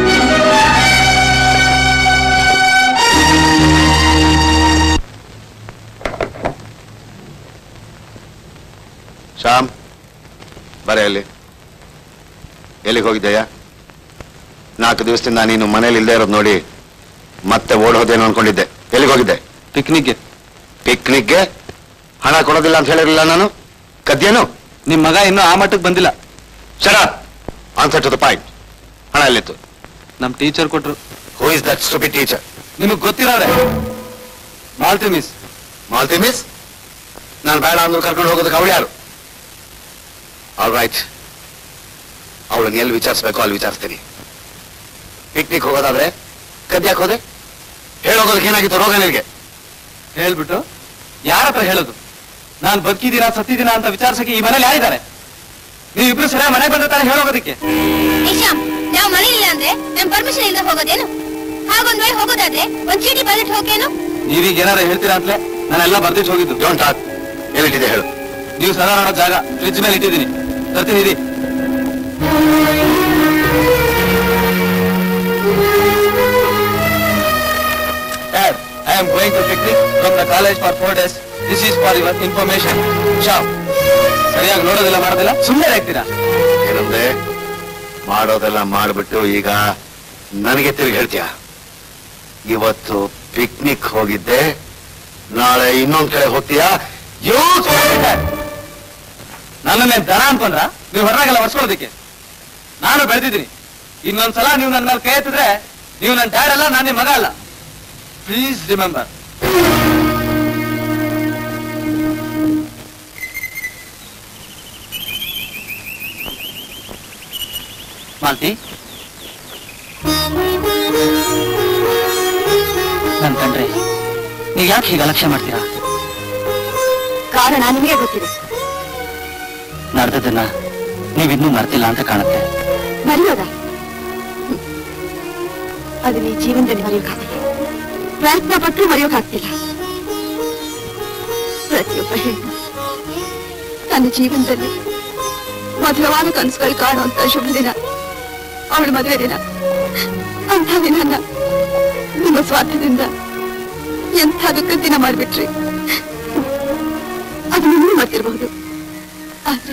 D: ಶ್ಯಾಮ್ ಬರ ಅಲ್ಲಿ ಎಲ್ಲಿಗೆ ಹೋಗಿದ್ದೆಯಾ ನಾಲ್ಕು ದಿವಸದಿಂದ ನೀನು ಮನೇಲಿ ಇಲ್ಲದೆ ಇರೋದು ನೋಡಿ ಮತ್ತೆ ಓಡ್ ಹೋದೇನೋ ಅನ್ಕೊಂಡಿದ್ದೆ ಎಲ್ಲಿಗೆ ಹೋಗಿದ್ದೆ
B: ಪಿಕ್ನಿಕ್ಗೆ
D: ಪಿಕ್ನಿಕ್ಗೆ ಹಣ ಕೊಡೋದಿಲ್ಲ ಅಂತ ಹೇಳಿರಲಿಲ್ಲ ನಾನು ಕದ್ಯೇನು
B: ನಿಮ್ ಮಗ ಇನ್ನೂ ಆ ಮಟ್ಟಕ್ಕೆ ಬಂದಿಲ್ಲ
D: ಶರ ಆನ್ಸರ್ ಟು ದ ಪಾಯಿಂಟ್ ಹಣ ಎಲ್ಲಿತ್ತು
B: ನಮ್ ಟೀಚರ್ ಕೊಟ್ರು
D: who is that stupid teacher
B: ನಿಮಗ್ ಗೊತ್ತಿರೋರೆ ಮಾಲ್ತಿ ಮಿಸ್
D: ಮಾಲ್ತಿ ಮಿಸ್ ನಾನು ಬೇಡ ಅಂದ್ರು ಕರ್ಕೊಂಡು ಹೋಗೋದಕ್ಕೆ ಅವಳು ಯಾರು ಆಲ್ ರೈಟ್ ಅವಳನ್ನ ಎಲ್ಲಿ ವಿಚಾರಿಸ್ಬೇಕು ಅಲ್ಲಿ ವಿಚಾರಿಸ್ತೀನಿ ಪಿಕ್ನಿಕ್ ಹೋಗೋದಾದ್ರೆ ಕದ್ಯಾಕ್ ಹೋದೆ ಹೇಳೋಗೋದಕ್ಕೆ ಏನಾಗಿತ್ತು ರೋಗ ನಿನಗೆ
B: ಹೇಳ್ಬಿಟ್ಟು ಯಾರ ಹತ್ರ ಹೇಳೋದು ನಾನ್ ಬದುಕಿದ್ದೀರಾ ಸತ್ತಿದ್ದೀರಾ ಅಂತ ವಿಚಾರಿಸಕ್ಕೆ ಈ ಮನೇಲಿ ಯಾರಿದ್ದಾರೆ ನೀವಿಬ್ರು ಸರಿಯಾಗಿ ಮನೆ ಬಂದ ತಾನೇ ಹೇಳೋಗೋದಕ್ಕೆ
E: ನಿಶಾಮ್ ನಾವು ಮನೆಯಿಲ್ಲ ಅಂದ್ರೆ ನಮ್ ಪರ್ಮಿಷನ್ ಇಲ್ಲದೆ ಹೋಗೋದೇನು ಹಾಗೊಂದ್ ವೇಳೆ ಹೋಗೋದಾದ್ರೆ ಒಂದ್ ಚೀಟಿ ಬರೆದಿಟ್ಟು ಹೋಗೇನು
B: ನೀವೀಗ ಏನಾರ ಹೇಳ್ತೀರಾ ಅಂತಲೇ ನಾನೆಲ್ಲ ಬರ್ದಿಟ್ಟು ಹೋಗಿದ್ದು
D: ಡೋಂಟ್ ಟಾಕ್ ಎಲ್ಲಿಟ್ಟಿದೆ ಹೇಳು
B: ನೀವು ಸದಾ ನೋಡೋ ಜಾಗ ಫ್ರಿಜ್ ಮೇಲೆ ಇಟ್ಟಿದ್ದೀನಿ ತರ್ತೀನಿ ಇರಿ. Dad, I am going to picnic from the college for four days. This is for your information. ಶಾಪ್ ಸರಿಯಾಗಿ ನೋಡೋದಿಲ್ಲ ಮಾಡೋದಿಲ್ಲ ಸುಮ್ಮನೆ ಆಗ್ತೀರಾ
D: ಏನಂದೆ ಮಾಡೋದೆಲ್ಲ ಮಾಡ್ಬಿಟ್ಟು ಈಗ ನನಗೆ ತಿರುಗಿ ಹೇಳ್ತೀಯ ಇವತ್ತು ಪಿಕ್ನಿಕ್ ಹೋಗಿದ್ದೆ ನಾಳೆ ಇನ್ನೊಂದ್ ಕಡೆ ಹೋಗ್ತೀಯಾ ಯೂ
B: ನನ್ನನ್ನೇ ದನ ಅನ್ಕೊಂಡ್ರ ನೀವು ಹೊರಗೆಲ್ಲ ಒರ್ಸ್ಕೊಳ್ಳೋದಕ್ಕೆ ನಾನು ಬೆಳೆದಿದ್ದೀನಿ ಇನ್ನೊಂದ್ಸಲ ನೀವು ನನ್ನ ಮೇಲೆ ಕೈ ಎತ್ತಿದ್ರೆ ನೀವು ನನ್ನ ಡ್ಯಾಡ್ ಅಲ್ಲ ನಾನು ನಿಮ್ಮ ಮಗ ಅಲ್ಲ ಪ್ಲೀಸ್ ರಿಮೆಂಬರ್ ಮಾಲ್ತಿ ನನ್ ಕಂಡ್ರೆ ನೀವು ಯಾಕೆ ಹೀಗೆ ಅಲಕ್ಷ್ಯ ಮಾಡ್ತೀರಾ
A: ಕಾರಣ ನಿಮಗೆ ಗೊತ್ತಿದೆ
B: ನಡೆದದನ್ನ ನೀವಿನ್ನೂ ಮರ್ತಿಲ್ಲ ಅಂತ ಕಾಣುತ್ತೆ
A: ಮರೆಯೋದ ಹ್ಮ್. ಅದು ಈ ಜೀವನದಲ್ಲಿ ಮರೆಯೋಕ್ಕಾಗಲ್ಲ ಪ್ರಯತ್ನ ಪಟ್ಟರು ಮರೆಯೋಕ್ಕಾಗ್ತಿಲ್ಲ ಪ್ರತಿಯೊಬ್ಬ ಹೆಣ್ಣು ತನ್ನ ಜೀವನದಲ್ಲಿ ಮಧುರವಾದ ಕನಸುಗಳು ಕಾಣುವಂತ ಶುಭ ದಿನ ಅವಳ ಮದುವೆ ದಿನ ಅಂಥ ದಿನನ ನಿಮ್ಮ ಸ್ವಾರ್ಥದಿಂದ ಎಂಥ ದುಃಖದ ದಿನ ಮಾಡಿಬಿಟ್ರಿ ಅದು ನಿಮ್ಮೂ ಮರ್ತಿರಬಹುದು ಆದ್ರೆ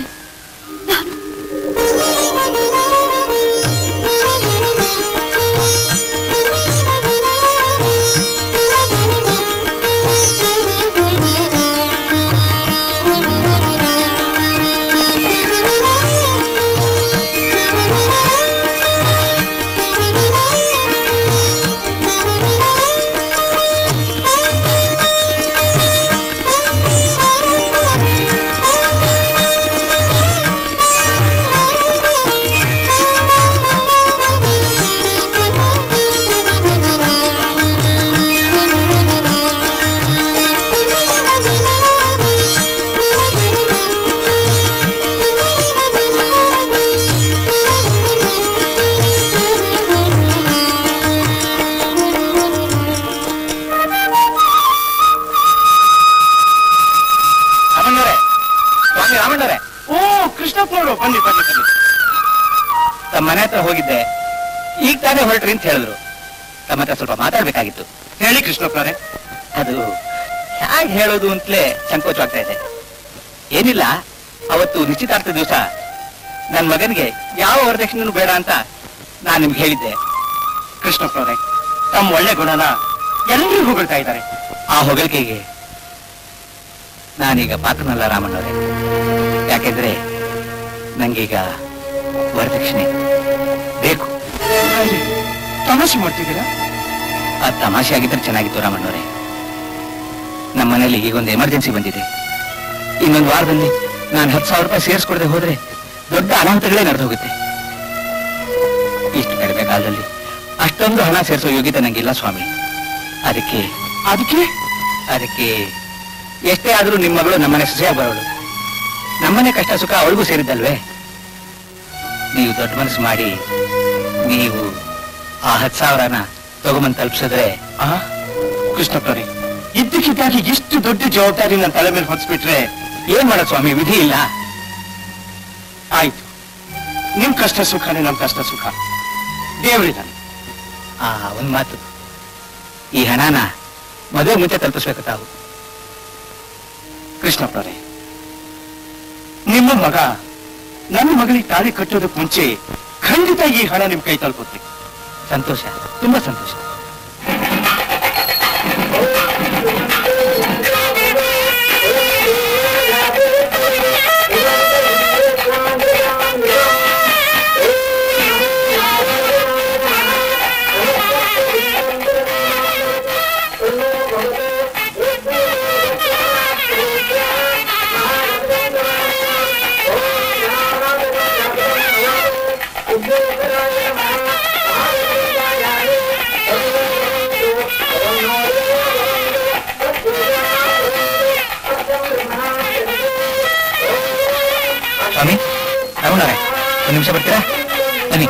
B: ರಾಮಣ್ಣವರೇ ಸ್ವಾಮಿ ರಾಮಣ್ಣವರೇ ಓ ಕೃಷ್ಣಪ್ಪನವರು ಬನ್ನಿ ಬನ್ನಿ ಬನ್ನಿ ತಮ್ಮ ಮನೆ ಹತ್ರ ಹೋಗಿದ್ದೆ ಈಗ ತಾನೇ ಹೊರಟ್ರಿ ಅಂತ ಹೇಳಿದ್ರು ತಮ್ಮ ಹತ್ರ ಸ್ವಲ್ಪ ಮಾತಾಡ್ಬೇಕಾಗಿತ್ತು ಹೇಳಿ ಕೃಷ್ಣಪ್ಪನವರೇ ಅದು ಹೇಗೆ ಹೇಳೋದು ಅಂತಲೇ ಸಂಕೋಚವಾಗ್ತಾ ಇದೆ ಏನಿಲ್ಲ ಅವತ್ತು ನಿಶ್ಚಿತಾರ್ಥ ದಿವಸ ನನ್ನ ಮಗನಿಗೆ ಯಾವ ವರದಕ್ಷಿಣೆನೂ ಬೇಡ ಅಂತ ನಾನು ನಿಮ್ಗೆ ಹೇಳಿದ್ದೆ ಕೃಷ್ಣಪ್ಪನವರೇ ತಮ್ಮ ಒಳ್ಳೆ ಗುಣನ ಎಲ್ಲರೂ ಹೊಗಳ್ತಾ ಇದ್ದಾರೆ ಆ ಹೊಗಳಿಕೆಗೆ ನಾನೀಗ ಪಾತ್ರನಲ್ಲ ರಾಮಣ್ಣವರೇ ಯಾಕೆಂದ್ರೆ ನಂಗೀಗ ವರದಕ್ಷಿಣೆ ಬೇಕು ತಮಾಷೆ ಮಾಡ್ತಿದ್ದೀರಾ ಆ ತಮಾಷೆ ಆಗಿದ್ರೆ ಚೆನ್ನಾಗಿತ್ತು ರಾಮಣ್ಣವರೇ ನಮ್ಮ ಮನೇಲಿ ಈಗೊಂದು ಎಮರ್ಜೆನ್ಸಿ ಬಂದಿದೆ ಇನ್ನೊಂದು ವಾರದಲ್ಲಿ ನಾನು ಹತ್ತು ಸಾವಿರ ರೂಪಾಯಿ ಸೇರಿಸ್ಕೊಡದೆ ಹೋದ್ರೆ ದೊಡ್ಡ ಅನಾಹುತಗಳೇ ನಡೆದು ಹೋಗುತ್ತೆ ಇಷ್ಟು ಕಡಿಮೆ ಕಾಲದಲ್ಲಿ ಅಷ್ಟೊಂದು ಹಣ ಸೇರಿಸೋ ಯೋಗ್ಯತೆ ನಂಗಿಲ್ಲ ಸ್ವಾಮಿ ಅದಕ್ಕೆ ಅದಕ್ಕೆ ಅದಕ್ಕೆ ಎಷ್ಟೇ ಆದ್ರೂ ನಿಮ್ಮ ಮಗಳು ನಮ್ಮನೆ ಸೊಸೆಯಾಗಿ ಬರೋಳು ನಮ್ಮನೆ ಕಷ್ಟ ಸುಖ ಅವಳಿಗೂ ಸೇರಿದ್ದಲ್ವೇ ನೀವು ದೊಡ್ಡ ಮನಸ್ಸು ಮಾಡಿ ನೀವು ಆ ಹತ್ತು ಸಾವಿರನ ತಗೊಂಬಂದು ತಲುಪಿಸಿದ್ರೆ ಕೃಷ್ಣಪ್ಪರೇ ಇದ್ದಕ್ಕಿದ್ದಾಗಿ ಇಷ್ಟು ದೊಡ್ಡ ಜವಾಬ್ದಾರಿ ನನ್ನ ತಲೆ ಮೇಲೆ ಹೊತ್ಸ್ಬಿಟ್ರೆ ಏನ್ ಮಾಡೋದು ಸ್ವಾಮಿ ವಿಧಿ ಇಲ್ಲ ಆಯ್ತು ನಿಮ್ ಕಷ್ಟ ಸುಖನೇ ನಮ್ ಕಷ್ಟ ಸುಖ ದೇವರಿದ್ದಾನೆ ಆ ಒಂದ್ ಮಾತು ಈ ಹಣನ ಮದುವೆ ಮುಂಚೆ ತಲುಪಿಸ್ಬೇಕು ತಾವು ಕೃಷ್ಣಪ್ಪರೇ ನಿಮ್ಮ ಮಗ ನನ್ನ ಮಗಳಿಗೆ ತಾಳಿ ಕಟ್ಟೋದಕ್ಕೆ ಮುಂಚೆ ಖಂಡಿತ ಈ ಹಣ ನಿಮ್ ಕೈ ತಲುಪುತ್ತೆ ಸಂತೋಷ ತುಂಬಾ ಸಂತೋಷ ಸ್ವಾಮಿ ತಗೊಂಡವ್ರೆ ಒಂದು ನಿಮಿಷ ಬರ್ತೀರಾ ಬನ್ನಿ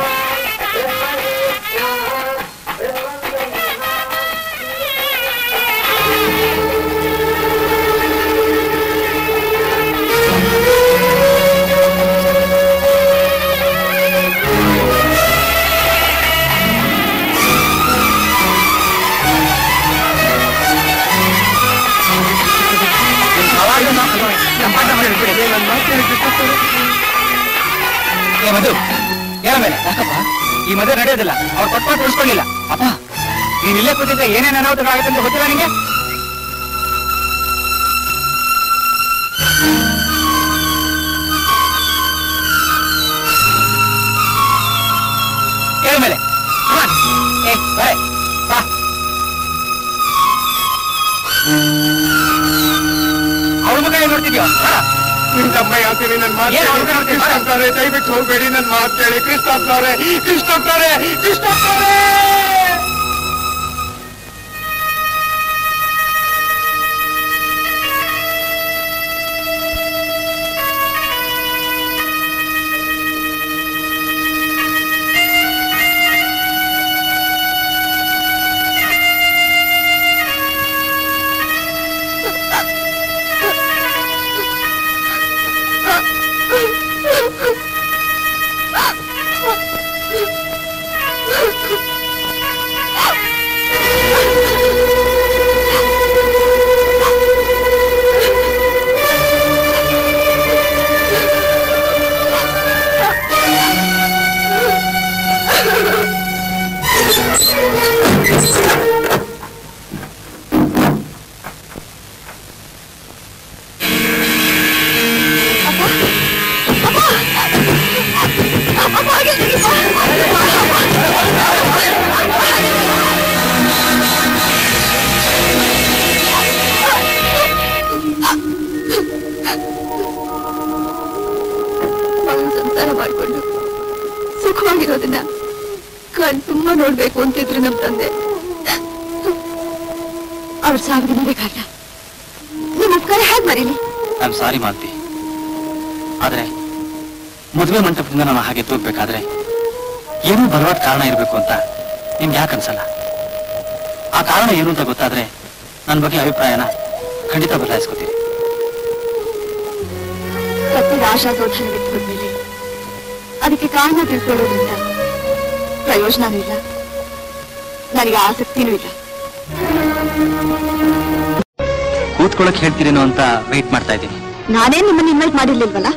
B: ಏ ಮಧು ಏನ ಮೇಲೆ ಯಾಕಪ್ಪ ಈ ಮದುವೆ ನಡೆಯೋದಿಲ್ಲ ಅವ್ರು ಕೊಟ್ಪಾಟ್ ಉಳಿಸ್ಕೊಳ್ಳಿಲ್ಲ ಅಪ್ಪ ನೀನ್ ಇಲ್ಲೇ ಕೂತಿದ್ರೆ ಏನೇನು ಅನಾಹುತಗಳಾಗುತ್ತೆ ಅಂತ ಗೊತ್ತಿಲ್ಲ ನಿಂಗೆ
F: ಕೃಷ್ಣಪ್ಪಯ್ಯ ಅಂತೀನಿ ನನ್ನ ಮಾತು
H: ಏನು
F: ಕೇಳಿ.
H: ಮಾತಾಡ್ತೀರಿ?
F: ಕೃಷ್ಣಪ್ಪನವ್ರೆ ದಯವಿಟ್ಟು ಹೋಗ್ಬೇಡಿ ನನ್ನ ಮಾತು ಕೇಳಿ ಕೃಷ್ಣಪ್ಪನವ್ರೆ ಕೃಷ್ಣಪ್ಪನವ್ರೆ ಕೃಷ್ಣಪ್ಪನವ್ರೆ
A: ಮಗನ್ ಸಂಸಾರ ಮಾಡ್ಕೊಂಡು ಸುಖವಾಗಿರೋದನ್ನ ಕಣ್ ತುಂಬಾ ನೋಡ್ಬೇಕು ಅಂತಿದ್ರು ನಮ್ ತಂದೆ ಅವ್ರ ಸಾವಿರ ನೀವೇ ಕಾರಣ ನಿಮ್ ಉಪಕಾರ ಹೇಗ್ ಮರೀಲಿ
B: ಐ ಆಮ್ ಸಾರಿ ಮಾಲ್ತಿ ಆದ್ರೆ ಮದುವೆ ಮಂಟಪದಿಂದ ನಾನು ಹಾಗೆ ತೂಗ್ಬೇಕಾದ್ರೆ ಏನೋ ಬಲವಾದ ಕಾರಣ ಇರಬೇಕು ಅಂತ ನಿಮ್ಗೆ ಯಾಕೆ ಅನ್ಸಲ್ಲ ಆ ಕಾರಣ ಏನು ಅಂತ ಗೊತ್ತಾದ್ರೆ ನನ್ನ ಬಗ್ಗೆ ಅಭಿಪ್ರಾಯನ ಖಂಡಿತ ಬದಲಾಯಿಸ್ಕೋತೀರಿ
A: ಸತ್ಯದ ಆಶಾ ಶೋಧನೆ ಬಿಟ್ಕೊಂಡ್ಮೇಲೆ ಅದಕ್ಕೆ ಕಾರಣ ತಿಳ್ಕೊಳ್ಳೋದ್ರಿಂದ ಪ್ರಯೋಜನನೂ ಇಲ್ಲ ನನಗೆ ಆಸಕ್ತಿನೂ ಇಲ್ಲ
B: ಕೂತ್ಕೊಳ್ಳಕ್ ಹೇಳ್ತೀರೇನೋ ಅಂತ ವೆಯ್ಟ್ ಮಾಡ್ತಾ ಇದ್ದೀನಿ
A: ನಾನೇ ನಿಮ್ಮನ್ನ ಇನ್ವೈಟ್ ಮಾಡಿರ್ಲಿಲ್ವಲ್ಲ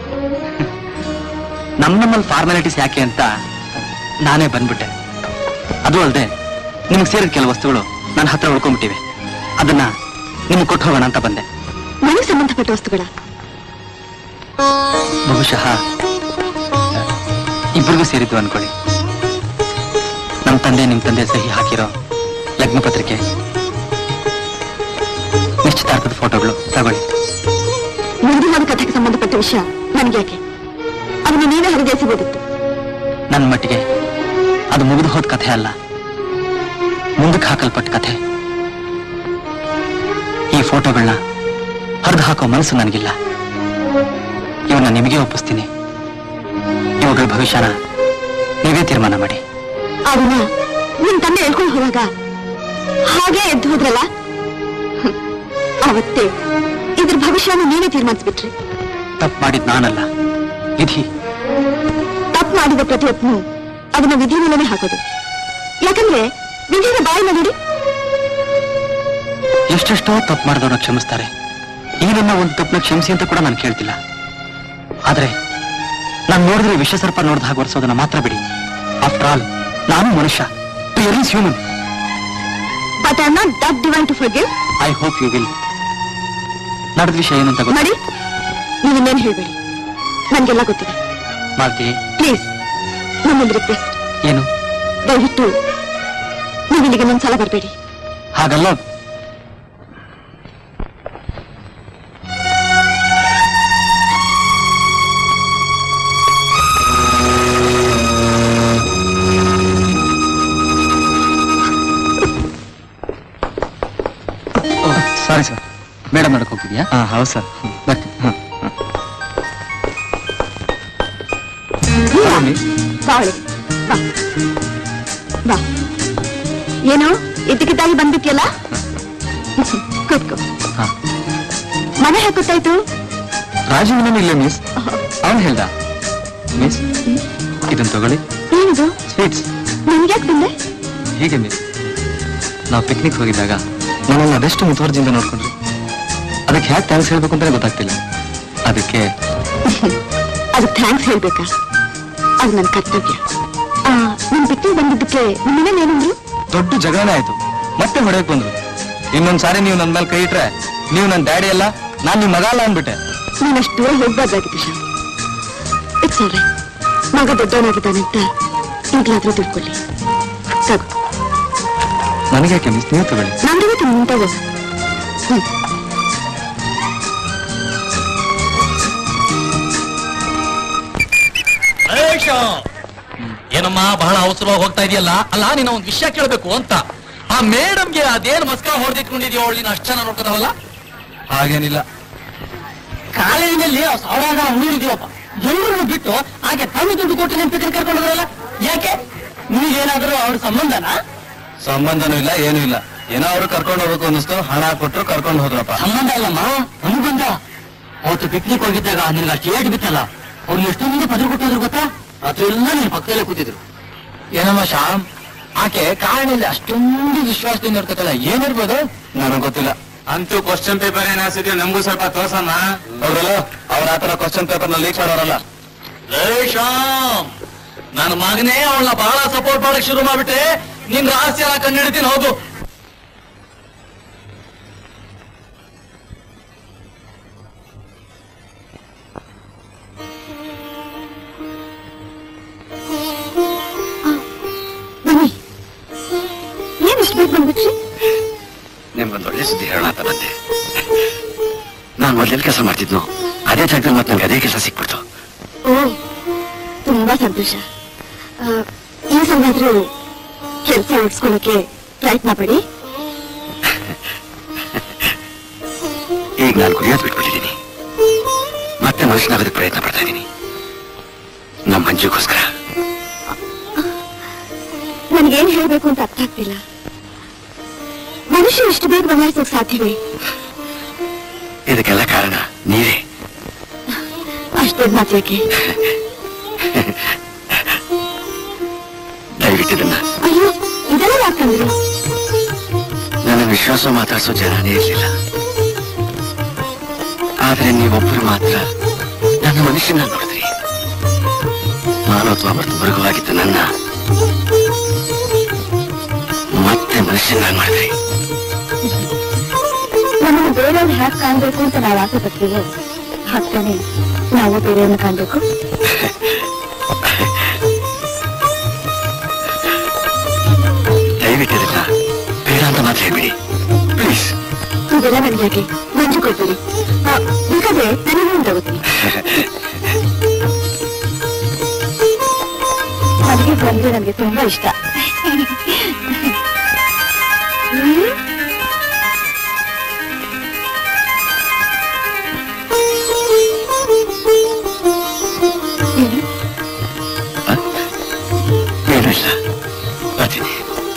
B: ನಮ್ ನಮ್ಮಲ್ಲಿ ಫಾರ್ಮಾಲಿಟೀಸ್ ಯಾಕೆ ಅಂತ ನಾನೇ ಬಂದ್ಬಿಟ್ಟೆ ಅದು ಅಲ್ಲದೆ ನಿಮ್ಗೆ ಸೇರಿದ ಕೆಲವು ವಸ್ತುಗಳು ನನ್ನ ಹತ್ರ ಉಳ್ಕೊಂಡ್ಬಿಟ್ಟಿವೆ ಅದನ್ನ ನಿಮ್ಗೆ ಕೊಟ್ಟು ಹೋಗೋಣ ಅಂತ ಬಂದೆ
A: ನನಗೆ ಸಂಬಂಧಪಟ್ಟ ವಸ್ತುಗಳ
B: ಬಹುಶಃ ಇಬ್ಬರಿಗೂ ಸೇರಿದ್ದು ಅನ್ಕೊಳ್ಳಿ ನಮ್ಮ ತಂದೆ ನಿಮ್ ತಂದೆ ಸಹಿ ಹಾಕಿರೋ ಲಗ್ನ ಪತ್ರಿಕೆ ನಿಶ್ಚಿತಾರ್ಥದ ಫೋಟೋಗಳು ತಗೊಳ್ಳಿ
A: ಮುಗಿದು ಹೋದ ಕಥೆಗೆ ಸಂಬಂಧಪಟ್ಟ ವಿಷಯ ನನಗೆ ಯಾಕೆ ಅದನ್ನ ನೀವೇ ಹರಿದೇಸಬಹುದಿತ್ತು
B: ನನ್ನ ಮಟ್ಟಿಗೆ ಅದು ಮುಗಿದು ಹೋದ ಕಥೆ ಅಲ್ಲ ಮುಂದಕ್ಕೆ ಹಾಕಲ್ಪಟ್ಟ ಕಥೆ ಈ ಫೋಟೋಗಳನ್ನ ಹರಿದು ಹಾಕೋ ಮನಸ್ಸು ನನಗಿಲ್ಲ ಇವನ್ನ ನಿಮಗೆ ಒಪ್ಪಿಸ್ತೀನಿ ಇವುಗಳ ಭವಿಷ್ಯನ ನೀವೇ ತೀರ್ಮಾನ ಮಾಡಿ
A: ಅದನ್ನ ನಿಮ್ ತಂದೆ ಹೇಳ್ಕೊಂಡು ಹೋದಾಗ ಹಾಗೆ ಎದ್ದು ಹೋದ್ರಲ್ಲ ಹ್ಮ್. ಅವತ್ತೇ ಇದ್ರ ಭವಿಷ್ಯನ ನೀವೇ ತೀರ್ಮಾನಿಸ್ಬಿಟ್ರಿ
B: ತಪ್ಪು ಮಾಡಿದ್ ನಾನಲ್ಲ ವಿಧಿ
A: ತಪ್ಪು ಮಾಡಿದ ಪ್ರತಿಯೊಬ್ಬನು ಅದನ್ನ ವಿಧಿ ಮೇಲೆನೆ ಹಾಕೋದು ಯಾಕಂದ್ರೆ ವಿಧಿನ ಬಾಯಿನ ನೋಡಿ
B: ಎಷ್ಟೆಷ್ಟೋ ತಪ್ಪು ಮಾಡಿದವ್ರನ್ನ ಕ್ಷಮಿಸ್ತಾರೆ ಈ ನನ್ನ ಒಂದು ತಪ್ಪನ್ನ ಕ್ಷಮಿಸಿ ಅಂತ ಕೂಡ ನಾನು ಕೇಳ್ತಿಲ್ಲ ಆದ್ರೆ ನಾನು ನೋಡಿದ್ರೆ ವಿಷಸರ್ಪ ನೋಡಿದ ಹಾಗೆ ವರ್ಸೋದನ್ನ ಮಾತ್ರ ಬಿಡಿ ಆಫ್ಟರ್ ಆಲ್ ನಾನು ಮನುಷ್ಯ is human
A: but I not that divine to forgive
B: I hope you will ನಡೆದ ವಿಷಯ ಏನು ಅಂತ ಗೊತ್ತಾ
A: ಮಾಡಿ ನೀವು ಇನ್ನೇನು ಹೇಳ್ಬೇಡಿ ನನ್ಗೆಲ್ಲ ಗೊತ್ತಿದೆ
B: ಮಾಲ್ತಿ
A: ಪ್ಲೀಸ್ ನಮ್ಮೊಂದು ರಿಕ್ವೆಸ್ಟ್
B: ಏನು
A: ದಯವಿಟ್ಟು ನೀವು ಇಲ್ಲಿಗೆ ಇನ್ನೊಂದ್ಸಲ ಬರಬೇಡಿ
B: ಹಾಗಲ್ಲ ಸಾರಿ ಸರ್ ಮೇಡಮ್ ನಡಕ್ ಹೋಗ್ತಿದ್ಯಾ ಹಾ ಹೌದು ಸರ್ ಬರ್ತೀನಿ ಹಾಂ
A: ಬಾ ಒಳಗೆ ಬಾ ಬಾ ಏನು ಇದ್ದಕ್ಕಿದ್ದಾಗಿ ಬಂದ್ಬಿಟ್ಟಿಯಲ್ಲ ಕೂತ್ಕೋ
B: ಹಾ.
A: ಮನೆ ಹೇಗೆ ಗೊತ್ತಾಯ್ತು
B: ರಾಜೀವ್ನ ಇಲ್ಲ ಮಿಸ್ ಅವನು ಹೇಳ್ದ ಮಿಸ್ ಇದನ್ನ ತಗೊಳ್ಳಿ
A: ಏನಿದು
B: ಸ್ವೀಟ್ಸ್
A: ನಿಮ್ಗೆ ಯಾಕೆ ಬಂದೆ
B: ಹೀಗೆ ಮಿಸ್ ನಾವು ಪಿಕ್ನಿಕ್ ಹೋಗಿದ್ದಾಗ ನನ್ನನ್ನು ಅದೆಷ್ಟು ಮುತುವರ್ಜಿಯಿಂದ ನೋಡ್ಕೊಂಡ್ರಿ ಅದಕ್ಕೆ ಹ್ಯಾಕ್ ಥ್ಯಾಂಕ್ಸ್ ಹೇಳ್ಬೇಕು ಅಂತಾನೆ ಗೊತ್ತಾಗ್ತಿಲ್ಲ ಅದಕ್ಕೆ
A: ಅದಕ್ಕೆ ಥ್ಯಾಂಕ್ಸ್ ಹೇಳ್ಬೇಕಾ ಅದು ನನ್ನ ಕರ್ತವ್ಯ ಆ, ನಿಮ್ ಪಿಕ್ನಿಕ್ ಬಂದಿದ್ದಕ್ಕೆ ನಿಮ್ಮನೇಲಿ ಏನಂದ್ರು
B: ದೊಡ್ಡ ಜಗಳನೇ ಆಯ್ತು ಮತ್ತೆ ಹೊಡೆಯಕ್ ಬಂದ್ರು ಇನ್ನೊಂದ್ಸಾರಿ ನೀವು ನನ್ನ ಮೇಲೆ ಕೈ ಇಟ್ರೆ ನೀವು ನನ್ನ ಡ್ಯಾಡಿ ಅಲ್ಲ ನಾನ್ ನಿಮ್ ಮಗ ಅಲ್ಲ ಅಂದ್ಬಿಟ್ಟೆ
A: ನೀನ್ ಅಷ್ಟು ದೂರ ಹೋಗ್ಬಾರ್ದಾಗಿತ್ತು ಶ್ಯಾಮ್ ಇಟ್ಸ್ ಆಲ್ ರೈಟ್ ಮಗ ದೊಡ್ಡವನಾಗಿದ್ದಾನಂತ ಈಗ್ಲಾದ್ರೂ ತಿಳ್ಕೊಳ್ಳಿ ತಗೋ
B: ನನಗೆ ಯಾಕೆ ಮಿಸ್ ನೀವು ತಗೊಳ್ಳಿ
A: ನಂದಿಗೆ ತುಂಬ ತಗೋ ಹ್ಮ್
K: ಏನಮ್ಮ ಬಹಳ ಅವಸರವಾಗಿ ಹೋಗ್ತಾ ಇದೆಯಲ್ಲ ಅಲ್ಲ ನೀನು ಒಂದು ವಿಷಯ ಕೇಳಬೇಕು ಅಂತ ಆ ಮೇಡಮ್ಗೆ ಅದೇನ್ ಮಸ್ಕ ಹೊಡೆದಿಟ್ಕೊಂಡಿದ್ಯೋ ಅವಳು ನೀನು ಅಷ್ಟು ಚೆನ್ನಾಗಿ ನೋಡ್ಕೋತಾವಲ್ಲ
B: ಹಾಗೇನಿಲ್ಲ
H: ಕಾಲೇಜಿನಲ್ಲಿ ಸಾವಿರಾರು ಹುಡುಗಿದೀವಪ್ಪ ಎಲ್ಲರೂ ಬಿಟ್ಟು ಹಾಗೆ ತಮ್ಮ ದುಡ್ಡು ಕೊಟ್ಟು ನೆನಪಿಟ್ಟು ಕರ್ಕೊಂಡ್ರಲ್ಲ ಯಾಕೆ ನಿಮಗೇನಾದ್ರೂ ಅವ್ರ ಸಂಬಂಧನ
B: ಸಂಬಂಧನೂ ಇಲ್ಲ ಏನೂ ಇಲ್ಲ ಏನೋ ಅವ್ರು ಕರ್ಕೊಂಡು ಹೋಗ್ಬೇಕು ಅನ್ನಿಸ್ತು ಹಣ ಕೊಟ್ರು ಕರ್ಕೊಂಡು ಹೋದ್ರಪ್ಪ
H: ಸಂಬಂಧ ಅಲ್ಲಮ್ಮ ಅನುಬಂಧ ಅವತ್ತು ಪಿಕ್ನಿಕ್ ಹೋಗಿದ್ದಾಗ ನಿನ್ಗೆ ಅಷ್ಟು ಏಟ್ ಬಿತ್ತಲ್ಲ ಅವ್ರು ಎಷ್ಟೋ ಮಂದಿ ಪದ್ರ ಕೊಟ್ಟೋದ್ರು ಗೊತ್ತಾ ರಾತ್ರಿ ಎಲ್ಲ ನಿನ್ನ ಪಕ್ಕದಲ್ಲೇ ಕೂತಿದ್ರು
B: ಏನಮ್ಮ ಶ್ಯಾಮ್ ಆಕೆ ಕಾರಣದಲ್ಲಿ ಅಷ್ಟೊಂದು ವಿಶ್ವಾಸದಿಂದ ನೋಡ್ಕೊತಾಳೆ ಏನಿರ್ಬೋದು ನನಗೆ ಗೊತ್ತಿಲ್ಲ ಅಂತೂ ಕ್ವಶನ್ ಪೇಪರ್ ಏನ್ ಹಾಸಿದ್ಯೋ ನಮಗೂ ಸ್ವಲ್ಪ ತೋರ್ಸಮ್ಮ ಹೌದಲ್ಲ ಅವ್ರ ಆತರ ಕ್ವಶನ್ ಪೇಪರ್ ನ ಲೀಕ್ ಮಾಡೋರಲ್ಲ
K: ಶ್ಯಾಮ್ ನನ್ನ ಮಗನೇ ಅವಳನ್ನ ಬಹಳ ಸಪೋರ್ಟ್ ಮಾಡಕ್ ಶುರು ಮಾಡ್ಬಿಟ್ಟೆ ನಿನ್ ರಹಸ್ಯ ಕಂಡಿಡ್ತೀನಿ ಹೌದು
A: ಬನ್ನಿ ಏನ್ ಇಷ್ಟು ಬೇಗ ಬಂದ್ಬಿಟ್ರಿ
C: ನಿಮ್ಗೊಂದು ಒಳ್ಳೆ ಸುದ್ದಿ ಹೇಳೋಣ ಅಂತ ಬಂದೆ ನಾನು ಮೊದಲೆಲ್ಲಿ ಕೆಲಸ ಮಾಡ್ತಿದ್ನು ಅದೇ ಜಾಗದಲ್ಲಿ ಮತ್ತೆ ನನಗೆ ಅದೇ ಕೆಲಸ ಸಿಕ್ಬಿಡ್ತು
A: ಓ ತುಂಬಾ ಸಂತೋಷ ಆ, ಈ ಸಮಾದ್ರು ಕೆಲಸ ಉಳಿಸ್ಕೊಳ್ಳೋಕೆ ಪ್ರಯತ್ನ ಪಡಿ
C: ಈಗ ನಾನು ಕುಡಿಯೋದು ಬಿಟ್ಬಿಟ್ಟಿದ್ದೀನಿ ಮತ್ತೆ ಮನುಷ್ಯನಾಗೋದಕ್ಕೆ ಪ್ರಯತ್ನ ಪಡ್ತಾ ಇದ್ದೀನಿ ನಮ್ಮ ಮಂಜುಗೋಸ್ಕರ
A: ನನ್ಗೇನ್ ಹೇಳ್ಬೇಕು ಅಂತ ಅರ್ಥ ಆಗ್ತಿಲ್ಲ ಮನುಷ್ಯ ಇಷ್ಟು ಬೇಗ ಬದಲಾಯಿಸೋಕ್ ಸಾಧ್ಯವೇ
C: ಇದಕ್ಕೆಲ್ಲ ಕಾರಣ ನೀವೇ
A: ಅಷ್ಟೊಂದು ಮಾತ್ರಕ್ಕೆ
C: ದಯವಿಟ್ಟು ಇದನ್ನ
A: ಅಯ್ಯೋ ಇದೆಲ್ಲ ಯಾಕಂದ್ರೆ
C: ನನ್ನ ವಿಶ್ವಾಸ ಮಾತಾಡಿಸೋ ಜನನೇ ಇರಲಿಲ್ಲ ಆದ್ರೆ ನೀವೊಬ್ಬರು ಮಾತ್ರ ನನ್ನ ಮನುಷ್ಯನ ನೋಡಿದ್ರಿ ಮಾನವತ್ವ ಮತ್ತು ಮೃಗವಾಗಿದ್ದ ನನ್ನ ಮತ್ತೆ ಮನುಷ್ಯನ ಮಾಡಿದ್ರಿ
A: ನಮಗೆ ಬೇರೆಯವ್ರು ಹ್ಯಾಕ್ ಕಾಣ್ಬೇಕು ಅಂತ ನಾವು ಆಸೆ ಪಡ್ತೀವೋ ಹಾಕ್ತಾನೆ ನಾವು ಬೇರೆಯವ್ರನ್ನ ಕಾಣ್ಬೇಕು
C: ದಯವಿಟ್ಟು ಇದನ್ನ ಬೇಡ ಅಂತ ಮಾತ್ರ ಹೇಳ್ಬಿಡಿ ಪ್ಲೀಸ್
A: ಇದೆಲ್ಲ ನನ್ಗೆ ಯಾಕೆ ಮಂಜು ಕೊಡ್ತೀರಿ ಆ, ಬೇಕಾದ್ರೆ ನನಗೂ ಒಂದು ತಗೋತೀನಿ ನನಗೆ ಬಂದ್ರೆ ನನಗೆ ತುಂಬಾ ಇಷ್ಟ ಹ್ಮ್? ಏನು?
C: ಏನೂ ಇಲ್ಲ ಬರ್ತೀನಿ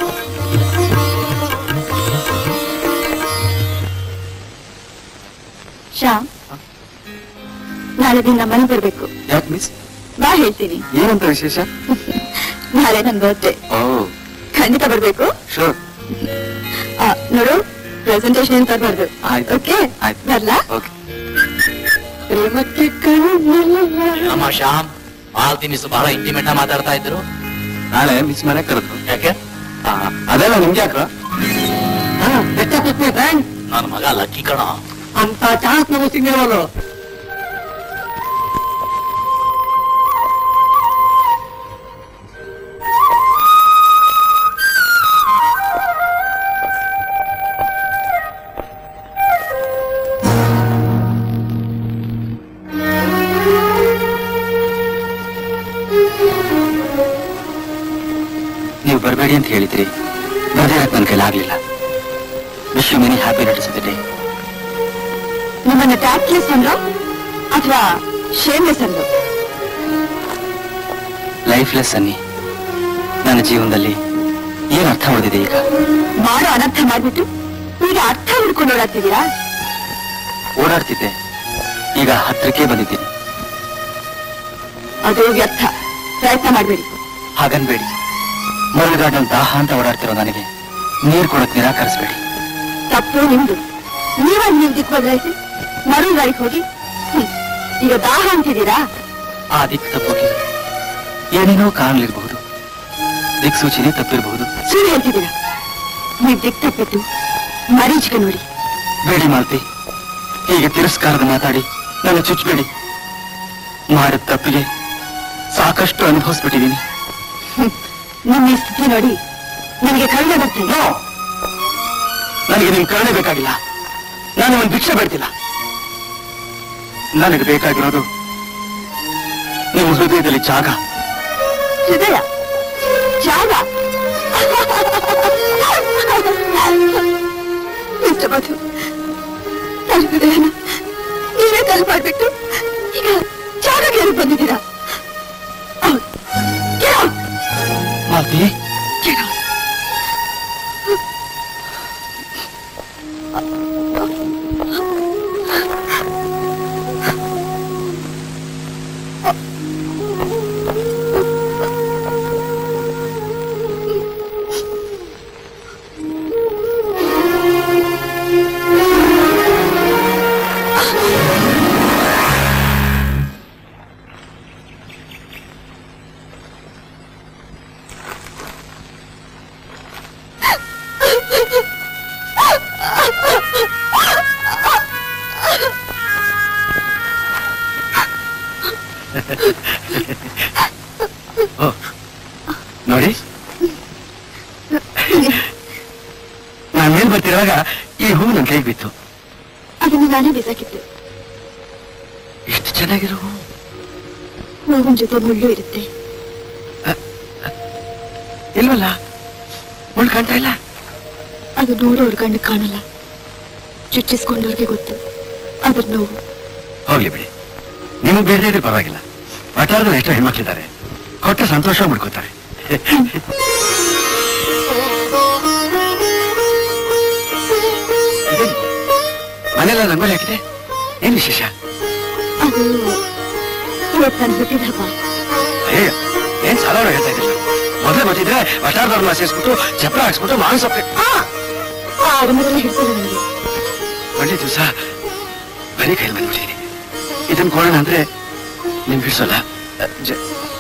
A: ಶ್ಯಾಮ್ ನಾಳೆ ದಿನ ಮನೆ ಬರ್ಬೇಕು
B: ಯಾಕೆ ಮಿಸ್
A: ಬಾ ಹೇಳ್ತೀನಿ
B: ಏನಂತ ವಿಶೇಷ
A: ನಾಳೆ ನನ್ ಬರ್ತ್ಡೇ
B: ಓ
A: ಖಂಡಿತ ಬರ್ಬೇಕು
B: ಶೋರ್
A: ಆ, ನೋಡು ಪ್ರೆಸೆಂಟೇಶನ್ ಏನ್ ತರಬಾರ್ದು
B: ಆಯ್ತು.
A: ಓಕೆ
B: ಆಯ್ತು.
A: ಬರ್ಲಾ
B: ಓಕೆ
A: ಪ್ರೇಮಕ್ಕೆ ಕಣ್ಣಲ್ಲ
K: ನಮ್ಮ ಶ್ಯಾಮ್ ಮಾಲ್ತಿ ಮಿಸ್ ಬಹಳ ಇಂಟಿಮೇಟ್ ಮಾತಾಡ್ತಾ ಇದ್ರು
B: ನಾಳೆ ಮಿಸ್ ಮನೆಗೆ ಕರೆದ್ರು
K: ಯಾಕೆ
B: ಆ, ಅದೆಲ್ಲ ನಿಮ್ಗೆ ಯಾಕ
K: ನನ್ನ ಮಗ ಲಕ್ಕಿ ಕಣ
H: ಅಂತ ಚಾನ್ಸ್ ನಮಗೆ ಸಿಗ್ನೇವಲ್ಲ
C: ನೀವು ಬರಬೇಡಿ ಅಂತ ಹೇಳಿದ್ರಿ ಬರದೇ ಇರಕ್ಕೆ ನನ್ನ ಕೈಲಾಗ್ಲಿಲ್ಲ wish you many happy returns of the day
A: ನಿಮ್ಮನ್ನ ಟ್ಯಾಕ್ಟ್ಲೆಸ್ ಅಂದ್ರು ಅಥವಾ ಶೇಮ್ಲೆಸ್ ಅಂದ್ರು
C: ಲೈಫ್ಲೆಸ್ ಅನ್ನಿ ನನ್ನ ಜೀವನದಲ್ಲಿ ಏನು ಅರ್ಥ ಉಳಿದಿದೆ ಈಗ
A: ಮಾಡೋ ಅನರ್ಥ ಮಾಡ್ಬಿಟ್ಟು ಈಗ ಅರ್ಥ ಹುಡ್ಕೊಂಡು ಓಡಾಡ್ತಿದ್ದೀರಾ
C: ಓಡಾಡ್ತಿದ್ದೆ ಈಗ ಹತ್ರಕ್ಕೆ ಬಂದಿದ್ದೀನಿ
A: ಅದು ವ್ಯರ್ಥ ಪ್ರಯತ್ನ ಮಾಡ್ಬೇಡಿ
C: ಹಾಗನ್ಬೇಡಿ ಮರಳುಗಾಡಲ್ ದಾಹ ಅಂತ ಓಡಾಡ್ತಿರೋ ನನಗೆ ನೀರು ಕೊಡಕ್ ನಿರಾಕರಿಸ್ಬೇಡಿ
A: ತಪ್ಪು ನಿಮ್ದು ನೀವಾಗ ನೀವು ದಿಕ್ಕು ಬದಲಾಯಿಸಿ ಮರು ಗಾಡಿಗೆ ಹೋಗಿ ಹ್ಮ್. ಈಗ ದಾಹ ಅಂತಿದ್ದೀರಾ
C: ಆ ದಿಕ್ಕು ತಪ್ಪೋಗಿ ಏನೇನೋ ಕಾರಣಲಿರಬಹುದು ದಿಕ್ಸೂಚಿನೇ ತಪ್ಪಿರಬಹುದು
A: ಸುಳ್ಳು ಹೇಳ್ತಿದ್ದೀರಾ ನೀವು ದಿಕ್ ತಪ್ಪಿದ್ದು ಮರೀಚಿಗೆ ನೋಡಿ
C: ಬೇಡಿ ಮಾಲ್ತಿ ಹೀಗೆ ತಿರಸ್ಕಾರದ ಮಾತಾಡಿ ನನ್ನ ಚುಚ್ಚಬೇಡಿ ಮಾಡಿದ ತಪ್ಪಿಗೆ ಸಾಕಷ್ಟು ಅನುಭವಿಸ್ಬಿಟ್ಟಿದ್ದೀನಿ
A: ಹ್ಮ್. ನಿಮ್ಮ ಈ ಸ್ಥಿತಿ ನೋಡಿ ನನಗೆ ಕರುಣೆ ಬರ್ತಿಲ್ಲ
C: ನನಗೆ ನಿಮ್ ಕರುಣೆ ಬೇಕಾಗಿಲ್ಲ ನಾನು ಒಂದು ಭಿಕ್ಷೆ ಬೇಡ್ತಿಲ್ಲ ನನಗೆ ಬೇಕಾಗಿರೋದು ನಿಮ್ಮ ಹೃದಯದಲ್ಲಿ ಜಾಗ
A: ಹೃದಯ ಜಾಗ ಮಿಸ್ಟರ್ ಮಧು ನನ್ನ ಹೃದಯನ ನೀವೇ ಕಲ್ ಮಾಡ್ಬಿಟ್ಟು ಈಗ ಜಾಗಕ್ಕೆ ಯಾರು ಬಂದಿದ್ದೀರಾ Out. Get out.
B: Malti
A: Get out.
F: ನೋಡಿ ನಾನ್ ಮೇಲ್ ಬರ್ತಿರುವಾಗ ಈ ಹೂ ನನ್ ಕೈಗೆ ಬಿತ್ತು
A: ಅದನ್ನು ನಾನೇ ಬಿಸಾಕಿದ್ದು
F: ಎಷ್ಟು ಚೆನ್ನಾಗಿರೋ ಹೂ.
A: ಹೂವಿನ ಜೊತೆ ಮುಳ್ಳು ಇರುತ್ತೆ
F: ಇಲ್ವಲ್ಲ ಮುಳ್ಳು ಕಾಣ್ತಾ ಇಲ್ಲ
A: ಅದು ನೋಡೋರ್ ಕಣ್ಣು ಕಾಣಲ್ಲ ಚುಚ್ಚಿಸ್ಕೊಂಡವ್ರಿಗೆ ಗೊತ್ತು ಅದ್ರ ನೋವು
F: ಹೋಗ್ಲಿ ಬಿಡಿ ನಿಮಗೆ ಬೇಡದೇ ಇದ್ರೆ ಪರವಾಗಿಲ್ಲ ವಟಾರದಲ್ಲಿ ಎಷ್ಟೋ ಹೆಣ್ಮಕ್ಳಿದ್ದಾರೆ ಕೊಟ್ಟ ಸಂತೋಷ ಮಾಡ್ಕೋತಾರೆ ಮನೆಲ್ಲ ರಂಗೋಲಿ ಹಾಕಿದೆ ಏನ್ ವಿಶೇಷ
A: ಅದು ಇವತ್ತು ನನ್ನ ಹುಟ್ಟಿದ ಹಬ್ಬ
F: ಅಯ್ಯೋ ಏನ್ ಸಾಧಾರಣ ಹೇಳ್ತಾ ಇದ್ದಿಲ್ಲ ಮೊದಲೇ ಗೊತ್ತಿದ್ರೆ ವಟಾರದವ್ರನ್ನ ಸೇರಿಸ್ಬಿಟ್ಟು ಚಪ್ರ ಹಾಕ್ಸ್ಬಿಟ್ಟು ಮಾಂಸ ಸೊಪ್ಪೆ
A: ಆ ಆರಂಭದಲ್ಲಿ ಹಿಡಿಸಲ್ಲ ನನಗೆ
F: ಒಳ್ಳೆ ದಿವಸ ಬರೀ ಕೈಲಿ ಬಂದ್ಬಿಟ್ಟಿದ್ದೀನಿ ಇದನ್ನ ಕೊಡೋಣ ಅಂದ್ರೆ ನಿಮ್ ಬಿಡಿಸಲ್ಲ ಜ-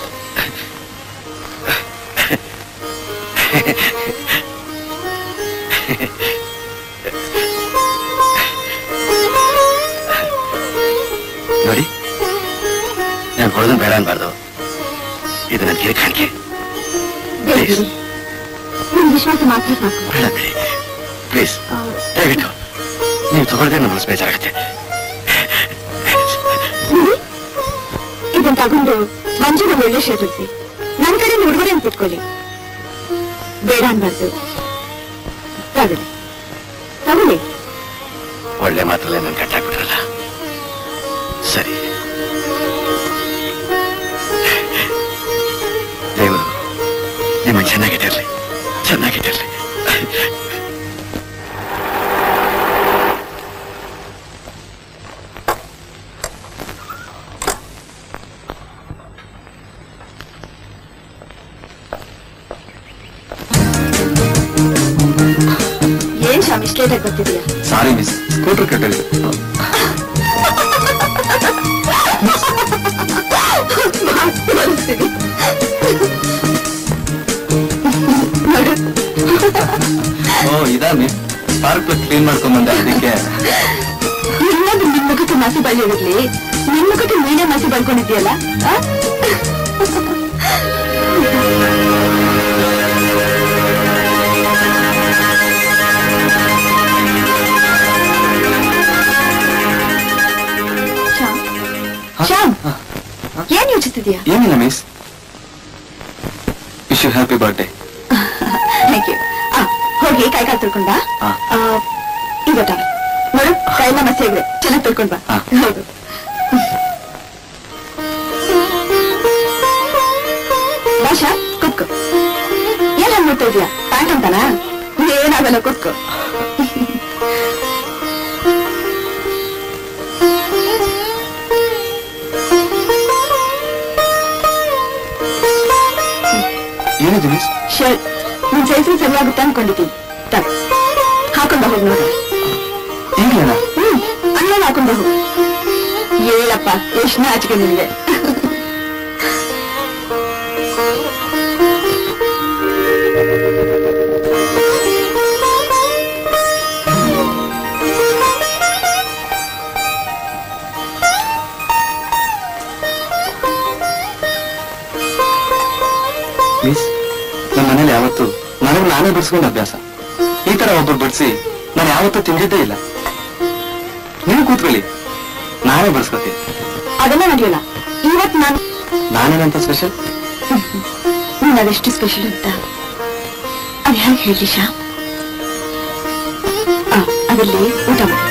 F: ನೋಡಿ ನಾನು ಕೊಡೋದನ್ನ ಬೇಡ ಅನ್ಬಾರ್ದು ಇದು ನನ್ನ ಕಿರಿ ಕಾಣಿಕೆ ಪ್ಲೀಸ್
A: ನಿಮ್ ವಿಶ್ವಾಸ ಮಾತ್ರ ಸಾಕು
F: ಬೇಡ ಬಿಡಿ ಪ್ಲೀಸ್ ದಯವಿಟ್ಟು ನೀವು ತಗೊಳ್ದೆ ನಮ್ಮ ಮನಸ್ಸು ಬೇಜಾರಾಗುತ್ತೆ
A: ನೋಡಿ, ಇದನ್ನ ತಗೊಂಡು ಮಂಜುನ ಒಳ್ಳೆ ಶರ್ಟ್ ಉಡ್ಸಿ ನನ್ ಕಡೆ ಉಡುಗೊರೆ ಅಂತ ಇಟ್ಕೊಳ್ಳಿ ಬೇಡ ಅನ್ಬಾರ್ದು ತಗೊಳ್ಳಿ ತಗೊಳ್ಳಿ
F: ಒಳ್ಳೆ ಮಾತ್ರಲ್ಲೇ ನಾನು ಕಟ್ಟಾಕ್ಬಿಟ್ರಲ್ಲ ಸರಿ ದೇವರು ನಿಮ್ಮ ಚೆನ್ನಾಗಿಟ್ಟಿರ್ಲಿ ಚೆನ್ನಾಗಿಟ್ಟಿರ್ಲಿ
A: ಏನ್ ಶಾಮ್ ಇಷ್ಟ ಲೇಟಾಗಿ ಬರ್ತಿದೀಯಾ
B: ಸಾರಿ ಮಿಸ್ ಸ್ಕೂಟರ್ ಕಟ್ಟಲಿ ಓ ಇದಾ ಮಿಸ್ ಪಾರ್ಕ್ ಕ್ಲೀನ್ ಮಾಡ್ಕೊಂಡ್ ಬಂದೆ ಅದಕ್ಕೆ
A: ಇನ್ನೊಂದು ನಿಮ್ ಮುಖಕ್ಕೆ ಮಸಿ ಬಳಿಯೋದಿರ್ಲಿ ನಿಮ್ ಮುಖಕ್ಕೆ ನೀನೇ ಮಸಿ ಬಳ್ಕೊಂಡಿದ್ಯಲ್ಲ ಆ? ಶ್ಯಾಮ್, ಶ್ಯಾಮ್ ಏನ್ ಯೋಚಿಸ್ತಿದ್ಯಾ
B: ಏನಿಲ್ಲ miss wish you happy birthday
A: thank you ಹೋಗಿ ಕೈ ಕಾಲು ತೊಳ್ಕೊಂಡ
B: ಹಾ.
A: ಈಗ ನೋಡು ಕೈಯೆಲ್ಲ ಮಸಿ ಆಗಿದೆ ಚೆನ್ನಾಗಿ ತೊಳ್ಕೊಂಡ್ ಬಾ
B: ಹಾ.
A: ಹೌದು ಭಾಷಾ ಕುತ್ಕೋ ಏನ್ ಹಂಗ್ ಮಾಡ್ತಾ ಇದೀಯಾ ಪ್ಯಾಂಟ್ ಅಂತಾನ ಏನಾಗಲ್ಲ ಕುತ್ಕೋ
B: ಏನಿದೆ ಮಿಸ್
A: ಶರ್ಟ್ ನಿನ್ ಸೈಜ್ ಸರಿಯಾಗುತ್ತೆ ಅನ್ಕೊಂಡಿದ್ದೀನಿ ತಗೋ ಹಾಕೊಂಡ ಹೋಗಿ ನೋಡ
B: ಈಗಲೇನಾ
A: ಹ್ಮ್ ಅಣ್ಣ ಹಾಕೊಂಡ ಹೋಗು ಹೇಳಪ್ಪ ಎಷ್ಟು ನಾಚಿಕೆ ನಿನ್ಗೆ
B: ಮಿಸ್ ನಮ್ಮ ಮನೇಲಿ ಯಾವತ್ತು ನನಗೆ ನಾನೇ ಬಿಡಿಸ್ಕೊಂಡು ಅಭ್ಯಾಸ ಈ ತರ ಒಬ್ಬರು ಬಿಡಿಸಿ ನಾನು ಯಾವತ್ತೂ ತಿಂದಿದ್ದೇ ಇಲ್ಲ ನೀವು ಕೂತ್ಕೊಳ್ಳಿ ನಾನೇ ಬಿಡಿಸ್ಕೊತೀನಿ
A: ಅದೆಲ್ಲ ನಡೆಯಲ್ಲ ಇವತ್ತು ನಾನು
B: ನಾನೇನಂತ ಸ್ಪೆಷಲ್
A: ನೀನ್ ಅದೆಷ್ಟು ಸ್ಪೆಷಲ್ ಅಂತ ಅದು ಹೇಗೆ ಹೇಳಿ ಶಾ ಆ, ಅದಲ್ಲಿ ಊಟ ಮಾಡಿ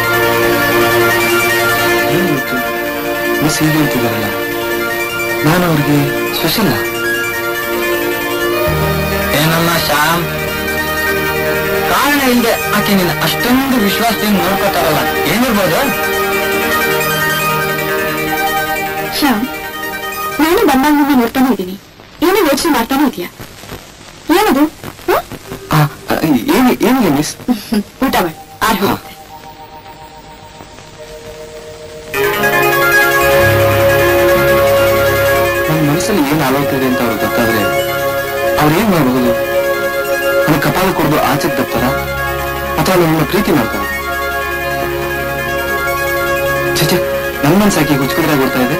B: ಏನ್ ಗೊತ್ತು ಮಿಸ್ ಹೀಗೆ ಹೇಳ್ತಿದಾರಲ್ಲ ನಾನು ಅವ್ರಿಗೆ ಸ್ಪೆಷಲ್
L: ಏನಲ್ಲ ಶ್ಯಾಮ್ ಕಾರಣ ಇಲ್ಲದೆ ಆಕೆ ನಿನ್ನ ಅಷ್ಟೊಂದು ವಿಶ್ವಾಸದಿಂದ ನೋಡ್ಕೋತಾರಲ್ಲ ಏನಿರ್ಬೋದು
A: ಶ್ಯಾಮ್ ನಾನು ಬಂದಾಗಿಂದ ನೋಡ್ತಾನೆ ಇದ್ದೀನಿ ಏನೋ ಯೋಚನೆ ಮಾಡ್ತಾನೆ ಇದೆಯಾ ಏನದು ಹ?
B: ಏನು ಏನಿಲ್ಲ ಮಿಸ್
A: ಊಟ ಮಾಡಿ ಆರ್ ಹೋಗುತ್ತೆ
B: ನನ್ನ ಮನಸ್ಸಲ್ಲಿ ಏನ್ ಆಲೋಗ್ತಿದೆ ಅಂತ ಅವ್ರಿಗೆ ಗೊತ್ತಾದ್ರೆ ಅವ್ರು ಏನ್ ಮಾಡಬಹುದು ನನ್ನ ಕಪಾಲ ಕೊಡದು ಆಚೆ ತಪ್ಪಾರ ಅಥವಾ ನನ್ನ ಪ್ರೀತಿ ಮಾಡ್ತಾರ ಚಚೆ ನನ್ನ ಮನ್ಸಾಕಿ ಗುಚ್ಕುದ್ರೆ ಕೊಡ್ತಾ ಇದೆ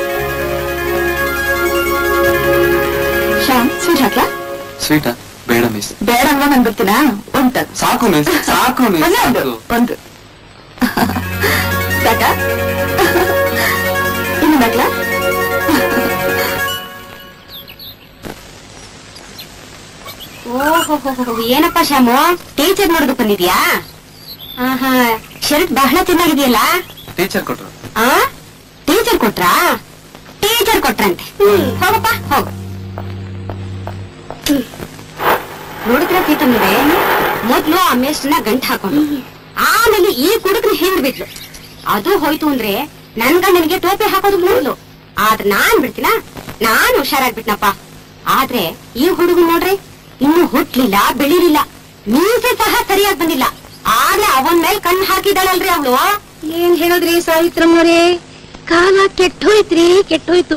A: ಶ್ಯಾಮ್ ಸ್ವೀಟ್ ಹಾಕ್ಲಾ
B: ಸ್ವೀಟಾ ಬೇಡ ಮಿಸ್
A: ಬೇಡ ಅಲ್ವಾ ನನ್ ಬರ್ತೀನಾ ಒಂದು ತಗೋ.
B: ಸಾಕು ಮಿಸ್ ಸಾಕು ಮಿಸ್
A: ಒಂದೇ ಒಂದು ಒಂದು ಸಾಕಾ ಇನ್ನು ಹಾಕ್ಲಾ
G: ಓಹೋ ಏನಪ್ಪ ಶ್ಯಾಮು ಟೀಚರ್ ನೋಡೋದು ಬಂದಿದ್ಯಾ ಆಹಾ ಶರ್ಟ್ ಬಹಳ ಚೆನ್ನಾಗಿದೆಯಲ್ಲ
B: ಟೀಚರ್ ಕೊಟ್ರು
G: ಆ ಟೀಚರ್ ಕೊಟ್ರಾ ಟೀಚರ್ ಕೊಟ್ರಂತೆ ಹೋಗಪ್ಪ ಹೋಗು ನೋಡಿದ್ರ ಪ್ರೀತಮ್ರೆ ಮೊದ್ಲು ಆ ಮೇಸ್ಟನ್ನ ಗಂಟ್ ಹಾಕೊಂಡು ಆಮೇಲೆ ಈ ಕುಡುಕ್ನ ಹಿಂಡ್ಬಿಟ್ಲು ಅದು ಹೋಯ್ತು ಅಂದ್ರೆ ನನ್ ಗಂಡನಿಗೆ ಟೋಪಿ ಹಾಕೋದು ಮೂಡ್ಲು ಆದ್ರೆ ನಾನ್ ಬಿಡ್ತೀನ ನಾನ್ ಹುಷಾರಾಗ್ಬಿಟ್ನಪ್ಪ ಆದ್ರೆ ಈ ಹುಡುಗ ನೋಡ್ರಿ ಇನ್ನು ಹುಟ್ಲಿಲ್ಲ ಬೆಳಿಲಿಲ್ಲ ಮೀಸೆ ಸಹ ಸರಿಯಾಗಿ ಬಂದಿಲ್ಲ ಆಗ್ಲೇ ಅವನ್ ಮೇಲೆ ಕಣ್ಣು ಹಾಕಿದಾಳಲ್ರಿ ಅವಳು ಏನ್ ಹೇಳೋದ್ರಿ ಸಾವಿತ್ರಮ್ಮರೇ ಕಾಲ ಕೆಟ್ಟೋಯ್ತ್ರಿ ಕೆಟ್ಟೋಯ್ತು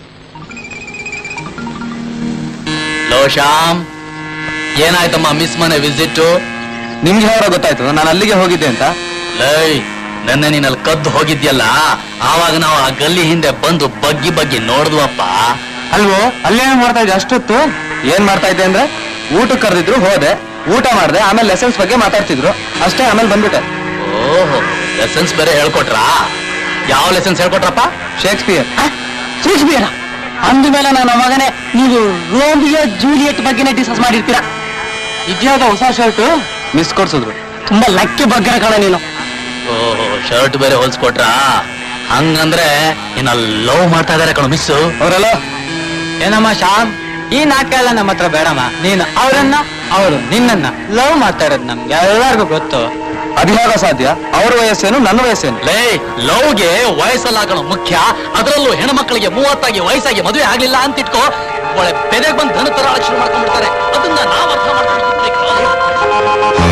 K: ಲೋ ಶ್ಯಾಮ್ ಏನಾಯ್ತಮ್ಮ ಮಿಸ್ ಮನೆ ವಿಸಿಟ್
B: ನಿಮ್ಗೆ ಯಾವಾಗ ಗೊತ್ತಾಯ್ತು ನಾನು ಅಲ್ಲಿಗೆ ಹೋಗಿದ್ದೆ ಅಂತ
K: ಲೈ ನೆನ್ನೆ ನೀನಲ್ಲಿ ಕದ್ದು ಹೋಗಿದ್ಯಲ್ಲ ಆವಾಗ ನಾವು ಆ ಗಲ್ಲಿ ಹಿಂದೆ ಬಂದು ಬಗ್ಗಿ ಬಗ್ಗಿ ನೋಡಿದ್ವಪ್ಪ
B: ಅಲ್ವೋ ಅಲ್ಲೇನ್ ಮಾಡ್ತಾ ಇದ್ದೆ ಅಷ್ಟೊತ್ತು ಏನ್ ಮಾಡ್ತಾ ಇದ್ದೆ ಅಂದ್ರೆ ಊಟಕ್ಕೆ ಕರೆದಿದ್ರು ಹೋದೆ ಊಟ ಮಾಡ್ದೆ ಆಮೇಲೆ ಲೆಸನ್ಸ್ ಬಗ್ಗೆ ಮಾತಾಡ್ತಿದ್ರು ಅಷ್ಟೇ ಆಮೇಲೆ ಬಂದ್ಬಿಟ್ಟೆ
K: ಓಹೋ ಲೆಸನ್ಸ್ ಬೇರೆ ಹೇಳ್ಕೊಟ್ರಾ ಯಾವ ಲೆಸನ್ಸ್ ಹೇಳ್ಕೊಟ್ರಪ್ಪ
B: ಶೇಕ್ಸ್ಪಿಯರ್
L: ಶೇಕ್ಸ್ಪಿಯರ್ ಅಂದ ಮೇಲೆ ನನ್ನ ಮಗನೇ ನೀವು ರೋಮಿಯೋ ಜೂಲಿಯಟ್ ಬಗ್ಗೆನೇ ಡಿಸ್ಕಸ್ ಮಾಡಿರ್ತೀರಾ ಇದ್ಯಾವ್ದ ಹೊಸ ಶರ್ಟ್
B: ಮಿಸ್ ಕೊಡ್ಸಿದ್ರು
L: ತುಂಬಾ ಲಕ್ಕಿ ಬಗ್ಗೆ ಕಣ ನೀನು
K: ಓಹೋ ಶರ್ಟ್ ಬೇರೆ ಹೊಲ್ಸ್ಕೊಟ್ರಾ ಹಂಗಂದ್ರೆ ಇನ್ನ ಲವ್ ಮಾಡ್ತಾ ಇದಾರೆ ಕಣ ಮಿಸ್
B: ಅವರೆಲ್ಲ
L: ಏನಮ್ಮ ಶ್ಯಾಮ್ ಈ ನಾಟಕ ಎಲ್ಲ ನಮ್ಮ ಹತ್ರ ಬೇಡಮ್ಮ ನೀನು ಅವರನ್ನ ಅವರು ನಿನ್ನನ್ನ ಲವ್ ಮಾಡ್ತಾ ಇರೋದು ನಮ್ಗೆ ಎಲ್ಲರಿಗೂ ಗೊತ್ತು
B: ಅದ್ಯಾಗ ಸಾಧ್ಯ ಅವ್ರ ವಯಸ್ಸೇನು ನನ್ನ ವಯಸ್ಸೇನು
K: ಲೇ ಲವ್ಗೆ ವಯಸ್ಸಲ್ಲ ಕಣ ಮುಖ್ಯ ಅದರಲ್ಲೂ ಹೆಣ್ಮಕ್ಳಿಗೆ ಮೂವತ್ತಾಗಿ ವಯಸ್ಸಾಗಿ ಮದುವೆ ಆಗ್ಲಿಲ್ಲ ಅಂತ ಇಟ್ಕೋ ಒಳ್ಳೆ ಬೆದೆಗೆ ಬಂದು ಧನ ತರ ಶುರು ಮಾಡ್ಕೊಂಡ್ಬಿಡ್ತಾರೆ ಅದನ್ನ ನಾವ್ ಅರ್ಥ ಮಾಡ್ಕೊಂಡು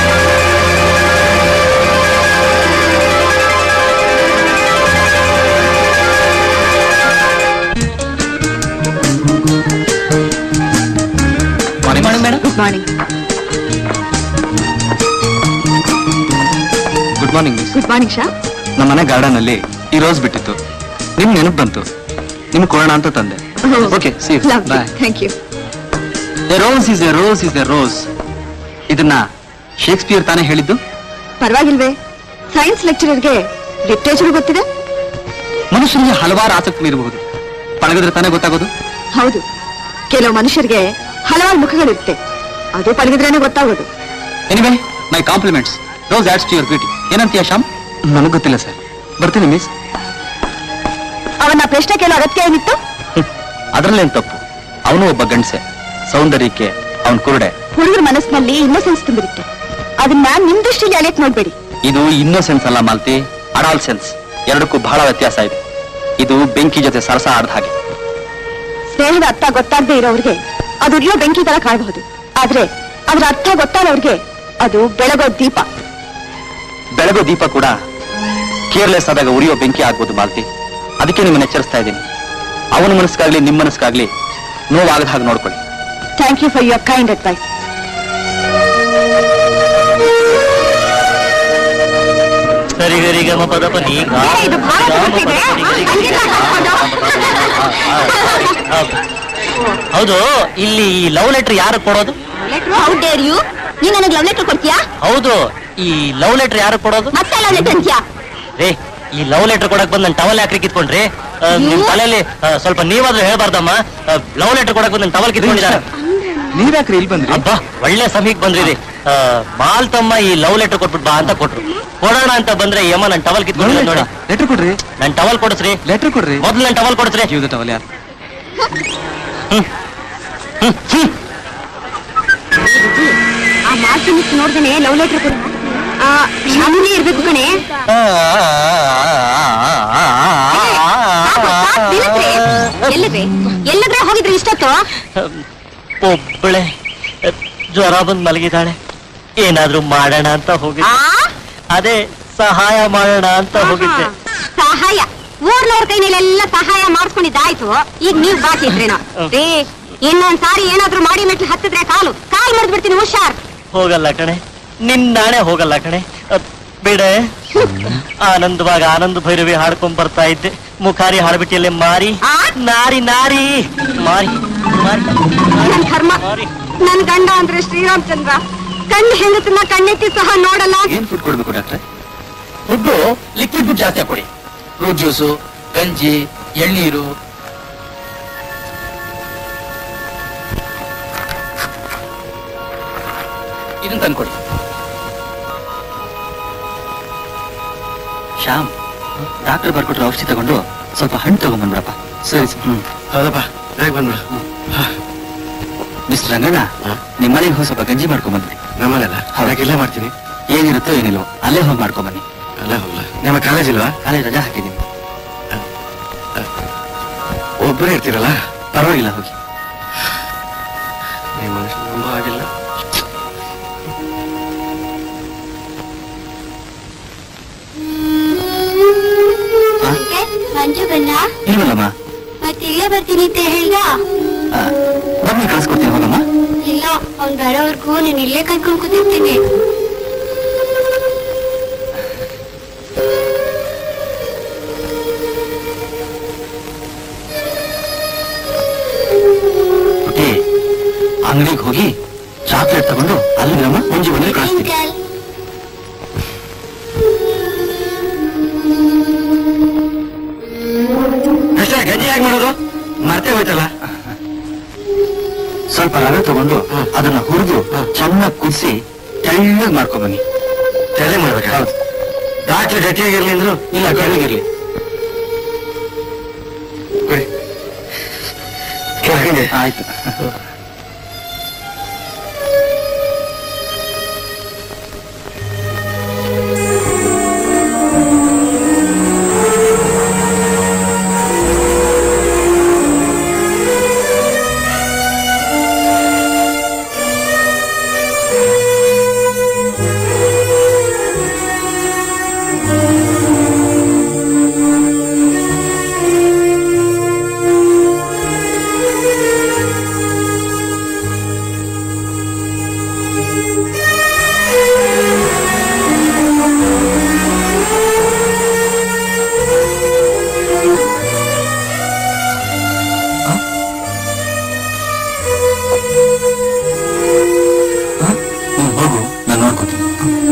B: morning madam
A: good morning
B: good morning miss
A: good morning ಶಾ
B: ನಮ್ಮ ಮನೆ ಗಾರ್ಡನ್ ಅಲ್ಲಿ ಈ ರೋಸ್ ಬಿಟ್ಟಿತ್ತು ನಿಮ್ ನೆನಪು ಬಂತು ನಿಮ್ ಕೊಡೋಣ ಅಂತ ತಂದೆ okay see bye
A: thank you
B: a rose is a rose is a rose ಇದನ್ನ ಶೇಕ್ಸ್ಪಿಯರ್ ತಾನೇ ಹೇಳಿದ್ದು
A: ಪರವಾಗಿಲ್ವೇ ಸೈನ್ಸ್ ಲೆಕ್ಚರರ್ಗೆ ಲಿಟ್ರೇಚರ್ ಗೊತ್ತಿದೆ
B: ಮನುಷ್ಯನಿಗೆ ಹಲವಾರು ಆಸಕ್ತಿಗಳಿರಬಹುದು ಪಳಗಿದ್ರೆ ತಾನೇ ಗೊತ್ತಾಗೋದು
A: ಹೌದು ಕೆಲವು ಮನುಷ್ಯರಿಗೆ ಹಲವಾರು ಮುಖಗಳಿರುತ್ತೆ ಅದು ಪಳಗಿದ್ರೇನೆ ಗೊತ್ತಾಗೋದು
B: anyway my compliments rose adds to your beauty ಏನಂತೀಯ ಶ್ಯಾಮ್ ನನಗೆ ಗೊತ್ತಿಲ್ಲ ಸರ್ ಬರ್ತೀನಿ ಮಿಸ್
A: ಅವನ ಪ್ರಶ್ನೆ ಕೇಳೋ ಅಗತ್ಯ ಏನಿತ್ತು
B: ಅದರಲ್ಲೇನ್ ತಪ್ಪು ಅವನು ಒಬ್ಬ ಗಂಡಸೆ ಸೌಂದರ್ಯಕ್ಕೆ ಅವನ್ ಕುರುಡೆ
A: ಹುಡುಗರ ಮನಸ್ಸಿನಲ್ಲಿ ಇನ್ನೋಸೆನ್ಸ್ ತುಂಬಿರುತ್ತೆ ಅದನ್ನ ನಿಮ್ ದೃಷ್ಟಿಯಲ್ಲಿ ಅಲೆಟ್ ನೋಡ್ಬೇಡಿ
B: ಇದು ಇನ್ನೋಸೆನ್ಸ್ ಅಲ್ಲ ಮಾಲ್ತಿ ಅಡಾಲ್ ಸೆನ್ಸ್ ಎರಡಕ್ಕೂ ಬಹಳ ವ್ಯತ್ಯಾಸ ಇದೆ ಇದು ಬೆಂಕಿ ಜೊತೆ ಸರಸ ಆಡ್ದ ಹಾಗೆ
A: ಸ್ನೇಹದ ಅರ್ಥ ಗೊತ್ತಾಗದೆ ಇರೋರಿಗೆ ಅದು ಉರಿಯೋ ಬೆಂಕಿ ತರ ಕಾಣಬಹುದು ಆದ್ರೆ ಅದ್ರ ಅರ್ಥ ಗೊತ್ತಾದವ್ರಿಗೆ ಅದು ಬೆಳಗೋ ದೀಪ
B: ಬೆಳಗೋ ದೀಪ ಕೂಡ ಕೇರ್ಲೆಸ್ ಆದಾಗ ಉರಿಯೋ ಬೆಂಕಿ ಆಗ್ಬೋದು ಮಾಲ್ತಿ ಅದಕ್ಕೆ ನಿಮ್ಮನ್ನ ಎಚ್ಚರಿಸ್ತಾ ಇದ್ದೀನಿ ಅವನ ಮನಸ್ಸಿಗಾಗ್ಲಿ ನಿಮ್ಮ ಮನಸ್ಸಿಗಾಗ್ಲಿ ನೋವಾಗದ ಹಾಗೆ ನೋಡ್ಕೊಳ್ಳಿ
A: thank you for your kind advice
H: ಸರಿ ಗರಿ ಗಮ ಪದ ಪ ನೀ ಗ
A: ಇದು ಭಾಳ ಗೊತ್ತಿದೆ. ಹಂಗೆಲ್ಲ ಹಾಕ್ಬೋದು.
H: ಹೌದು ಇಲ್ಲಿ ಈ ಲವ್ ಲೆಟರ್ ಯಾರು ಕೊಡೋದು
A: ಹೌ ಡೇರ್ ಯು ನೀನ್ ನನಗೆ ಲವ್ ಲೆಟರ್ ಕೊಡ್ತೀಯಾ
H: ಹೌದು ಈ ಲವ್ ಲೆಟರ್ ಯಾರು ಕೊಡೋದು
A: ಮತ್ತೆ ಲವ್ ಲೆಟರ್ ಅಂತ್ಯಾ
H: ರೇ ಈ ಲವ್ ಲೆಟರ್ ಕೊಡಕ್ ಬಂದ್ ನನ್ ಟವಲ್ ಯಾಕ್ರಿ ಕಿತ್ಕೊಂಡ್ರಿ ಆ, ನಿಮ್ ತಲೆಯಲ್ಲಿ ಆ, ಸ್ವಲ್ಪ ನೀವಾದ್ರೂ ಹೇಳ್ಬಾರ್ದಮ್ಮ ಲವ್ ಲೆಟರ್ ಕೊಡಕ್ ಬಂದ್ ಟವಲ್ ಕಿತ್ಕೊಂಡಿದ್ದಾರೆ
B: ನೀವ್ಯಾಕ್ರಿ ಇಲ್ಲಿ ಬಂದ್ರಿ
H: ಅಬ್ಬಾ ಒಳ್ಳೆ ಸಮಯಕ್ಕೆ ಬಂದ್ರಿ ಮಾಲ್ ತಮ್ಮ ಈ ಲವ್ ಲೆಟರ್ ಕೊಟ್ಬಿಟ್ ಬಾ ಅಂತ ಕೊಟ್ರು ಕೊಡೋಣ ಅಂತ ಬಂದ್ರೆ ಯಮ್ಮ ನನ್ ಟವಲ್ ಕಿತ್ಕೊಂಡಿಲ್ಲ ನೋಡಿ
B: ಲೆಟರ್ ಕೊಡ್ರಿ
H: ನನ್ ಟವಲ್ ಕೊಡಿಸ್ರಿ
B: ಲೆಟರ್ ಕೊಡ್ರಿ
H: ಮೊದ್ಲು ನನ್ ಟವಲ್ ಕೊಡಿಸ್ರಿ
B: ಜೀವದ ಟವಲ್ ಯಾರು
G: ಆ ಮಾತು ಮಿಸ್ ನೋಡ್ದೇನೆ ಲವ್ ಲೆಟರ್ ಕೊಡ ಶಾಮೂಲಿ ಇರ್ಬೇಕು ಕಣೆ ಎಲ್ಲಿದ್ರಿ ಎಲ್ಲಿದ್ರೆ ಹೋಗಿದ್ರಿ ಇಷ್ಟೊತ್ತು
H: ಒಬ್ಬಳೆ ಜ್ವರ ಬಂದ್ ಮಲಗಿದಾಳೆ ಏನಾದ್ರೂ ಮಾಡೋಣ ಅಂತ ಹೋಗಿದ್ದೆ
G: ಆ
H: ಅದೇ ಸಹಾಯ ಮಾಡೋಣ ಅಂತ ಹೋಗಿದ್ದೆ
G: ಸಹಾಯ ಊರ್ನವ್ರ ಕೈನಲ್ಲೆಲ್ಲ ಸಹಾಯ ಮಾಡಿಸ್ಕೊಂಡಿದ್ದಾಯ್ತು ಈಗ ನೀವ್ ಬಾಕಿ ಇದ್ರೇನೋ ರೀ ಇನ್ನೊಂದ್ ಸಾರಿ ಏನಾದ್ರೂ ಮಾಡಿ ಮೆಟ್ಲು ಹತ್ತಿದ್ರೆ ಕಾಲು ಕಾಲ್ ಮುರಿದ್ ಬಿಡ್ತೀನಿ ಹುಷಾರ್
H: ಹೋಗಲ್ಲ ಕಣೆ ನಿನ್ ನಾಳೆ ಹೋಗಲ್ಲ ಕಣೆ ಅದ್ ಬಿಡೆ ಆನಂದವಾಗ ಆನಂದ ಭೈರವಿ ಹಾಡ್ಕೊಂಡ್ ಬರ್ತಾ ಇದ್ದೆ ಮುಖಾರಿ ಹಾಡ್ಬಿಟ್ಟಿಯಲ್ಲೇ ಮಾರಿ
G: ಆ?
H: ನಾರಿ ನಾರಿ ಮಾರಿ ಮಾರಿ
G: ನನ್ ಕರ್ಮ
H: ಮಾರಿ
G: ನನ್ ಗಂಡ ಅಂದ್ರೆ ಶ್ರೀರಾಮಚಂದ್ರ ಕಣ್ಣು ಹೆಂಗಸನ್ನ ಕಣ್ಣೆತ್ತಿ ಸಹ ನೋಡಲ್ಲ
B: ಏನ್ ಫುಡ್ ಕೊಡ್ಬೇಕು ಡಾಕ್ಟ್ರೆ
F: ಫುಡ್ಡು ಲಿಕ್ವಿಡ್ ಫುಡ್ ಜಾಸ್ತಿ ಕೊಡಿ ಫ್ರೂಟ್ ಜ್ಯೂಸು ಗಂಜಿ ಎಳ್ನೀರು ಇದನ್ನ ತಂದ್ಕೊಡಿ
B: ಶ್ಯಾಮ್ ಡಾಕ್ಟರ್ ಬರ್ಕೊಟ್ರೆ ಔಷಧಿ ತಗೊಂಡು ಸ್ವಲ್ಪ ಹಣ್ಣು ತಗೊಂಡ್ಬಂದ್ರಪ್ಪ ಸರಿ ಹ್ಮ್
D: ಹೌದಪ್ಪ ಬೇಗ ಬಂದ್ಬಿಡು
B: ಮಿಸ್ಟರ್ ರಂಗಣ್ಣ ನಿಮ್ಮ ಮನೆಗೆ ಹೋಗಿ ಸ್ವಲ್ಪ ಗಂಜಿ ಮಾಡ್ಕೊಂಬಂದ್ರಿ
D: ನಮ್ಮನೆಲ್ಲ
B: ಹೌದು.
D: ಇಲ್ಲೇ ಮಾಡ್ತೀನಿ
B: ಏನಿರುತ್ತೋ ಏನಿಲ್ವೋ ಅಲ್ಲೇ ಹೋಗಿ ಮಾಡ್ಕೊಂಬನ್ನಿ
D: ಅಲ್ಲೇ ಹೋಗ್ಲ ನಿಮ್ಮ ಕಾಲೇಜ್ ಇಲ್ವಾ
B: ಅಲ್ಲೇ ರಜಾ ಹಾಕಿದ್ದೀನಿ
D: ಒಬ್ಬರೇ ಇರ್ತೀರಲ್ಲ
B: ಪರವಾಗಿಲ್ಲ ಹೋಗಿ
D: ನಿಮ್ಮ ಮನುಷ್ಯ ನಂಬೋ ಆಗಿಲ್ಲ
I: ಮಂಜು ಬಣ್ಣ
B: ಇಲ್ವಲ್ಲಮ್ಮ
I: ಮತ್ತೆ ಇಲ್ಲೇ ಬರ್ತೀನಿ ಅಂತ ಹೇಳ್ದ
B: ಬನ್ನಿ ಕಳ್ಸ್ಕೊಡ್ತೀನಿ ಹೋಗಮ್ಮ
I: ಇಲ್ಲ ಅವ್ನ್ ಬರೋವರ್ಗೂ ನೀನ್ ಇಲ್ಲೇ ಕರ್ಕೊಂಡ್ ಕೂತಿರ್ತೀನಿ
B: ಪುಟ್ಟಿ ಅಂಗಡಿಗೆ ಹೋಗಿ ಚಾಕ್ಲೇಟ್ ತಗೊಂಡು ಅಲ್ಲಿರಮ್ಮ ಮುಂಜಿ ಬಂದ್ರೆ ಕಳಿಸ್ತೀನಿ
I: ಅಂಕಲ್
D: ಅಷ್ಟೇ ಗಂಜಿ ಹೇಗೆ ಮಾಡೋದು ಮರ್ತೇ ಹೋಯ್ತಲ್ಲ
B: ಸ್ವಲ್ಪ ರವೆ ತಗೊಂಡು ಅದನ್ನ ಹುರಿದು ಚೆನ್ನಾಗಿ ಕುದಿಸಿ ತೆಳ್ಳಗ್ ಮಾಡ್ಕೊಂಬನ್ನಿ
D: ತೆಲೆ ಮಾಡ್ಬೇಕಾ ಡಾಕ್ಟರ್ ಗಟ್ಟಿಯಾಗಿರ್ಲಿ ಅಂದ್ರು
B: ಇಲ್ಲ ಕೆಳಗಿರ್ಲಿ
D: ಕೊಡಿ ಕೆಳಗೆ
B: ಆಯ್ತು ಹ್ಮ್, ಹೋಗು ನಾನು ನೋಡ್ಕೋತೀನಿ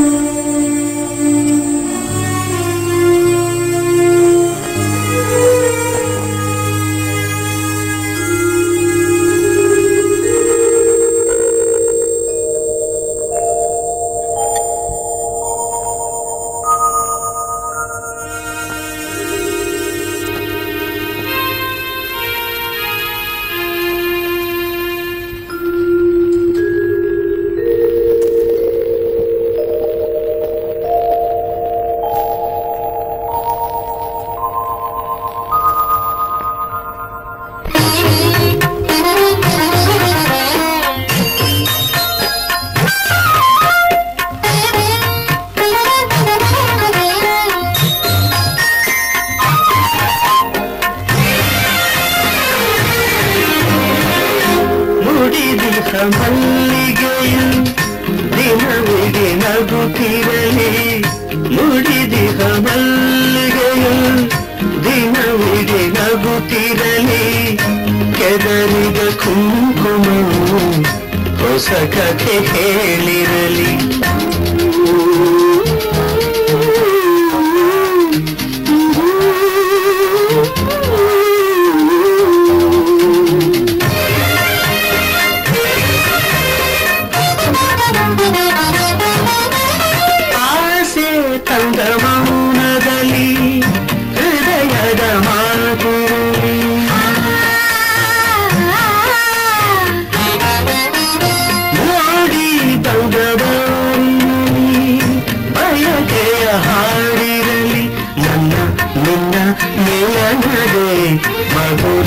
J: ನುಡಿದಿಹ ಮಲ್ಲಿಗೆಯು ದಿನವಿಡಿ ನಗುತ್ತಿರಲಿ ನುಡಿದಿಹ ಮಲ್ಲಿಗೆಯು ದಿನವಿಡಿ ನಗುತ್ತಿರಲಿ ಕೆದರಿದ ಕುಂಕುಮವು ಹೊಸ ಕಥೆ ಹೇಳಿರಲಿ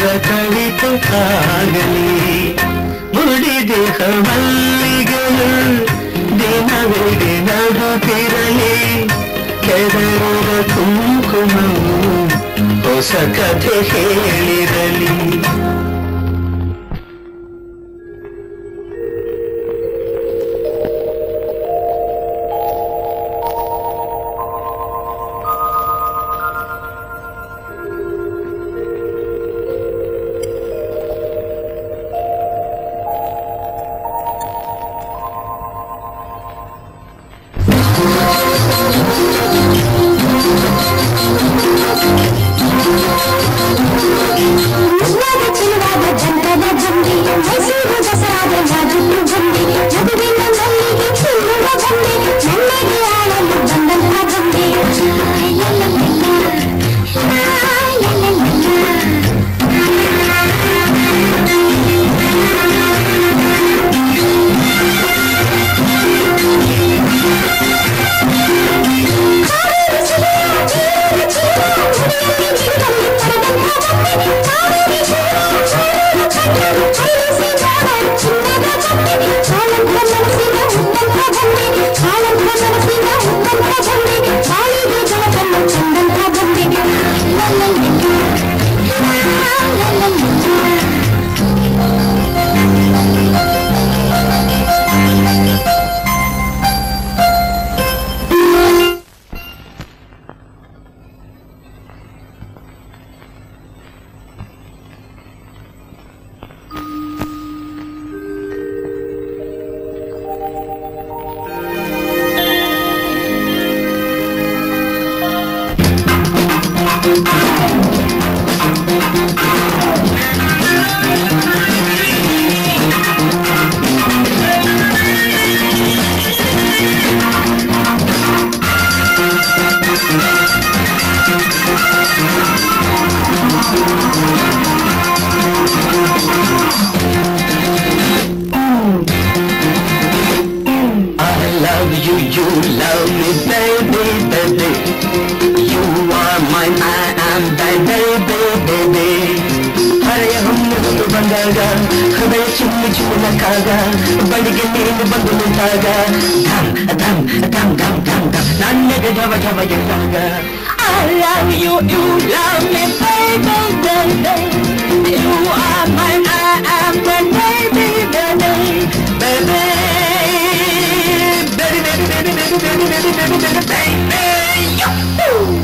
J: ಮಧುರ ಕವಿತೆ ಆಗಲಿ ಮುಡಿದೇಹ ಮಲ್ಲಿಗೆಗಳು ದಿನವಿಡಿ ನಗುತ್ತಿರಲಿ ಕೆದರದ ಕುಂಕುಮವು ಹೊಸ ಕಥೆ ಹೇಳಿರಲಿ
I: ಕೃಷ್ಣದ ಚಿನ್ನದ ಚಂದ್ರದ ಜಂಬಿ ಮೈಸೂರು ದಸರಾದ ನಾಜುಕು ಗೊಂಬೆ ಮಗುವಿನ ಮಲ್ಲಿಗೆ ಚಿನ್ನದ ಗೊಂಬೆ ನನ್ನೆಗೆ ಆಳಲು ಬಂದಂತ ಗೊಂಬೆ
J: I love you, you love me, baby, baby. You are mine, I am thy baby, baby. ಹರೆಯ ಹುಣ್ಣು ಬಂದಾಗ ಹೃದಯ ಚಿಮ್ಮಿ ಚಿಮ್ಮನಕ್ಕಾಗ ಬಳಿಗೆ ನೀನು ಬಂದು ನಿಂತಾಗ ಧಮ್ ಧಮ್ ಧಮ್ ಧಮ್ ಧಮ್ ಧಮ್ ನನ್ನೆಗೆ ಢವ ಢವ ಎಂದಾಗ I love you, you love me, baby, baby. You are mine, I am thy baby, baby, baby. Baby, baby, baby, baby, baby, baby, baby, baby, baby. Yahoo!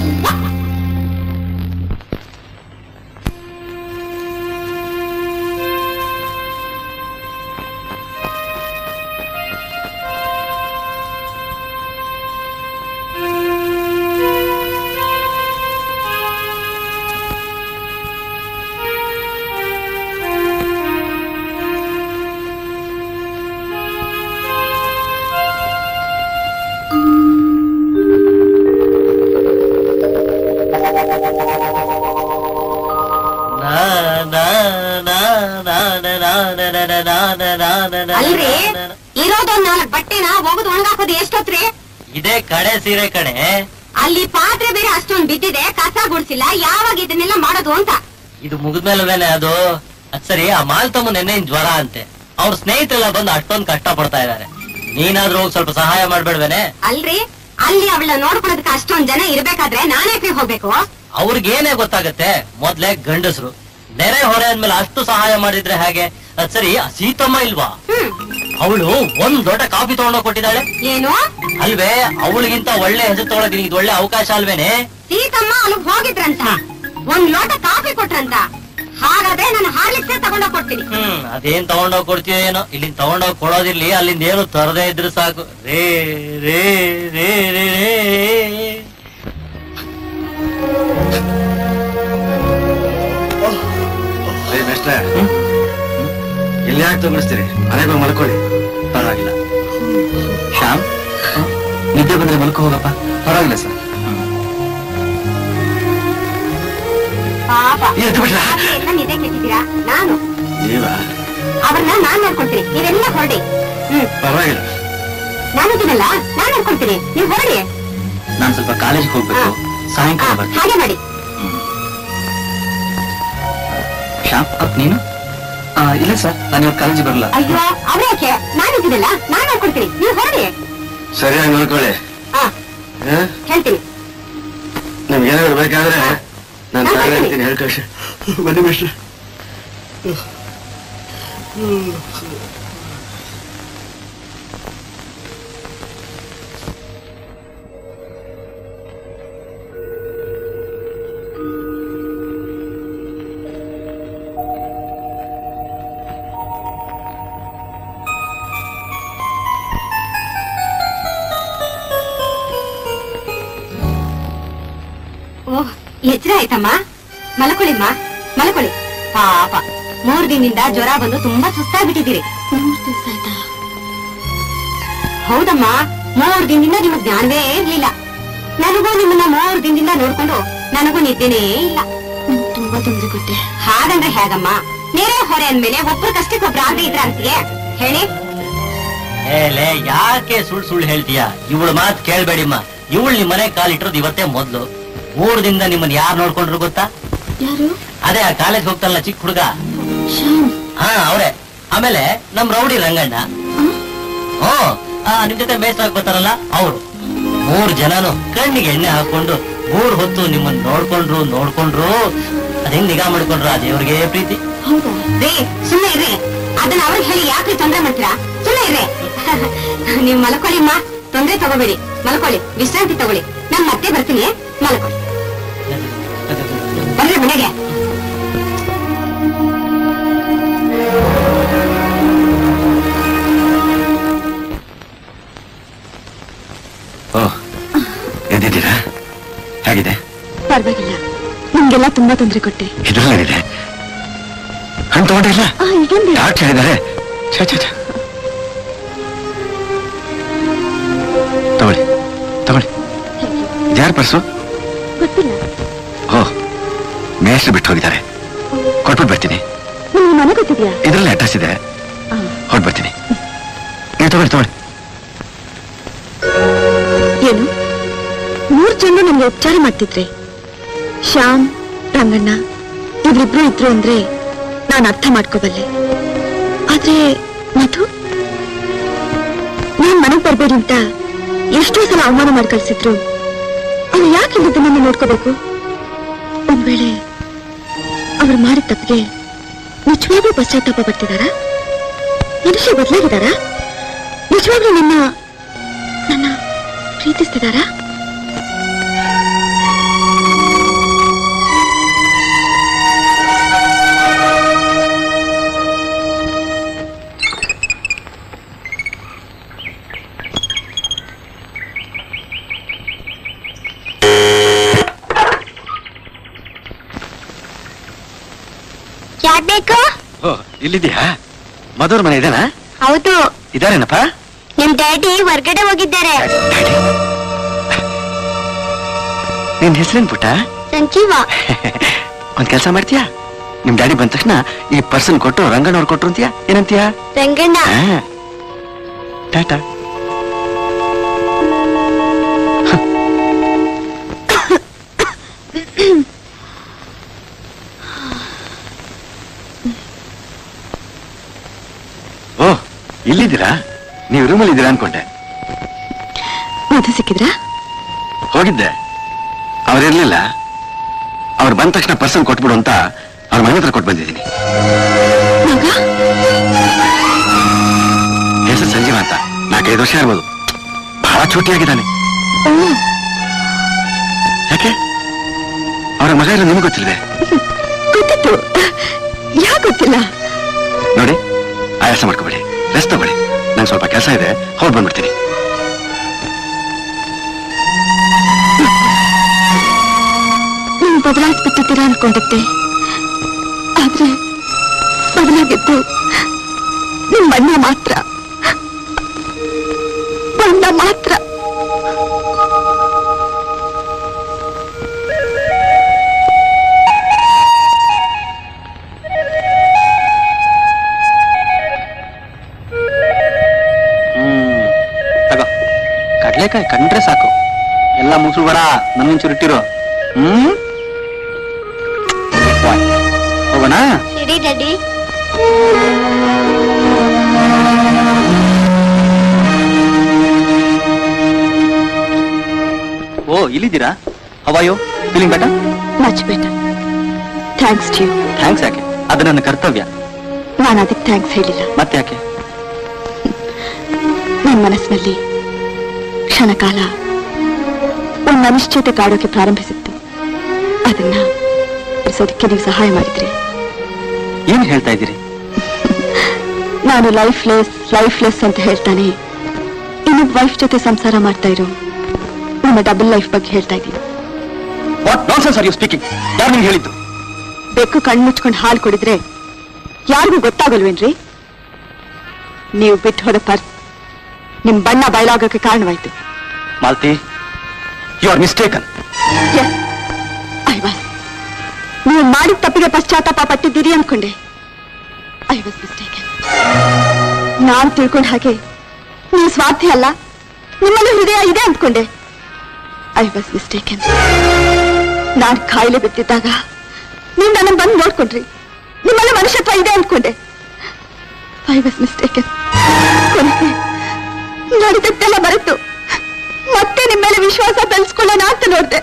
G: ಅಲ್ರಿ ಇರೋದೊಂದ್ ನಾಲ್ಕು ಬಟ್ಟೆನ ಒಗದು ಒಣಗಾಕೋದು ಎಷ್ಟೊತ್ರಿ
H: ಇದೇ ಕಡೆ ಸೀರೆ ಕಡೆ
G: ಅಲ್ಲಿ ಪಾತ್ರೆ ಬೇರೆ ಅಷ್ಟೊಂದ್ ಬಿದ್ದಿದೆ ಕಸ ಗುಡ್ಸಿಲ್ಲ ಯಾವಾಗ ಇದನ್ನೆಲ್ಲ ಮಾಡೋದು ಅಂತ
H: ಇದು ಮುಗಿದ್ಮೇಲೆ ಅದು ಅದ್ ಸರಿ ಆ ಮಾಲ್ತಮ್ಮ ನೆನ್ನೆ ಜ್ವರ ಅಂತೆ ಅವ್ರ ಸ್ನೇಹಿತರೆಲ್ಲ ಬಂದು ಅಷ್ಟೊಂದ್ ಕಷ್ಟ ಪಡ್ತಾ ಇದಾರೆ ನೀನಾದ್ರೂ ಹೋಗಿ ಸ್ವಲ್ಪ ಸಹಾಯ ಮಾಡ್ಬೇಡ್ವೇನೆ
G: ಅಲ್ರಿ ಅಲ್ಲಿ ಅವಳ ನೋಡ್ಕೊಳ್ಳೋದಕ್ಕೆ ಅಷ್ಟೊಂದ್ ಜನ ಇರ್ಬೇಕಾದ್ರೆ ನಾನೇ ಹೋಗ್ಬೇಕು
H: ಅವ್ರಿಗೇನೇ ಗೊತ್ತಾಗತ್ತೆ ಮೊದ್ಲೇ ಗಂಡಸ್ರು ನೆರೆ ಹೊರೆ ಅಂದ್ಮೇಲೆ ಅಷ್ಟು ಸಹಾಯ ಮಾಡಿದ್ರೆ ಹೇಗೆ ಅದ್ ಸರಿ ಆ ಸೀತಮ್ಮ ಇಲ್ವಾ ಅವಳು ಒಂದ್ ದೊಡ್ಡ ಕಾಫಿ ತಗೊಂಡೋಗ್ ಕೊಟ್ಟಿದ್ದಾಳೆ
G: ಏನು
H: ಅಲ್ವೇ ಅವಳಿಗಿಂತ ಒಳ್ಳೆ ಹೆಸರು ತಗೊಳಕ್ ಇದು ಒಳ್ಳೆ ಅವಕಾಶ ಅಲ್ವೇನೆ
G: ಸೀತಮ್ಮ ಅಲ್ಲಿಗ್ ಹೋಗಿದ್ರಂತ ಒಂದ್ ಲೋಟ ಕಾಫಿ ಕೊಟ್ರಂತ ಹಾಗಾದ್ರೆ ನಾನು ಹಾರ್ಲಿಕ್ಸೇ ತಗೊಂಡೋಗ್ ಕೊಡ್ತೀನಿ
H: ಹ್ಮ್ ಅದೇನ್ ತಗೊಂಡೋಗ್ ಕೊಡ್ತೀಯೋ ಏನೋ ಇಲ್ಲಿಂದ ತಗೊಂಡೋಗ್ ಕೊಡೋದಿರ್ಲಿ ಅಲ್ಲಿಂದ ಏನು ತರದೇ ಇದ್ರೆ ಸಾಕು ರೇ ರೇ ರೇ ರೇ ರೇ
B: ಏ ಮೇಷ್ಟ್ರೆ ಎಲ್ಲಿ ಯಾಕೆ ತಗೊಂಡಿಸ್ತೀರಿ ಮನೆಗೆ ಹೋಗಿ ಮಲ್ಕೊಳ್ಳಿ ಪರವಾಗಿಲ್ಲ ಶ್ಯಾಮ್ ನಿದ್ದೆ ಬಂದ್ರೆ ಮಲ್ಕೋ ಹೋಗಪ್ಪ ಪರವಾಗಿಲ್ಲ ಸರ್
G: ಪಾಪ
B: ಎದ್ದು ಬಿಡ್ಲಾ?
G: ಎಲ್ಲ ನಿದ್ದೆ ಕೆಟ್ಟಿದ್ದೀರಾ ನಾನು
B: ನೀವಾ
G: ಅವ್ರನ್ನ ನಾನ್ ನೋಡ್ಕೊಳ್ತೀನಿ ನೀವೆಲ್ಲ ಹೊರಡಿ ಹ್ಮ್
B: ಪರವಾಗಿಲ್ಲ
G: ನಾನು ಇದನ್ನಲ್ಲ ನಾನ್ ನೋಡ್ಕೊಳ್ತೀನಿ ನೀವು ಹೊರಡಿ
B: ನಾನ್ ಸ್ವಲ್ಪ ಕಾಲೇಜ್ಗೆ ಹೋಗ್ಬೇಕು ಸಾಯಂಕಾಲ
G: ಹಾ,
B: ಬರ್ತೀನಿ
G: ಹಾಗೆ ಮಾಡಿ
B: ಶ್ಯಾಮ್ ನೀನು ಇಲ್ಲ ಸರ್ ನಾನು ಇವತ್ತು ಕಾಲೇಜಿಗೆ ಬರಲ್ಲ
G: ಅಯ್ಯೋ ಅವ್ರ ಯಾಕೆ ನಾನು ಇದ್ದೀನಲ್ಲ ನಾನು ನೋಡ್ಕೊಡ್ತೀನಿ ನೀವು ಹೊರಡಿ
C: ಸರಿಯಾಗಿ ನೋಡ್ಕೊಳ್ಳಿ
G: ಹಾ ಹೇಳ್ತೀನಿ
C: ನಿಮ್ಗೆ ಏನಾದ್ರು ಬೇಕಾದ್ರೆ ನಾನು ತಾನೇ ಹೇಳ್ತೀನಿ ಹೇಳ್ಕಳ್ಸಿ ಬನ್ನಿ ಮಿಸ್ಟ್ರೆ
G: ಓಹ್ ಎಚ್ಚರ ಆಯ್ತಮ್ಮ ಮಲ್ಕೊಳ್ಳಿಮ್ಮ ಮಲ್ಕೊಳ್ಳಿ ಪಾಪ ಮೂರ್ ದಿನದಿಂದ ಜ್ವರ ಬಂದು ತುಂಬಾ ಸುಸ್ತಾಗ್ಬಿಟ್ಟಿದ್ದೀರಿ
A: ಮೂರ್ ದಿವಸ ಆಯ್ತಾ
G: ಹೌದಮ್ಮ ಮೂರ್ ದಿನದಿಂದ ನಿಮಗ್ ಜ್ಞಾನವೇ ಇರ್ಲಿಲ್ಲ ನನಗೂ ನಿಮ್ಮನ್ನ ಮೂರ್ ದಿನದಿಂದ ನೋಡ್ಕೊಂಡು ನನಗೂ ನಿದ್ದೆನೇ ಇಲ್ಲ
A: ನಂಗೆ ತುಂಬಾ ತೊಂದರೆ ಕೊಟ್ಟೆ
G: ಹಾಗಂದ್ರೆ ಹೇಗಮ್ಮ ನೆರೆ ಹೊರೆ ಅಂದ್ಮೇಲೆ ಒಬ್ರು ಕಷ್ಟಕ್ಕೆ ಒಬ್ರು ಆಗದೆ ಇದ್ರ ಅಂತೀಯ ಹೇಳಿ
H: ಏಲೆ ಯಾಕೆ ಸುಳ್ಳು ಸುಳ್ಳು ಹೇಳ್ತೀಯ ಇವಳು ಮಾತ್ ಕೇಳ್ಬೇಡಿಮ್ಮ ಇವಳು ನಿಮ್ ಮನೆ ಕಾಲಿಟ್ಟಿರೋದು ಇವತ್ತೇ ಮೊದ್ಲು ಮೂರ್ ದಿನದಿಂದ ನಿಮ್ಮನ್ನ ಯಾರು ನೋಡ್ಕೊಂಡ್ರು ಗೊತ್ತಾ
A: ಯಾರು
H: ಅದೇ ಆ ಕಾಲೇಜ್ ಹೋಗ್ತಾನಲ್ಲ ಚಿಕ್ಕ ಹುಡುಗ
A: ಶ್ಯಾಮ್
H: ಹಾ ಅವ್ರೆ ಆಮೇಲೆ ನಮ್ ರೌಡಿ ರಂಗಣ್ಣ ಹ್ಮ್ ಆ, ನಿಮ್ ಜೊತೆ ಮೇಯ್ಸಾಕ್ ಬರ್ತಾರಲ್ಲ ಅವ್ರು ಮೂರ್ ಜನನು ಕಣ್ಣಿಗೆ ಎಣ್ಣೆ ಹಾಕೊಂಡು ಮೂರ್ ಹೊತ್ತು ನಿಮ್ಮನ್ನ ನೋಡ್ಕೊಂಡ್ರು ನೋಡ್ಕೊಂಡ್ರು ಅದ್ ಹೆಂಗ್ ನಿಗಾ ಮಾಡ್ಕೊಂಡ್ರು ಆ ದೇವ್ರಿಗೆ ಪ್ರೀತಿ
A: ಹೌದಾ
G: ರೇ ಸುಮ್ಮನೆ ಇರ್ರಿ ಅದನ್ನ ಅವ್ರಿಗೆ ಹೇಳಿ ಯಾಕೆ ತೊಂದ್ರೆ ಮಾಡ್ತೀರಾ ಸುಮ್ಮನೆ ಇರ್ರಿ ನೀವ್ ಮಲ್ಕೊಳ್ಳಿಮ್ಮ ತೊಂದ್ರೆ ತಗೋಬೇಡಿ ಮಲ್ಕೊಳ್ಳಿ ವಿಶ್ರಾಂತಿ ತಗೊಳ್ಳಿ ನಾನ್ ಮತ್ತೆ ಬರ್ತೀನಿ ಮಲ್ಕೊಳ್ಳಿ ಬರ್ರಿ ಮನೆಗೆ
D: ಓ ಎದ್ದಿದ್ದೀರಾ ಹೇಗಿದೆ
A: ಪರವಾಗಿಲ್ಲ ನಿಮ್ಗೆಲ್ಲ ತುಂಬಾ ತೊಂದರೆ ಕೊಟ್ಟೆ
D: ಇದ್ರಲ್ಲೇನಿದೆ ಹಣ್ಣು ತಗೊಂಡಿಲ್ಲ
A: ಆ ಈಗೇನ್
D: ಡಾಕ್ಟರ್ ಹೇಳಿದ್ದಾರೆ ಛೆ, ಛೆ, ಛೆ. ತಗೊಳ್ಳಿ ತಗೊಳ್ಳಿ ಇದ್ಯಾರ ಪರ್ಸು
A: ಗೊತ್ತಿಲ್ಲ
D: ಓ ಮೇಷ್ಟ್ರು ಬಿಟ್ಟು ಹೋಗಿದ್ದಾರೆ ಕೊಟ್ಬಿಟ್ಟು ಬರ್ತೀನಿ
A: ನಿಮ್ಗೆ ಮನೆ ಗೊತ್ತಿದ್ಯಾ
D: ಇದ್ರಲ್ಲಿ ಅಡ್ರೆಸ್ ಇದೆ
A: ಆ.
D: ಹೊರಟ್ ಬರ್ತೀನಿ ನೀವು ತಗೊಳ್ಳಿ ತಗೊಳ್ಳಿ
A: ಏನು ಮೂರ್ ಜನ ನಮ್ಗೆ ಉಪಚಾರ ಮಾಡ್ತಿದ್ರೆ ಶ್ಯಾಮ್ ರಂಗಣ್ಣ ಇವ್ರಿಬ್ರು ಇದ್ರು ಅಂದ್ರೆ ನಾನು ಅರ್ಥ ಮಾಡ್ಕೋಬಲ್ಲೆ ಆದ್ರೆ ಮಧು ನಾನ್ ಮನೆಗ್ ಬರ್ಬೇಡಿ ಅಂತ ಎಷ್ಟೋ ಸಲ ಅವಮಾನ ಮಾಡಿ ಕಳ್ಸಿದ್ರು ಅವ್ರು ಯಾಕೆ ಇಲ್ಲಿದ್ದು ನನ್ನ ನೋಡ್ಕೋಬೇಕು ಒಂದ್ ವೇಳೆ ಅವ್ರು ಮಾಡಿದ ತಪ್ಪಿಗೆ ನಿಜವಾಗ್ಲೂ ಪಶ್ಚಾತ್ತಾಪ ಪಡ್ತಿದಾರಾ ಮನುಷ್ಯ ಬದಲಾಗಿದಾರಾ ನಿಜವಾಗ್ಲೂ ನನ್ನ ನನ್ನ ಪ್ರೀತಿಸ್ತಿದಾರಾ
E: ಯಾಕ್ ಬೇಕು
D: ಓ ಇಲ್ಲಿದ್ಯಾ ಮಧುರ್ ಮನೆ ಇದೇನಾ
E: ಹೌದು
D: ಇದಾರೇನಪ್ಪ
E: ನಿಮ್ ಡ್ಯಾಡಿ ಹೊರ್ಗಡೆ ಹೋಗಿದ್ದಾರೆ
D: ಡ್ಯಾಡಿ ನಿನ್ ಹೆಸರೇನ್ ಪುಟ್ಟ
E: ಸಂಜೀವ
D: ಒಂದ್ ಕೆಲಸ ಮಾಡ್ತೀಯಾ ನಿಮ್ ಡ್ಯಾಡಿ ಬಂದ ತಕ್ಷಣ ಈ ಪರ್ಸನ್ ಕೊಟ್ಟು ರಂಗಣ್ಣ ಅವ್ರು ಕೊಟ್ರು ಅಂತೀಯಾ ಏನಂತೀಯಾ
E: ರಂಗಣ್ಣ
D: ಹಾ. ಟಾಟಾ ಓ ಇಲ್ಲಿದ್ದೀರಾ ನೀವು ರೂಮಲ್ಲಿ ಇದ್ದೀರಾ ಅನ್ಕೊಂಡೆ
A: ಮಧು ಸಿಕ್ಕಿದ್ರಾ
D: ಹೋಗಿದ್ದೆ ಅವ್ರಿರ್ಲಿಲ್ಲ ಅವ್ರು ಬಂದ ತಕ್ಷಣ ಪರ್ಸನ್ ಕೊಟ್ಬಿಡು ಅಂತ ಅವ್ರ ಮನೆ ಹತ್ರ ಕೊಟ್ಟು ಬಂದಿದ್ದೀನಿ
A: ಮಗ
D: ಹೆಸರು ಸಂಜೀವ ಅಂತ ನಾಲ್ಕೈದು ವರ್ಷ ಇರ್ಬೋದು ಬಹಳ ಚೂಟಿಯಾಗಿದ್ದಾನೆ
A: ಓ
D: ಯಾಕೆ ಅವರ ಮಗ ಇಲ್ಲ ನಿಮ್ಗೆ ಗೊತ್ತಿಲ್ವೇ
A: ಗೊತ್ತಿತ್ತು ಯಾಕೆ ಗೊತ್ತಿಲ್ಲ
D: ನೋಡಿ ಆಯಾಸ ಮಾಡ್ಕೋಬೇಡಿ ರೆಸ್ಟ್ ತಗೊಳ್ಳಿ ನಂಗೆ ಸ್ವಲ್ಪ ಕೆಲಸ ಇದೆ ಹೊರಗೆ ಬಂದ್ಬಿಡ್ತೀನಿ
A: ನೀವು ಬದಲಾಯಿಸ್ಬಿಟ್ಟಿದ್ದೀರಾ ಅನ್ಕೊಂಡಿದ್ದೆ ಆದ್ರೆ ಬದಲಾಗಿದ್ದು ನಿಮ್ ಬಣ್ಣ ಮಾತ್ರ ಬಣ್ಣ ಮಾತ್ರ
B: ಹ್ಮ್ ತಗೋ ಕಡ್ಲೆಕಾಯಿ ಕಂಡ್ರೆ ಸಾಕು ಎಲ್ಲ ಮುಗಿಸ್ಬೇಡ ನನ್ಗೊಂಚೂರು ಇಟ್ಟಿರು ಹ್ಮ್ ಬಾಯ್. ಹೋಗೋಣ
E: ರೆಡಿ ಡ್ಯಾಡಿ
B: ಓ ಇಲ್ಲಿದ್ದೀರಾ how are you feeling better
A: much better thanks to you
B: thanks ಯಾಕೆ ಅದು ನನ್ನ ಕರ್ತವ್ಯ
A: ನಾನು ಅದಕ್ಕೆ ಥ್ಯಾಂಕ್ಸ್ ಹೇಳಿಲ್ಲ
B: ಮತ್ತೆ ಯಾಕೆ
A: ನನ್ನ ಮನಸ್ಸಿನಲ್ಲಿ ಕ್ಷಣಕಾಲ ಒಂದು ಅನಿಶ್ಚಿತೆ ಕಾಡೋಕೆ ಪ್ರಾರಂಭಿಸಿತ್ತು ಅದನ್ನ ಬಿಡಿಸೋದಕ್ಕೆ ನೀವು ಸಹಾಯ ಮಾಡಿದ್ರಿ
B: ಏನ್ ಹೇಳ್ತಾ ಇದ್ದೀರಿ
A: ನಾನು ಲೈಫ್ಲೆಸ್ ಲೈಫ್ಲೆಸ್ ಅಂತ ಹೇಳ್ತಾನೆ ಇನ್ನೊಬ್ಬ ವೈಫ್ ಜೊತೆ ಸಂಸಾರ ಮಾಡ್ತಾ ಇರೋ ನಿಮ್ಮ ಡಬಲ್ ಲೈಫ್ ಬಗ್ಗೆ ಹೇಳ್ತಾ ಇದ್ದೀನಿ
B: what nonsense are you speaking ಯಾರು ನಿಮ್ಗೆ ಹೇಳಿದ್ದು
A: ಬೆಕ್ಕು ಕಣ್ಣು ಮುಚ್ಕೊಂಡು ಹಾಲು ಕುಡಿದ್ರೆ ಯಾರಿಗೂ ಗೊತ್ತಾಗಲ್ವೇನ್ರಿ ನೀವು ಬಿಟ್ಟು ಹೋದ ಪರ್ಸ್ ನಿಮ್ ಬಣ್ಣ ಬಯಲಾಗೋಕೆ ಕಾರಣವಾಯ್ತು
B: Malti you are mistaken
A: Yes, I was. ನೀವು ಮಾಡಿದ ತಪ್ಪಿಗೆ ಪಶ್ಚಾತ್ತಾಪ ಪಟ್ಟಿದ್ದೀರಿ ಅನ್ಕೊಂಡೆ ಐ ವಾಸ್ ಮಿಸ್ಟೇಕನ್ ನಾನ್ ತಿಳ್ಕೊಂಡ ಹಾಗೆ ನೀವು ಸ್ವಾರ್ಥಿ ಅಲ್ಲ ನಿಮ್ಮಲ್ಲಿ ಹೃದಯ ಇದೆ ಅಂದ್ಕೊಂಡೆ ಐ ವಾಸ್ ಮಿಸ್ಟೇಕನ್ ನಾನ್ ಕಾಯಿಲೆ ಬಿದ್ದಿದ್ದಾಗ ನೀವು ನನ್ನ ಬಂದು ನೋಡ್ಕೊಂಡ್ರಿ ನಿಮ್ಮಲ್ಲಿ ಮನುಷ್ಯತ್ವ ಇದೆ ಅಂದ್ಕೊಂಡೆ ಐ ವಾಸ್ ಮಿಸ್ಟೇಕನ್ ಕೊನೆಗೆ ನಡೆದದ್ದೆಲ್ಲ ಬರುತ್ತು ಮತ್ತೆ ನಿಮ್ಮ ಮೇಲೆ ವಿಶ್ವಾಸ ಬೆಳೆಸ್ಕೊಳ್ಳೋಣ ಅಂತ ನೋಡ್ದೆ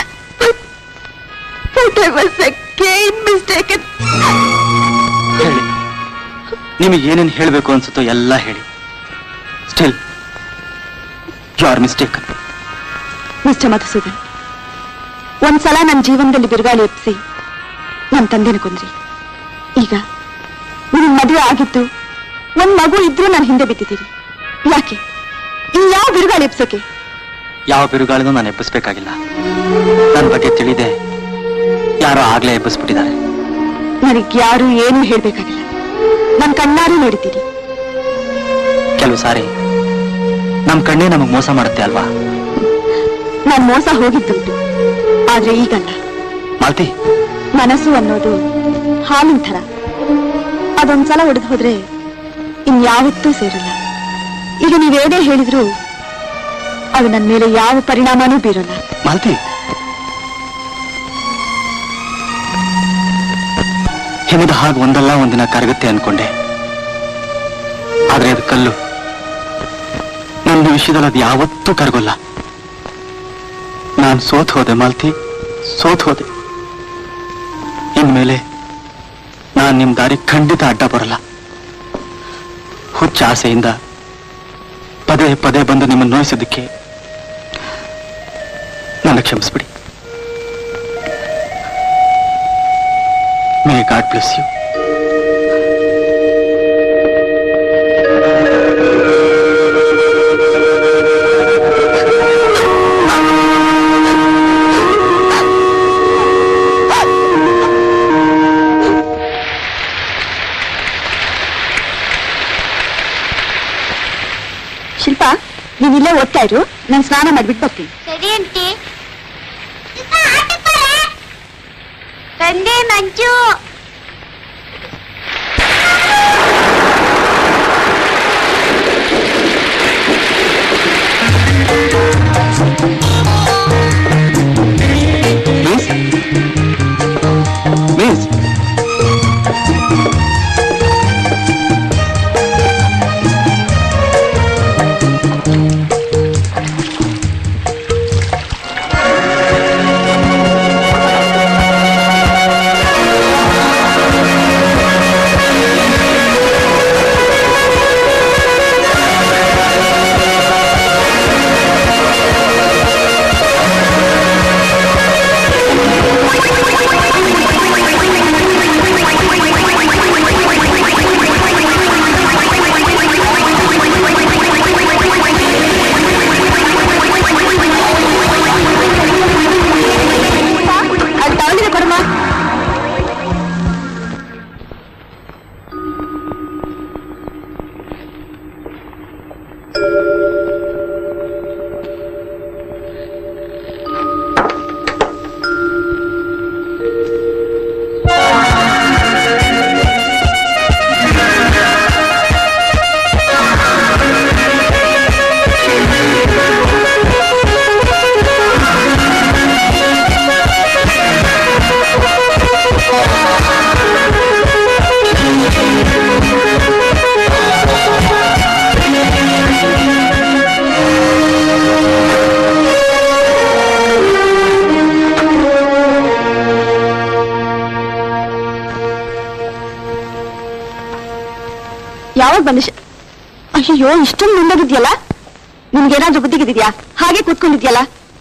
A: But I was again mistaken.
B: ಹೇಳಿ ನಿಮಗೆ ಏನೇನು ಹೇಳಬೇಕು ಅನ್ಸುತ್ತೋ ಎಲ್ಲ ಹೇಳಿ still you are mistaken
A: mister Madhusudan ಒಂದ್ಸಲ ನನ್ನ ಜೀವನದಲ್ಲಿ ಬಿರುಗಾಳಿ ಎಪ್ಸಿ ನನ್ನ ತಂದೆನ ಕೊಂದ್ರಿ ಈಗ ನಿಮ್ ಮದುವೆ ಆಗಿದ್ದು ಒಂದ್ ಮಗು ಇದ್ರೂ ನಾನು ಹಿಂದೆ ಬಿದ್ದಿದ್ದೀರಿ ಯಾಕೆ ಇನ್ಯಾವ ಬಿರುಗಾಳಿ ಎಪ್ಸೋಕೆ
B: ಯಾವ ಬಿರುಗಾಳಿನೂ ನಾನು ಎಬ್ಬಿಸ್ಬೇಕಾಗಿಲ್ಲ ನನ್ನ ಬಗ್ಗೆ ತಿಳಿದೆ ಯಾರೋ ಆಗ್ಲೇ ಎಬ್ಬಿಸ್ಬಿಟ್ಟಿದ್ದಾರೆ
A: ನನಗೆ ಯಾರು ಏನೂ ಹೇಳ್ಬೇಕಾಗಿಲ್ಲ ನನ್ ಕಣ್ಣಾರು ನೋಡಿದ್ದೀರಿ
B: ಕೆಲವು ಸಾರಿ ನಮ್ ಕಣ್ಣೇ ನಮಗ್ ಮೋಸ ಮಾಡುತ್ತೆ ಅಲ್ವಾ
A: ನಾನ್ ಮೋಸ ಹೋಗಿದ್ದುಂಟು ಆದ್ರೆ ಈಗಲ್ಲ
B: ಮಾಲ್ತಿ
A: ಮನಸ್ಸು ಅನ್ನೋದು ಹಾಲಿನ ಥರ ಅದೊಂದ್ಸಲ ಒಡೆದು ಹೋದ್ರೆ ಇನ್ಯಾವತ್ತೂ ಸೇರಲ್ಲ ಈಗ ನೀವೇನೇ ಹೇಳಿದ್ರು ಅದು ನನ್ನ ಮೇಲೆ ಯಾವ ಪರಿಣಾಮನೂ ಬೀರಲ್ಲ
B: ಮಾಲ್ತಿ ಹಿಮದ ಹಾಗೆ ಒಂದಲ್ಲ ಒಂದಿನ ಕರಗುತ್ತೆ ಅನ್ಕೊಂಡೆ ಆದ್ರೆ ಅದು ಕಲ್ಲು ನನ್ನ ವಿಷಯದಲ್ಲಿ ಅದು ಯಾವತ್ತೂ ಕರಗೋಲ್ಲ ನಾನು ಸೋತ್ ಹೋದೆ ಮಾಲ್ತಿ ಸೋತ್ ಹೋದೆ ಇನ್ಮೇಲೆ ನಾನು ನಿಮ್ ದಾರಿ ಖಂಡಿತ ಅಡ್ಡ ಬರಲ್ಲ ಹುಚ್ಚ ಆಸೆಯಿಂದ ಪದೇ ಪದೇ ಬಂದು ನಿಮ್ಮನ್ನು ನೋಯಿಸೋದಕ್ಕೆ ನನ್ನ ಕ್ಷಮಿಸ್ಬಿಡಿ may God bless you
A: Shilpa ನೀನ್ ಇಲ್ಲೇ ಓದ್ತಾ ಇರು ನಾನು ಸ್ನಾನ ಮಾಡ್ಬಿಟ್ಟು ಬರ್ತೀನಿ
E: ಸರಿ ಅಂಟಿ ತಂದೆ ಮಂಜು
B: ಮಿಸ್ ಮಿಸ್
A: ಅಲ್ಲಿ ತಗೊಂಡಿದೆ ಕೊಡಮ್ಮ
I: Thank you.
A: ಯಾವಾಗ ಬಂದೆ ಶ- ಅಯ್ಯೋ ಇಷ್ಟೊಂದು ಮುಂದಾಗಿದ್ಯಲ್ಲ ನಿಮ್ಗೇನಾದ್ರೂ ಬುದ್ಧಿಗಿದ್ಯಾ ಹಾಗೆ ಕೂತ್ಕೊಂಡಿದ್ಯಲ್ಲ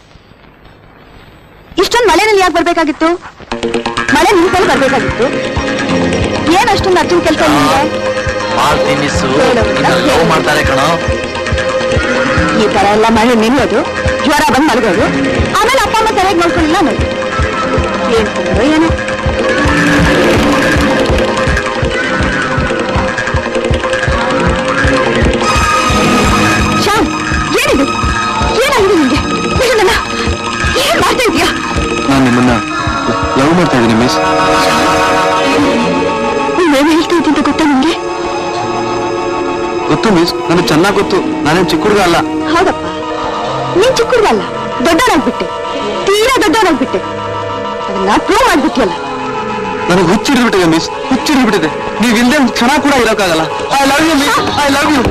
A: ಇಷ್ಟೊಂದು ಮಳೆನಲ್ಲಿ ಯಾಕೆ ಬರ್ಬೇಕಾಗಿತ್ತು ಮಳೆ ನಿಂತಲ್ಲಿ ಬರ್ಬೇಕಾಗಿತ್ತು ಏನ್ ಅಷ್ಟೊಂದು ಅರ್ಜೆಂಟ್ ಕೆಲಸ ನಿಮ್ಗೆ
K: ಮಾಲ್ತಿ ಮಿಸ್ಸು ಲವ್ ಮಾಡ್ತಾರೆ ಕಣೋ
A: ಈ ತರ ಎಲ್ಲ ಮಳೆ ನಿಲ್ಲೋದು ಜ್ವರ ಬಂದ್ ಮಲಗೋದು ಆಮೇಲೆ ಅಪ್ಪ ಅಮ್ಮ ಸರಿಯಾಗಿ ನೋಡ್ಕೊಳ್ಳಿಲ್ಲ ನೋಡಿ ಏನ್ ತಿಂದ್ರು ಏನೋ ಶ್ಯಾಮ್ ಏನಿದು ಏನಾಗಿದೆ ನಿಂಗೆ ಬಿಡು ನನ್ನ. ಏನ್ ಮಾಡ್ತಾ ಇದೀಯಾ
B: ನಾನು ನಿಮ್ಮನ್ನ ಲವ್ ಮಾಡ್ತಾ ಇದ್ದೀನಿ ಮಿಸ್
A: ನೀವೇನು ಹೇಳ್ತಾ ಇದ್ದಂತ ಗೊತ್ತಾ ನಿಮ್ಗೆ
B: ಗೊತ್ತು ಮಿಸ್ ನನಗೆ ಚೆನ್ನಾಗಿ ಗೊತ್ತು ನಾನೇನು ಚಿಕ್ಕ ಹುಡುಗ ಅಲ್ಲ
A: ಹೌದಪ್ಪ ನೀನ್ ಚಿಕ್ಕ ಹುಡುಗ ಅಲ್ಲ ದೊಡ್ಡವನಾಗ್ಬಿಟ್ಟೆ ತೀರಾ ದೊಡ್ಡವನಾಗ್ಬಿಟ್ಟೆ ಅದನ್ನ ಪ್ರೂವ್ ಮಾಡ್ಬಿಟ್ಟಿಯಲ್ಲ
B: ನನಗೆ ಹುಚ್ಚಿಡ್ಬಿಟ್ಟಿದೆ ಮಿಸ್ ಹುಚ್ಚಿಡ್ಬಿಟ್ಟಿದೆ ನೀವು ಇಲ್ಲದೆ ಒಂದು ಕ್ಷಣ ಕೂಡ ಇರೋಕ್ಕಾಗಲ್ಲ I love you miss I love you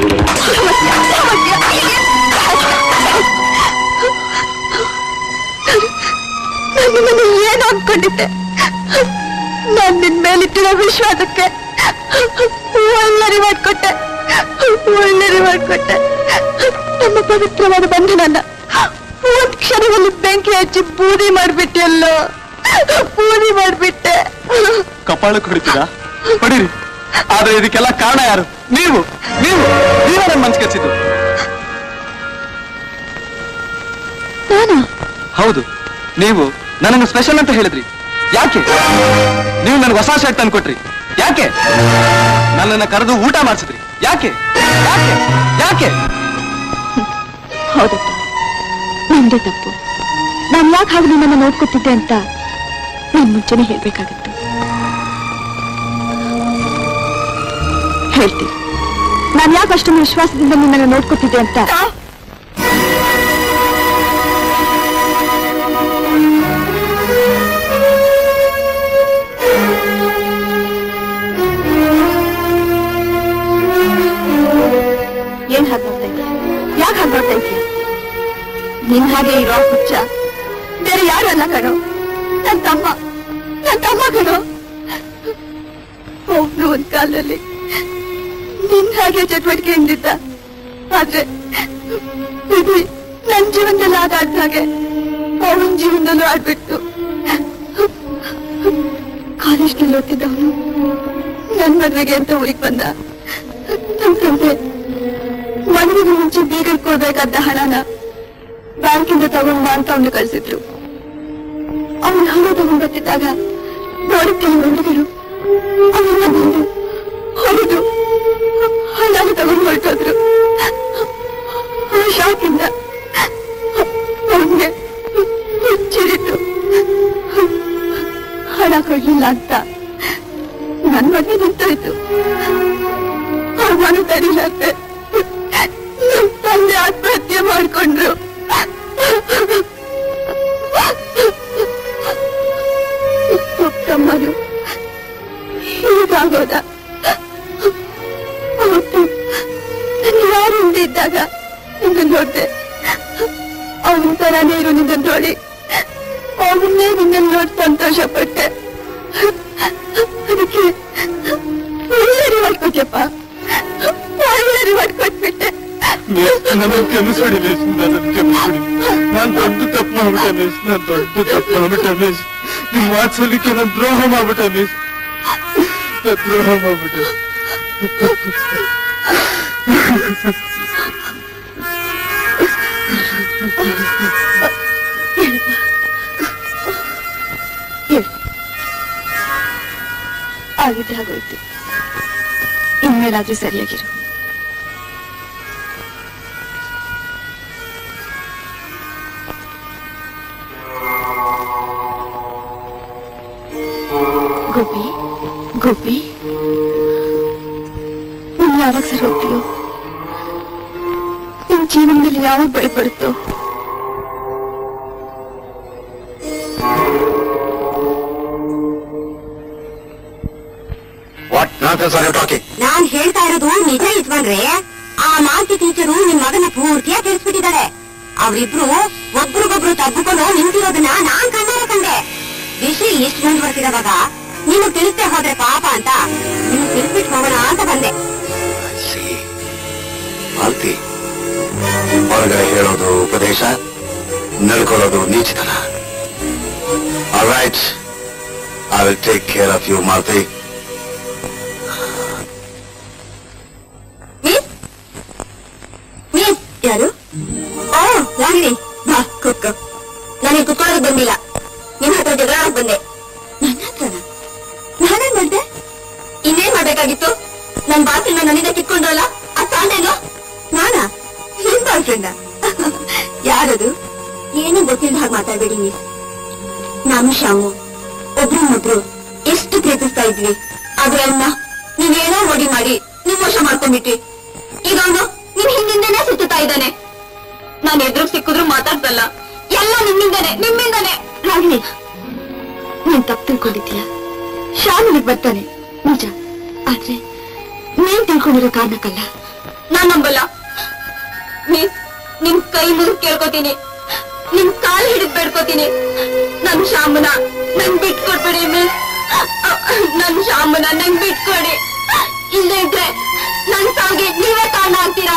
A: ನಾನು ನಿಮ್ಮನ್ನು ಏನು ಅನ್ಕೊಂಡಿದ್ದೆ ನಾನ್ ನಿನ್ ಮೇಲಿಟ್ಟಿರೋ ವಿಶ್ವಾಸಕ್ಕೆ ಒಳ್ಳೆ ರಿವಾರ್ಡ್ ಕೊಟ್ಟೆ ಒಳ್ಳೆ ರಿವಾರ್ಡ್ ಕೊಟ್ಟೆ ನಮ್ಮ ಪವಿತ್ರವಾದ ಬಂಧನನ್ನ ಒಂದ್ ಕ್ಷಣದಲ್ಲಿ ಬೆಂಕಿ ಹಚ್ಚಿ ಬೂದಿ ಮಾಡ್ಬಿಟ್ಟೆಲ್ಲೋ ಬೂದಿ ಮಾಡ್ಬಿಟ್ಟೆ
B: ಕಪಾಳಕ್ಕೆ ಹೊಡಿತೀರಾ ಹೊಡಿರಿ ಆದ್ರೆ ಇದಕ್ಕೆಲ್ಲ ಕಾರಣ ಯಾರು ನೀವು ನೀವು ನೀವೇ ನನ್ನ ಮನ್ಸು ಕೆಚ್ಚಿದ್ದು
A: ನಾನಾ
B: ಹೌದು ನೀವು ನನಗೆ ಸ್ಪೆಷಲ್ ಅಂತ ಹೇಳಿದ್ರಿ ಯಾಕೆ ನೀವು ನನಗೆ ಹೊಸ ಶರ್ಟ್ ತಂದ್ಕೊಟ್ರಿ ಯಾಕೆ ನನ್ನನ್ನ ಕರೆದು ಊಟ ಮಾಡಿಸಿದ್ರಿ ಯಾಕೆ ಯಾಕೆ ಯಾಕೆ
A: ಹೌದಪ್ಪ ನಿಂದೇ ತಪ್ಪು ನಾನು ಯಾಕೆ ಹಾಗೆ ನಿನ್ನನ್ನು ನೋಡ್ಕೊತಿದ್ದೆ ಅಂತ ನಾನು ಮುಂಚೆನೆ ಹೇಳ್ಬೇಕಾಗಿತ್ತು ಹೇಳ್ತೀನಿ ನಾನು ಯಾಕೆ ಅಷ್ಟೊಂದು ವಿಶ್ವಾಸದಿಂದ ನಿನ್ನನ್ನು ನೋಡ್ಕೊತಿದ್ದೆ ಅಂತ ಏನ್ ಹಾಗೆ ನೋಡ್ತಾ ಇದೀಯ ಯಾಕೆ ಹಾಗೆ ನೋಡ್ತಾ ಇದೀಯ ನಿನ್ ಹಾಗೆ ಇರೋ ಹುಚ್ಚ ಬೇರೆ ಯಾರು ಅಲ್ಲ ಕಣೋ ನನ್ ತಮ್ಮ ನನ್ ತಮ್ಮ ಕಣೋ ಒಬ್ನು ಒಂದ್ ಕಾಲದಲ್ಲಿ ನಿನ್ ಹಾಗೆ ಚಟುವಟಿಕೆಯಿಂದಿದ್ದ ಆದ್ರೆ ವಿಧಿ ನನ್ ಜೀವನದಲ್ಲಿ ಆಟ ಆಡ್ದ ಹಾಗೆ ಅವನ ಜೀವನದಲ್ಲೂ ಆಡ್ಬಿಟ್ಟು ಕಾಲೇಜ್ನಲ್ಲಿ ಓದ್ತಿದ್ದವನು ನನ್ ಮದ್ವೆಗೆ ಅಂತ ಊರಿಗೆ ಬಂದ ನನ್ ತಂದೆ ಮದುವೆಗೆ ಮುಂಚೆ ಬೀಗರ್ ಕೊಡ್ಬೇಕಾದ ಹಣನ ಬ್ಯಾಂಕಿಂದ ತಗೊಂಡ ಅಂತ ಅವನು ಕಳ್ಸಿದ್ರು ಅವನು ಹಣ ತಗೊಂಡ್ ಬರ್ತಿದ್ದಾಗ ನೋಡಿ ಕೆಲವು ಹುಡುಗರು ಅವನ್ನ ಬಂದು ಹೊಡೆದು ಹಣ ತಗೊಂಡು ಹೊರಟೋದ್ರು ಆ ಶಾಕಿಂದ ಅವನಿಗೆ ಹುಚ್ಚಿರಿತು ಹಣ ಕೊಡ್ಲಿಲ್ಲ ಅಂತ ನನ್ ಮದುವೆ ನಿಂತೋಯ್ತು ಅವಮಾನ ತಡಿಲಂತೆ ನಮ್ ತಂದೆ ಆತ್ಮಹತ್ಯೆ ಮಾಡ್ಕೊಂಡ್ರು ತಮ್ಮನು ಹೀಗಾಗೋದ ಅವತ್ತು ನಾನು ಯಾರು ಇದ್ದಾಗ ನಿನ್ನ ನೋಡ್ದೆ ಅವನ ತರಾನೇ ಇರು ನಿನ್ನ ನೋಡಿ ಅವನ್ನೇ ನಿನ್ನ ನೋಡಿ ಸಂತೋಷ ಪಟ್ಟೆ ಅದಕ್ಕೆ ಒಳ್ಳೆ ರಿವಾರ್ಡ್ ಕೊಟ್ಟಪ್ಪ ಒಳ್ಳೆ ರಿವಾರ್ಡ್ ಕೊಟ್ಬಿಟ್ಟೆ
B: ನನ್ನ ಕ್ಷಮಿಸ್ಬಿಡಿ ಮಿಸ್ ನನ್ನ ಕ್ಷಮಿಸ್ಬಿಡಿ ನಾನ್ ದೊಡ್ಡ ತಪ್ಪು ಮಾಡ್ಬಿಟ್ಟೆ ಮಿಸ್ ನಾನ್ ದೊಡ್ಡ ತಪ್ಪು ಮಾಡ್ಬಿಟ್ಟೆ ಮಿಸ್ ನಿಮ್ ವಾತ್ಸಲ್ಯಕ್ಕೆ ನಾನು ದ್ರೋಹ ಮಾಡ್ಬಿಟ್ಟೆ ಮಿಸ್ ನಾನ್ ದ್ರೋಹ ಮಾಡ್ಬಿಟ್ಟೆ
A: ಆಗಿದ್ದೆ ಆಗೋಯ್ತು ಇನ್ಮೇಲಾದ್ರೂ ಸರಿಯಾಗಿರು ಗೋಪಿ ಗೋಪಿ ನೀನ್ ಯಾವಾಗ ಸರಿ ಹೋಗ್ತೀಯೋ ನಿನ್ ಜೀವನದಲ್ಲಿ ಯಾವಾಗ ಭಯಪಡುತ್ತೋ
D: what nonsense are you talking
G: ನಾನ್ ಹೇಳ್ತಾ ಇರೋದು ನಿಜ ಯಜಮಾನ್ರೆ ಆ ಮಾಲ್ತಿ ಟೀಚರು ನಿಮ್ ಮಗನ ಪೂರ್ತಿಯಾಗಿ ತಿಳಿಸ್ಬಿಟ್ಟಿದ್ದಾರೆ ಅವ್ರಿಬ್ರು ಒಬ್ರಿಗೊಬ್ರು ತಗ್ಗಿಕೊಂಡು ನಿಂತಿರೋದನ್ನ ನಾನ್ ಕಣ್ಣಾರೆ ಕಂಡೆ ವಿಷಯ ಇಷ್ಟು ಮುಂದುವರೆಸಿದವಾಗ ನೀನು ತಿಳಿಸ್ತೇ ಹೋದ್ರೆ ಪಾಪ ಅಂತ ನೀನು ತಿಳಿಸ್ಬಿಟ್ಟು ಹೋಗೋಣ ಅಂತ ಬಂದೆ
D: I will take care of you Maruti
A: miss miss ಯಾರು ಓ ರಾಗಿಣಿ ಬಾ ಕುತ್ಕೋ ನನಗೆ ಕುತ್ಕೊಳ್ಳೋದು ಬಂದಿಲ್ಲ ನಿನ್ನ ಹತ್ರ ಜಗಳ ಆಡಕ್ ಬಂದೆ ನನ್ನ ಹತ್ರನ ನಾನೇನ್ ಮಾಡ್ದೆ ಇನ್ನೇನ್ ಮಾಡ್ಬೇಕಾಗಿತ್ತು ನನ್ ಬಾತ್ರೂಮ್ ನನ್ನಿಂದ ಕಿತ್ಕೊಂಡ್ರಲ್ಲ ಅದ್ ತಾಂಡೇನು ನಾನಾ ನಿನ್ ಬಾಯ್ ಫ್ರೆಂಡ ಯಾರದು ಏನೂ ಗೊತ್ತಿಲ್ಲ ಹಾಗೆ ಮಾತಾಡ್ಬೇಡಿ ಮಿಸ್ ನಾನು ಶಾಮು ಒಬ್ರನ್ನೊಬ್ರು ಎಷ್ಟು ಪ್ರೀತಿಸ್ತಾ ಇದ್ವಿ ಅದ್ರನ್ನ ನೀವೇನೋ ಓಡಿ ಮಾಡಿ ನೀವ್ ಮೋಸ ಮಾಡ್ಕೊಂಡ್ಬಿಟ್ರಿ ಈಗ ಅವನು ನಿಮ್ ಹಿಂದಿಂದನೇ ಸುತ್ತುತ್ತಾ ಇದ್ದಾನೆ ನಾನು ಎದುರು ಸಿಕ್ಕಿದ್ರು ಮಾತಾಡ್ತಲ್ಲ ಎಲ್ಲ ನಿಮ್ಮಿಂದಾನೆ ನಿಮ್ಮಿಂದಾನೆ ರಾಗಿಣಿ ನೀನ್ ತಪ್ಪು ತಿಳ್ಕೊಂಡಿದ್ದೀಯ ಶಾಮಿಗೆ ಬರ್ತಾನೆ ನಿಜ ಆದ್ರೆ ನೀನ್ ತಿಳ್ಕೊಂಡಿರೋ ಕಾರಣಕ್ಕಲ್ಲ ನಾನ್ ನಂಬಲ್ಲ ನೀವ್ ನಿಮ್ ಕೈ ಮುಗಿದು ಕೇಳ್ಕೊತೀನಿ ನಿಮ್ ಕಾಲ್ ಹಿಡಿದ್ ಬೇಡ್ಕೋತೀನಿ ನನ್ ಶಾಮನ ನಂಗ್ ಬಿಟ್ಕೊಡ್ಬೇಡಿ ಮಿಸ್ ನನ್ ಶಾಮನ ನಂಗ್ ಬಿಟ್ಕೊಡಿ ಇಲ್ಲೇ ಇದ್ರೆ ನನ್ ಸಾವಿಗೆ ನೀವೇ ಕಾರಣ ಆಗ್ತೀರಾ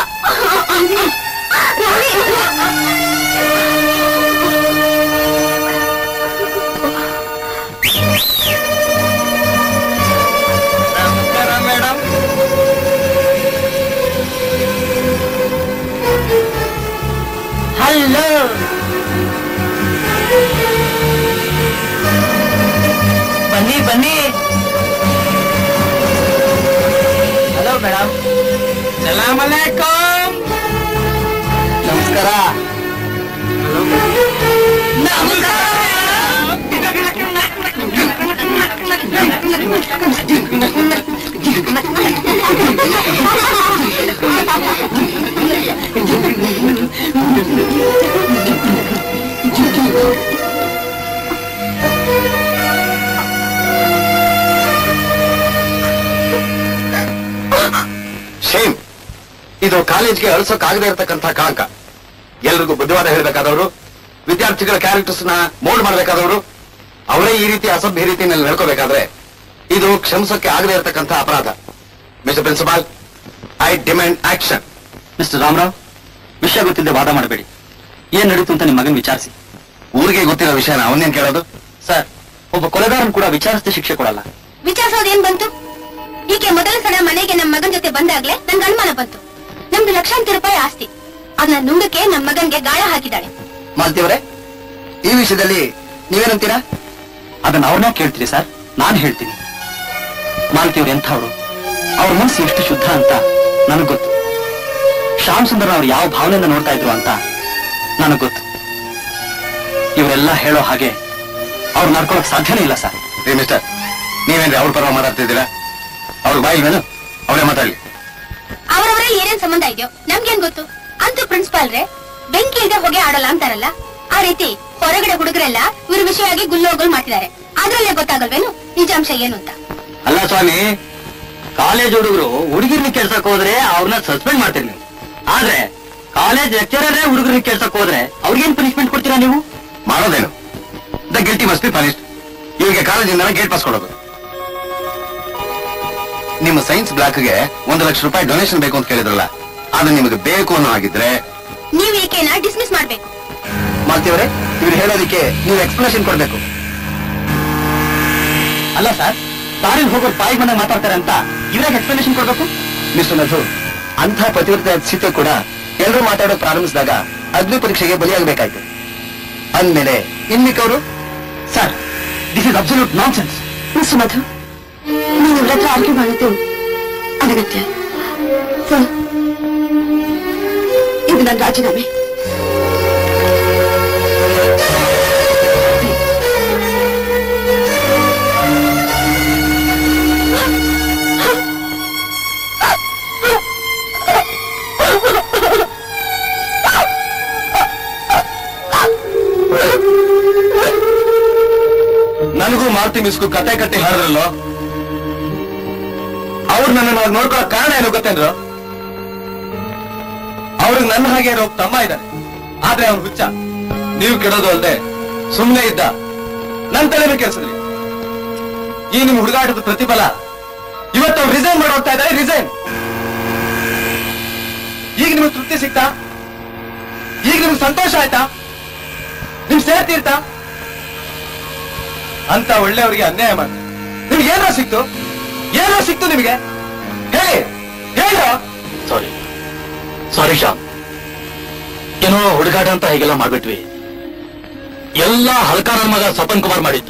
F: ನಮಸ್ಕಾರ ಮೇಡಮ್
H: ಹಲೋ ಬನ್ನಿ ಬನ್ನಿ ಹಲೋ ಮೇಡಮ್ ಸಲಾಮ್ ಅಲೈಕುಮ್
F: ನಮಸ್ಕಾರ
D: ಶೇಮ್ ಇದು ಕಾಲೇಜ್ಗೆ ಅಳಿಸೋಕಾಗದೇ ಇರತಕ್ಕಂಥ ಕಾಂಕ ಎಲ್ರಿಗೂ ಬುದ್ಧಿವಾದ ಹೇಳಬೇಕಾದವರು ವಿದ್ಯಾರ್ಥಿಗಳ ಕ್ಯಾರೆಕ್ಟರ್ಸ್ ನ ಮೋಲ್ಡ್ ಮಾಡಬೇಕಾದವರು ಅವರೇ ಈ ರೀತಿ ಅಸಭ್ಯ ರೀತಿಯಲ್ಲಿ ನಡ್ಕೋಬೇಕಾದ್ರೆ ಇದು ಕ್ಷಮಿಸಕ್ಕೆ ಆಗದೇ ಇರತಕ್ಕಂಥ ಅಪರಾಧ mister principal I demand action
L: mister Ramarao ವಿಷಯ ಗೊತ್ತಿಲ್ಲದೆ ವಾದ ಮಾಡಬೇಡಿ ಏನ್ ನಡೀತು ಅಂತ ನಿಮ್ಮ ಮಗನ್ ವಿಚಾರಿಸಿ
D: ಊರಿಗೆ ಗೊತ್ತಿರೋ ವಿಷಯನ ಅವನೇನ್ ಕೇಳೋದು
L: ಸರ್ ಒಬ್ಬ ಕೊಲೆಗಾರನ್ ಕೂಡ ವಿಚಾರಿಸದೆ ಶಿಕ್ಷೆ ಕೊಡಲ್ಲ
E: ವಿಚಾರಿಸೋದೇನ್ ಬಂತು ಈಕೆ ಮೊದಲ ಸಲ ಮನೆಗೆ ನಮ್ ಮಗನ್ ಜೊತೆ ಬಂದಾಗ್ಲೇ ನನ್ಗೆ ಅನುಮಾನ ಬಂತು ನಮ್ದು ಲಕ್ಷಾಂತರ ರೂಪಾಯಿ ಆಸ್ತಿ ಅದನ್ನ ನುಂಗಕ್ಕೆ ನಮ್ ಮಗನ್ಗೆ ಗಾಯ ಹಾಕಿದ್ದಾಳೆ
C: ಮಾಲ್ತಿಯವರೇ ಈ ವಿಷಯದಲ್ಲಿ ನೀವೇನಂತೀರಾ
L: ಅದನ್ನ ಅವ್ರನ್ನ ಕೇಳ್ತೀರಿ ಸರ್ ನಾನ್ ಹೇಳ್ತೀನಿ ಮಾಲತಿಯವ್ರು ಎಂಥವ್ರು ಅವ್ರ ಮನಸ್ಸು ಎಷ್ಟು ಶುದ್ಧ ಅಂತ ನನಗ್ ಗೊತ್ತು ಶ್ಯಾಮ್ ಸುಂದರ್ ಅವ್ರು ಯಾವ ಭಾವನೆಯಿಂದ ನೋಡ್ತಾ ಇದ್ರು ಅಂತ ನನಗ್ ಗೊತ್ತು ಇವರೆಲ್ಲ ಹೇಳೋ ಹಾಗೆ ಅವ್ರು ನಡ್ಕೊಳಕ್ ಸಾಧ್ಯನೇ ಇಲ್ಲ ಸರ್
D: ರೀ ಮಿಸ್ಟರ್ ನೀವೇನ್ರಿ ಅವ್ರ ಪರವಾಗಿ ಮಾತಾಡ್ತಿದ್ದೀರಾ ಅವ್ರ ಬಾಯಿಲ್ವೇನು ಅವರೇ ಮಾತಾಡ್ಲಿ
E: ಅವರವರಲ್ಲಿ ಏನೇನ್ ಸಂಬಂಧ ಇದೆಯೋ ನಮ್ಗೇನ್ ಗೊತ್ತು ಅಂತೂ ಪ್ರಿನ್ಸಿಪಾಲ್ ರೇ ಬೆಂಕಿ ಇಲ್ದೆ ಹೊಗೆ ಆಡಲ್ಲ ಅಂತಾರಲ್ಲ ಆ ರೀತಿ ಹೊರಗಡೆ ಹುಡುಗರೆಲ್ಲ ಇವ್ರ ವಿಷಯವಾಗಿ ಗುಲ್ಲೋಗುಲ್ ಮಾಡ್ತಿದ್ದಾರೆ ಅದ್ರಲ್ಲೇ ಗೊತ್ತಾಗಲ್ವೇನು ನಿಜಾಂಶ ಏನು ಅಂತ
L: ಅಲ್ಲ ಸ್ವಾಮಿ ಕಾಲೇಜ್ ಹುಡುಗರು ಹುಡುಗಿರ್ನ ಕೆಲ್ಸಕ್ ಹೋದ್ರೆ ಅವ್ರನ್ನ ಸಸ್ಪೆಂಡ್ ಮಾಡ್ತೀರಿ ನೀವು ಆದ್ರೆ ಕಾಲೇಜ್ ಲೆಕ್ಚರರೇ ಹುಡುಗರಿಗೆ ಕೆಲ್ಸಕ್ ಹೋದ್ರೆ ಅವ್ರಿಗೇನ್ ಪನಿಷ್ಮೆಂಟ್ ಕೊಡ್ತೀರಾ ನೀವು
D: ಮಾಡೋದೇನು the guilty must be punished ಇವರಿಗೆ ಕಾಲೇಜಿಂದ ಗೇಟ್ ಪಾಸ್ ಕೊಡೋದು ನಿಮ್ಮ ಸೈನ್ಸ್ ಬ್ಲಾಕ್ಗೆ ಒಂದು ಲಕ್ಷ ರೂಪಾಯಿ ಡೊನೇಷನ್ ಬೇಕು ಅಂತ ಕೇಳಿದ್ರಲ್ಲ ಅದು ನಿಮಗೆ ಬೇಕು ಅನ್ನೋ ಹಾಗಿದ್ರೆ
E: ನೀವ್ ಈಕೆನ ಡಿಸ್ಮಿಸ್ ಮಾಡ್ಬೇಕು
C: ಮಾಲ್ತಿಯವರೇ ಇವ್ರು ಹೇಳೋದಕ್ಕೆ ನೀವು ಎಕ್ಸ್ಪ್ಲನೇಷನ್ ಕೊಡ್ಬೇಕು
L: ಅಲ್ಲ ಸರ್ ದಾರಿಲಿ ಹೋಗೋರು ಬಾಯಿಗೆ ಬಂದಾಗ ಮಾತಾಡ್ತಾರೆ ಅಂತ ಇವ್ರಾಗ ಎಕ್ಸ್ಪ್ಲನೇಷನ್ ಕೊಡ್ಬೇಕು
C: ಮಿಸ್ಟರ್ ಮಧು ಅಂಥ ಪತಿವ್ರತ ಸ್ಥಿತಿ ಕೂಡ ಎಲ್ಲರೂ ಮಾತಾಡೋಕ್ ಪ್ರಾರಂಭಿಸಿದಾಗ ಅಗ್ನಿ ಪರೀಕ್ಷೆಗೆ ಬಲಿಯಾಗಬೇಕಾಯ್ತು ಅಂದ್ಮೇಲೆ ಇನ್ಮಿಕ್ಕವರು
L: sir this is absolute nonsense
A: mister Madhu ನೀವು ಇವ್ರ ಹತ್ರ ಆರ್ಗ್ಯೂ ಮಾಡೋದು ಅನಗತ್ಯ ಸೊ ಇದು ನನ್ನ ರಾಜೀನಾಮೆ
B: ನನಗೂ ಮಾರುತಿ ಮಿಸ್ಕು ಕತೆ ಕಟ್ಟಿ ಹಾಡಿದ್ರಲ್ಲೋ ಅವ್ರು ನನ್ನನ್ನು ಅವಾಗ ನೋಡ್ಕೊಳ್ಳೋ ಕಾರಣ ಏನು ಗೊತ್ತೇನ್ರು ಅವ್ರಿಗೆ ನನ್ನ ಹಾಗೆ ಇರೋ ಒಬ್ಬ ತಮ್ಮ ಇದ್ದಾನೆ ಆದ್ರೆ ಅವ್ನು ಹುಚ್ಚ ನೀವು ಕೆಡೋದು ಅಲ್ದೆ ಸುಮ್ಮನೆ ಇದ್ದ ನನ್ ತಲೆನೂ ಕೆಲ್ಸದ್ರಿ ಈ ನಿಮ್ ಹುಡುಗಾಟದ ಪ್ರತಿಫಲ ಇವತ್ತು ಅವ್ರು ರಿಸೈನ್ ಮಾಡಿ ಹೋಗ್ತಾ ಇದ್ದಾರೆ ರಿಸೈನ್ ಈಗ ನಿಮ್ಗೆ ತೃಪ್ತಿ ಸಿಗ್ತಾ ಈಗ ನಿಮ್ಗೆ ಸಂತೋಷ ಆಯ್ತಾ ನಿಮ್ ಸೇರ್ತೀರ್ತಾ ಅಂತ ಒಳ್ಳೆಯವರಿಗೆ ಅನ್ಯಾಯ ಮಾಡಿ ನಿಮ್ಗೆ ಏನೋ ಸಿಕ್ತು ಏನೋ ಸಿಕ್ತು ನಿಮಗೆ ಹೇಳಿ ಹೇಳ
K: ಸಾರಿ ಸಾರಿ ಶ್ಯಾಮ್ ಏನೋ ಹುಡುಗಾಟ ಅಂತ ಹೀಗೆಲ್ಲ ಮಾಡ್ಬಿಟ್ವಿ ಎಲ್ಲ ಹಲ್ಕ ನನ್ನ ಮಗ ಸಪನ್ ಕುಮಾರ್ ಮಾಡಿದ್ದು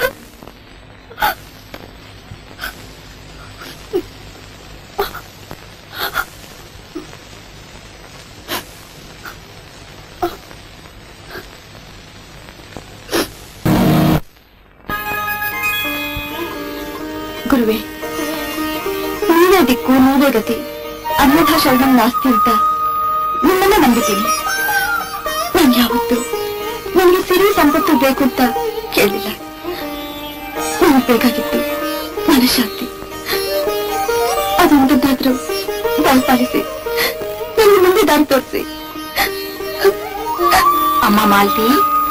A: ಗುರುವೆ ನೀವೇ ದಿಕ್ಕು ನೀವೇ ಗತಿ ಅನ್ಯಥಾ ಶರಣಂ ನಾಸ್ತಿ ಅಂತ ನಿಮ್ಮನ್ನ ನಂಬಿದ್ದೀನಿ ನಾನು ಯಾವತ್ತು ನನಗೆ ಸಿರಿ ಸಂಪತ್ತು ಬೇಕು ಅಂತ ಕೇಳಿಲ್ಲ ನನಗೆ ಬೇಕಾಗಿತ್ತು ಮನಃಶಾಂತಿ ಅದೊಂದದ್ದಾದ್ರೂ ದಯಪಾಲಿಸಿ ನನಗೆ ಮುಂದೆ ದಾರಿ ತೋರಿಸಿ
G: ಅಮ್ಮ ಮಾಲ್ತಿ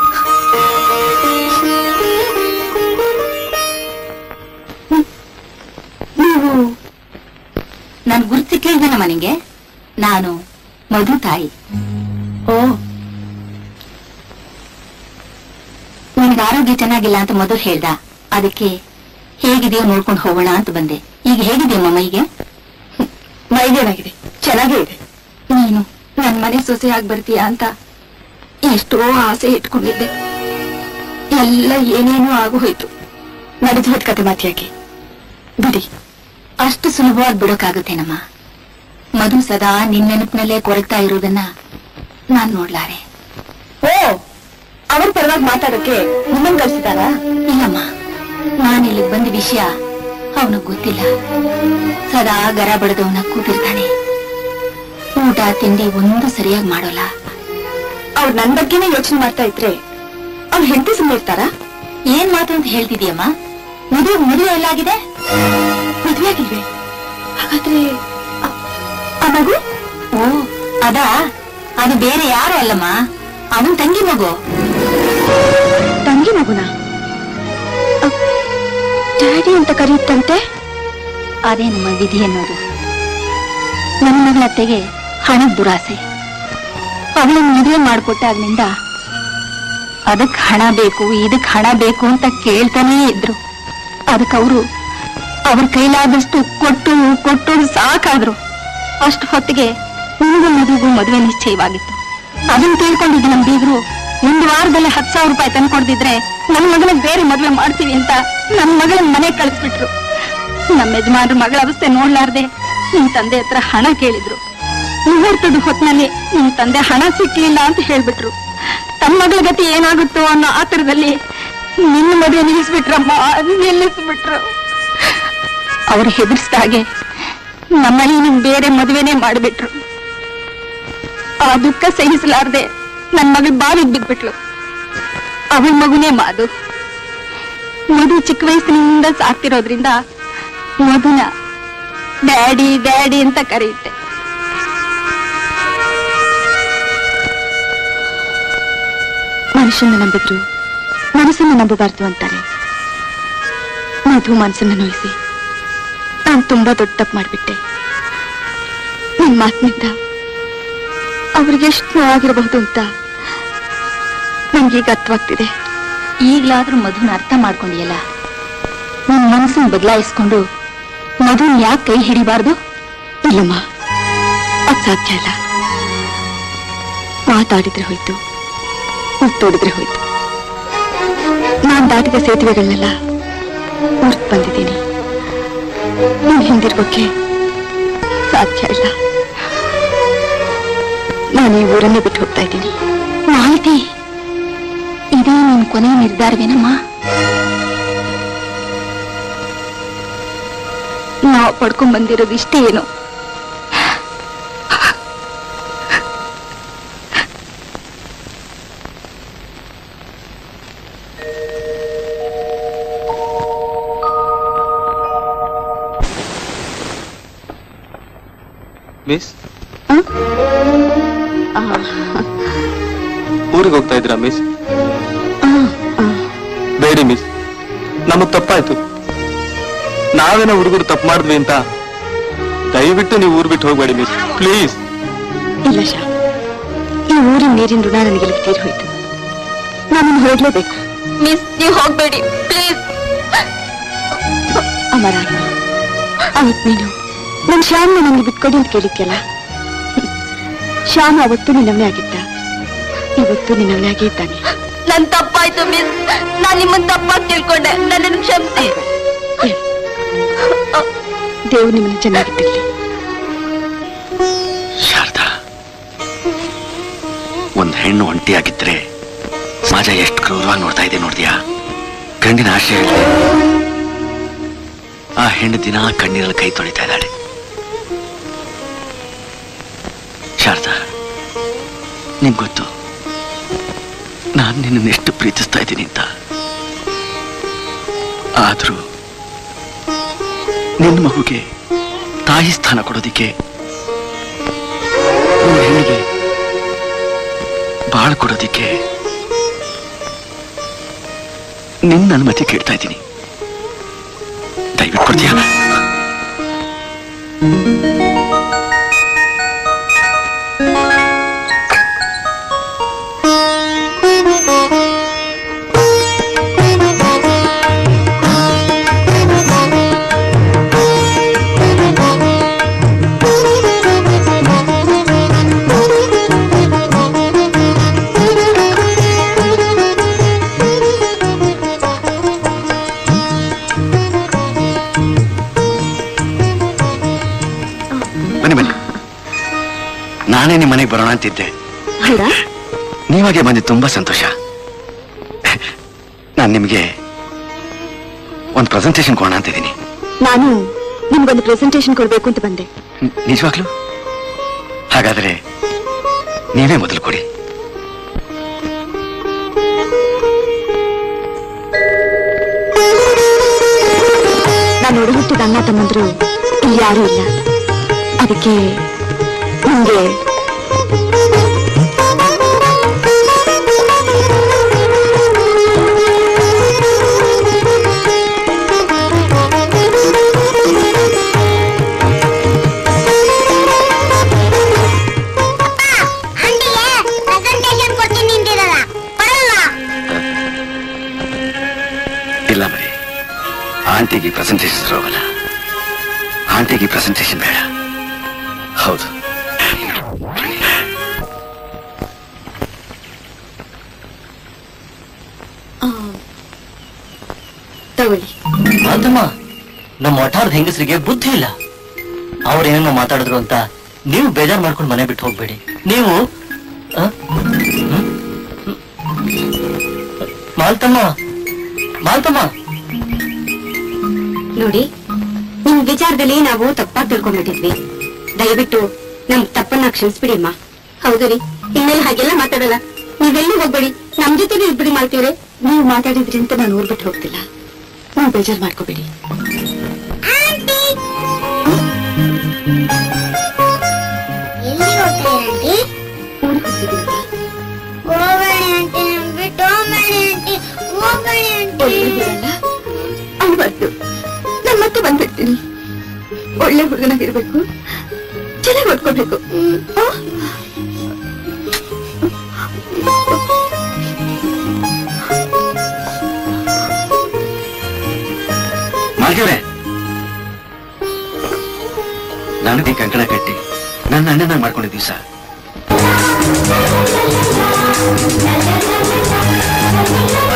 A: ನೀವು
G: ನನ್ ಗುರ್ತಿಕ್ಲಿಲ್ವೇನಮ್ಮ ನಿಂಗೆ ನಾನು ಮಧು ತಾಯಿ
A: ಓ
G: ನಿನ್ಗೆ ಆರೋಗ್ಯ ಚೆನ್ನಾಗಿಲ್ಲ ಅಂತ ಮಧು ಹೇಳ್ದ ಅದಕ್ಕೆ ಹೇಗಿದೆಯೋ ನೋಡ್ಕೊಂಡು ಹೋಗೋಣ ಅಂತ ಬಂದೆ ಈಗ ಹೇಗಿದೆಯಮ್ಮ ಮೈಗೆ
A: ಮೈಗೇನಾಗಿದೆ ಚೆನ್ನಾಗೇ ಇದೆ ನೀನು ನನ್ ಮನೆ ಸೊಸೆಯಾಗಿ ಬರ್ತೀಯಾ ಅಂತ ಎಷ್ಟೋ ಆಸೆ ಇಟ್ಕೊಂಡಿದ್ದೆ ಎಲ್ಲ ಏನೇನೋ ಆಗು ಹೋಯ್ತು ನಡೆದು ಹೋದ್ ಕತೆ ಮಾತಿಯಾಕೆ ಬಿಡಿ
G: ಅಷ್ಟು ಸುಲಭವಾಗಿ ಬಿಡೋಕ್ಕಾಗುತ್ತೇನಮ್ಮ ಮಧು ಸದಾ ನಿನ್ನ ನೆನಪಿನಲ್ಲೇ ಕೊರಗ್ತಾ ಇರೋದನ್ನ ನಾನ್ ನೋಡ್ಲಾರೆ
A: ಓ ಅವ್ರ ಪರವಾಗಿ ಮಾತಾಡಕ್ಕೆ ನಿಮ್ಮನ್ ಕಳ್ಸಿದಾರಾ
G: ಇಲ್ಲಮ್ಮ ನಾನು ಇಲ್ಲಿಗೆ ಬಂದ ವಿಷಯ ಅವನಿಗೆ ಗೊತ್ತಿಲ್ಲ ಸದಾ ಗರ ಬಡದವನ ಕೂತಿರ್ತಾನೆ ಊಟ ತಿಂಡಿ ಒಂದು ಸರಿಯಾಗಿ ಮಾಡೋಲ್ಲ
A: ಅವ್ರು ನನ್ ಬಗ್ಗೆನೇ ಯೋಚನೆ ಮಾಡ್ತಾ ಇದ್ರೆ ಅವ್ರು ಹೆಂಡತಿ ಸುಮ್ಮನೆ ಇರ್ತಾರಾ
G: ಏನ್ ಮಾತು ಅಂತ ಹೇಳ್ತಿದ್ಯಮ್ಮ ಮದುವೆ ಮದುವೆ ಎಲ್ಲಾಗಿದೆ
A: ಮದ್ವೆ ಆಗಿಲ್ವೇ ಹಾಗಾದ್ರೆ ಆ- ಆ ಮಗು
G: ಓ ಅದಾ ಅದು ಬೇರೆ ಯಾರು ಅಲ್ಲಮ್ಮ ಅವನ್ ತಂಗಿ ಮಗು
A: ತಂಗಿ ಮಗುನ ಡ್ಯಾಡಿ ಅಂತ ಕರೆಯುತ್ತಂತೆ
G: ಅದೇ ನಮ್ಮ ವಿಧಿ ಅನ್ನೋದು ನನ್ನ ಮಗಳತ್ತೆಗೆ ಹಣದ ದುರಾಸೆ ಅವಳನ್ನ ಮದುವೆ ಮಾಡಿಕೊಟ್ಟಾಗ್ನಿಂದ ಅದಕ್ ಹಣ ಬೇಕು ಇದಕ್ ಹಣ ಬೇಕು ಅಂತ ಕೇಳ್ತಾನೇ ಇದ್ರು ಅದಕ್ಕೆ ಅವರು ಅವ್ರ ಕೈಲಾದಷ್ಟು ಕೊಟ್ಟು ಕೊಟ್ಟು ಸಾಕಾದ್ರು ಅಷ್ಟು ಹೊತ್ತಿಗೆ ನಿಮಗೂ ಮದುವೆಗೂ ಮದುವೆ ನಿಶ್ಚಯವಾಗಿತ್ತು ಅದನ್ನ ತಿಳ್ಕೊಂಡಿದ್ದು ನಮ್ ಬೀಗರು ಒಂದು ವಾರದಲ್ಲಿ ಹತ್ತು ಸಾವಿರ ರೂಪಾಯಿ ತಂದ್ಕೊಡ್ದಿದ್ರೆ ನನ್ನ ಮಗನ ಬೇರೆ ಮದುವೆ ಮಾಡ್ತೀವಿ ಅಂತ ನನ್ನ ಮಗಳನ್ನ ಮನೆ ಕಳಿಸ್ಬಿಟ್ರು ನಮ್ಮ ಯಜಮಾನ್ರ ಮಗಳ ಅವಸ್ಥೆ ನೋಡ್ಲಾರ್ದೆ ನಿಮ್ ತಂದೆ ಹತ್ರ ಹಣ ಕೇಳಿದ್ರು ಮುಹೂರ್ತದ ಹೊತ್ನಲ್ಲಿ ನಿಮ್ ತಂದೆ ಹಣ ಸಿಕ್ಲಿಲ್ಲ ಅಂತ ಹೇಳ್ಬಿಟ್ರು ತಮ್ಮ ಮಗಳ ಗತಿ ಏನಾಗುತ್ತೋ ಅನ್ನೋ ಆತರದಲ್ಲಿ ನಿನ್ನ ಮದುವೆ ನಿಲ್ಲಿಸ್ಬಿಟ್ರಮ್ಮ ನಿಲ್ಲಿಸ್ಬಿಟ್ರು ಅವ್ರು ಹೆದರ್ಸ್ದಾಗೆ ನಮ್ಮಲ್ಲಿ ನಿಮ್ ಬೇರೆ ಮದುವೆನೇ ಮಾಡ್ಬಿಟ್ರು ಆ ದುಃಖ ಸಹಿಸಲಾರ್ದೆ ನನ್ ಮಗಳು ಬಾವಿಗೆ ಬಿದ್ಬಿಟ್ಲು ಅವಳ ಮಗುನೇ ಮಾದು ಮಧು ಚಿಕ್ಕ ವಯಸ್ಸಿನಿಂದ ಸಾಕ್ತಿರೋದ್ರಿಂದ ಮಧುನ ಡ್ಯಾಡಿ ಡ್ಯಾಡಿ ಅಂತ ಕರೆಯುತ್ತೆ
A: ಮನುಷ್ಯನ ನಂಬಿದ್ರು ಮನಸ್ಸನ್ನು ನಂಬಬಾರ್ದು ಅಂತಾರೆ ಮಧು ಮನಸ್ಸನ್ನು ನೋಯಿಸಿ ನಾನು ತುಂಬಾ ದೊಡ್ಡ ತಪ್ಪು ಮಾಡ್ಬಿಟ್ಟೆ ನಿನ್ ಮಾತಿನಿಂದ ಅವ್ರಿಗೆ ಎಷ್ಟು ನೋವಾಗಿರಬಹುದು ಅಂತ ನನ್ಗೀಗ ಅರ್ಥವಾಗ್ತಿದೆ
G: ಈಗ್ಲಾದ್ರೂ ಮಧುನ ಅರ್ಥ ಮಾಡ್ಕೊಂಡಿಯಲ್ಲ ನಿನ್ ಮನಸ್ಸನ್ನ ಬದಲಾಯಿಸ್ಕೊಂಡು ಮಧುನ್ ಯಾಕೆ ಕೈ ಹಿಡಿಬಾರ್ದು
A: ಇಲ್ಲಮ್ಮ ಅದ್ ಸಾಧ್ಯ ಇಲ್ಲ ಮಾತಾಡಿದ್ರೆ ಹೋಯ್ತು ಮುತ್ತೋಡಿದ್ರೆ ಹೋಯ್ತು ನಾನ್ ದಾಟಿದ ಸೇತುವೆಗಳನ್ನೆಲ್ಲ ಮುರ್ತ್ ಬಂದಿದ್ದೀನಿ ನೀನ್ ಹಿಂದಿರ್ಗೋಕೆ ಸಾಧ್ಯ ಇಲ್ಲ ನಾನು ಈ ಊರನ್ನೇ ಬಿಟ್ಟು ಹೋಗ್ತಾ ಇದ್ದೀನಿ
G: ಮಾಹಿತಿ ಇದೇ ನಿನ್ ಕೊನೆ ನಿರ್ಧಾರವೇನಮ್ಮ
A: ನಾವು ಪಡ್ಕೊಂಡ್ ಬಂದಿರೋದು ಇಷ್ಟೇ ಏನು
B: ಮಿಸ್
A: ಆ,
B: ಊರಿಗೆ ಹೋಗ್ತಾ ಇದ್ದೀರಾ ಮಿಸ್
A: ಆ, ಆ.
B: ಬೇಡಿ ಮಿಸ್ ನಮಗ್ ತಪ್ಪಾಯ್ತು ನಾವೇನೋ ಹುಡುಗರು ತಪ್ಪು ಮಾಡಿದ್ವಿ ಅಂತ ದಯವಿಟ್ಟು ನೀವು ಊರ್ ಬಿಟ್ಟು ಹೋಗ್ಬೇಡಿ ಮಿಸ್ ಪ್ಲೀಸ್
A: ಇಲ್ಲ ಶಾ ಈ ಊರಿನ ನೀರಿನ ಋಣ ನನಗೆ ತೀರಿ ಹೋಯ್ತು ನಾನು ಹೊರಡ್ಲೇಬೇಕು
E: ಮಿಸ್ ನೀವು ಹೋಗ್ಬೇಡಿ ಪ್ಲೀಸ್
A: ಅಮರ ಅವತ್ ನೀನು ನನ್ ಶ್ಯಾಮ್ನ ನಂಗೆ ಬಿಟ್ಕೊಡಿ ಅಂತ ಕೇಳಿದ್ಯಲ್ಲ ಶ್ಯಾಮ್ ಅವತ್ತು ನಿನ್ನವನೇ ಆಗಿದ್ದ ಇವತ್ತು ನಿನ್ನವನೇ ಆಗೇ ಇದ್ದಾನೆ
E: ನನ್ ತಪ್ಪಾಯ್ತು ಮಿಸ್ ನಾನ್ ನಿಮ್ಮನ್ ತಪ್ಪಾಗಿ ತಿಳ್ಕೊಂಡೆ ನನ್ನನ್ನು ಕ್ಷಮಿಸಿ
A: ದೇವ್ರು ನಿಮ್ಮನ್ನ ಚೆನ್ನಾಗಿಟ್ಟಿರ್ಲಿ
D: ಶಾರದಾ ಒಂದ್ ಹೆಣ್ಣು ಒಂಟಿಯಾಗಿದ್ರೆ ಸಮಾಜ ಎಷ್ಟು ಕ್ರೂರವಾಗಿ ನೋಡ್ತಾ ಇದೆ ನೋಡ್ದ್ಯಾ ಗಂಡಿನ ಆಶೆ ಇಲ್ಲದೆ ಆ ಹೆಣ್ಣು ದಿನ ಕಣ್ಣೀರಲ್ಲಿ ಕೈ ತೊಳಿತಾ ಇದ್ದಾಳೆ ಶಾರದಾ ನಿಮ್ಗೆ ಗೊತ್ತು ನಾನು ನಿನ್ನನ್ನು ಎಷ್ಟು ಪ್ರೀತಿಸ್ತಾ ಇದ್ದೀನಿ ಅಂತ ಆದ್ರೂ ನಿನ್ನ ಮಗುಗೆ ತಾಯಿ ಸ್ಥಾನ ಕೊಡೋದಿಕ್ಕೆ ಒಂದು ಹೆಣ್ಣಿಗೆ ಬಾಳ್ ಕೊಡೋದಿಕ್ಕೆ ನಿನ್ನ ಅನುಮತಿ ಕೇಳ್ತಾ ಇದ್ದೀನಿ ದಯವಿಟ್ಟು ಕೊಡ್ತೀಯ ಬನ್ನಿ ಬನ್ನಿ ನಾನೇ ನಿಮ್ಮ ಮನೆಗೆ ಬರೋಣ ಅಂತಿದ್ದೆ
A: ಹೌದಾ
D: ನೀವಾಗೆ ಬಂದಿದ್ದು ತುಂಬಾ ಸಂತೋಷ ನಾನು ನಿಮಗೆ ಒಂದು ಪ್ರೆಸೆಂಟೇಶನ್ ಕೊಡೋಣ ಅಂತಿದ್ದೀನಿ
A: ನಾನು ನಿಮ್ಗೊಂದು ಪ್ರೆಸೆಂಟೇಶನ್ ಕೊಡ್ಬೇಕು ಅಂತ ಬಂದೆ
D: ನಿ- ನಿಜವಾಗ್ಲೂ ಹಾಗಾದ್ರೆ ನೀವೇ ಮೊದಲು ಕೊಡಿ
A: ನಾನು ನೋಡ ಹುಟ್ಟಿದ ಅಣ್ಣ ತಮ್ಮಂದ್ರು ಇಲ್ಲಿ ಯಾರೂ ಇಲ್ಲ ಅದಕ್ಕೆ ನಿಮ್ಗೆ
I: ಆಂಟಿಗೆ ಪ್ರೆಸೆಂಟೇಶನ್ ಕೊಡ್ತೀನಿ ಅಂತಿರಲ್ಲ ಕೊಡಲ್ವಾ
D: ಇಲ್ಲ ಮರಿ ಆಂಟಿಗೆ ಪ್ರೆಸೆಂಟೇಶನ್ ಹೋಗಲ್ಲ ಆಂಟಿಗೆ ಪ್ರೆಸೆಂಟೇಶನ್ ಬೇಡ ಹೌದು
A: ತಗೊಳ್ಳಿ
H: ಮಾತಮ್ಮ ನಮ್ಮ ಒಟ್ಟಾರದ ಹೆಂಗಸರಿಗೆ ಬುದ್ಧಿ ಇಲ್ಲ ಅವ್ರೇನೇನೋ ಮಾತಾಡಿದ್ರು ಅಂತ ನೀವು ಬೇಜಾರ್ ಮಾಡ್ಕೊಂಡು ಮನೆ ಬಿಟ್ಟು ಹೋಗ್ಬೇಡಿ ನೀವು ಆ? ಹ್ಮ್? ಮಾಲ್ತಮ್ಮ ಮಾಲ್ತಮ್ಮ
G: ನೋಡಿ ನಿಮ್ ವಿಚಾರದಲ್ಲಿ ನಾವು ತಪ್ಪಾಗಿ ತಿಳ್ಕೊಂಡ್ಬಿಟ್ಟಿದ್ವಿ ದಯವಿಟ್ಟು ನಮ್ ತಪ್ಪನ್ನ ಕ್ಷಮಿಸ್ಬಿಡಿ ಅಮ್ಮ ಹೌದು ರೀ ಇನ್ಮೇಲೆ ಹಾಗೆಲ್ಲ ಮಾತಾಡಲ್ಲ ನೀವೆಲ್ಲೂ ಹೋಗ್ಬೇಡಿ ನಮ್ ಜೊತೆಗೆ ಇದ್ಬಿಡಿ ಮಾಡ್ತೀವ್ರಿ
A: ನೀವು ಮಾತಾಡಿದ್ರಿ ಅಂತ ನಾನು ಊರ್ಬಿಟ್ಟು ಹೋಗ್ತಿಲ್ಲ ನೀವು ಬೇಜಾರು ಮಾಡ್ಕೋಬೇಡಿ
I: ಎಲ್ಲಿ ಹೋಗ್ತಾ ಆಂಟಿ
A: ಊರಿಗೆ ಹೋಗ್ತಿದ್ದೀನಪ್ಪ
I: ಹೋಗಣಿ ಆಂಟಿ ಬಿಟ್ಟು ಹೋಗಣಿ ಆಂಟಿ ಹೋಗಣಿ ಆಂಟಿ
A: ಒಳ್ಳೆ ಬಿಡಲ್ಲ ಅನ್ಬಾರ್ದು ನಾನು ಮತ್ತೆ ಬಂದ್ಬಿಡ್ತೀನಿ ಒಳ್ಳೆ ಹುಡುಗನಾಗಿರ್ಬೇಕು ಚೆನ್ನಾಗಿ ಓದ್ಕೋಬೇಕು ಆ?
D: ಮಾಲ್ದೇವ್ರೆ ನನಗೆ ಕಂಕಣ ಕಟ್ಟಿ ನನ್ನ ಅಣ್ಣನ ಮಾಡ್ಕೊಂಡಿದ್ದೀವಿ ಸರ್
I: ಆ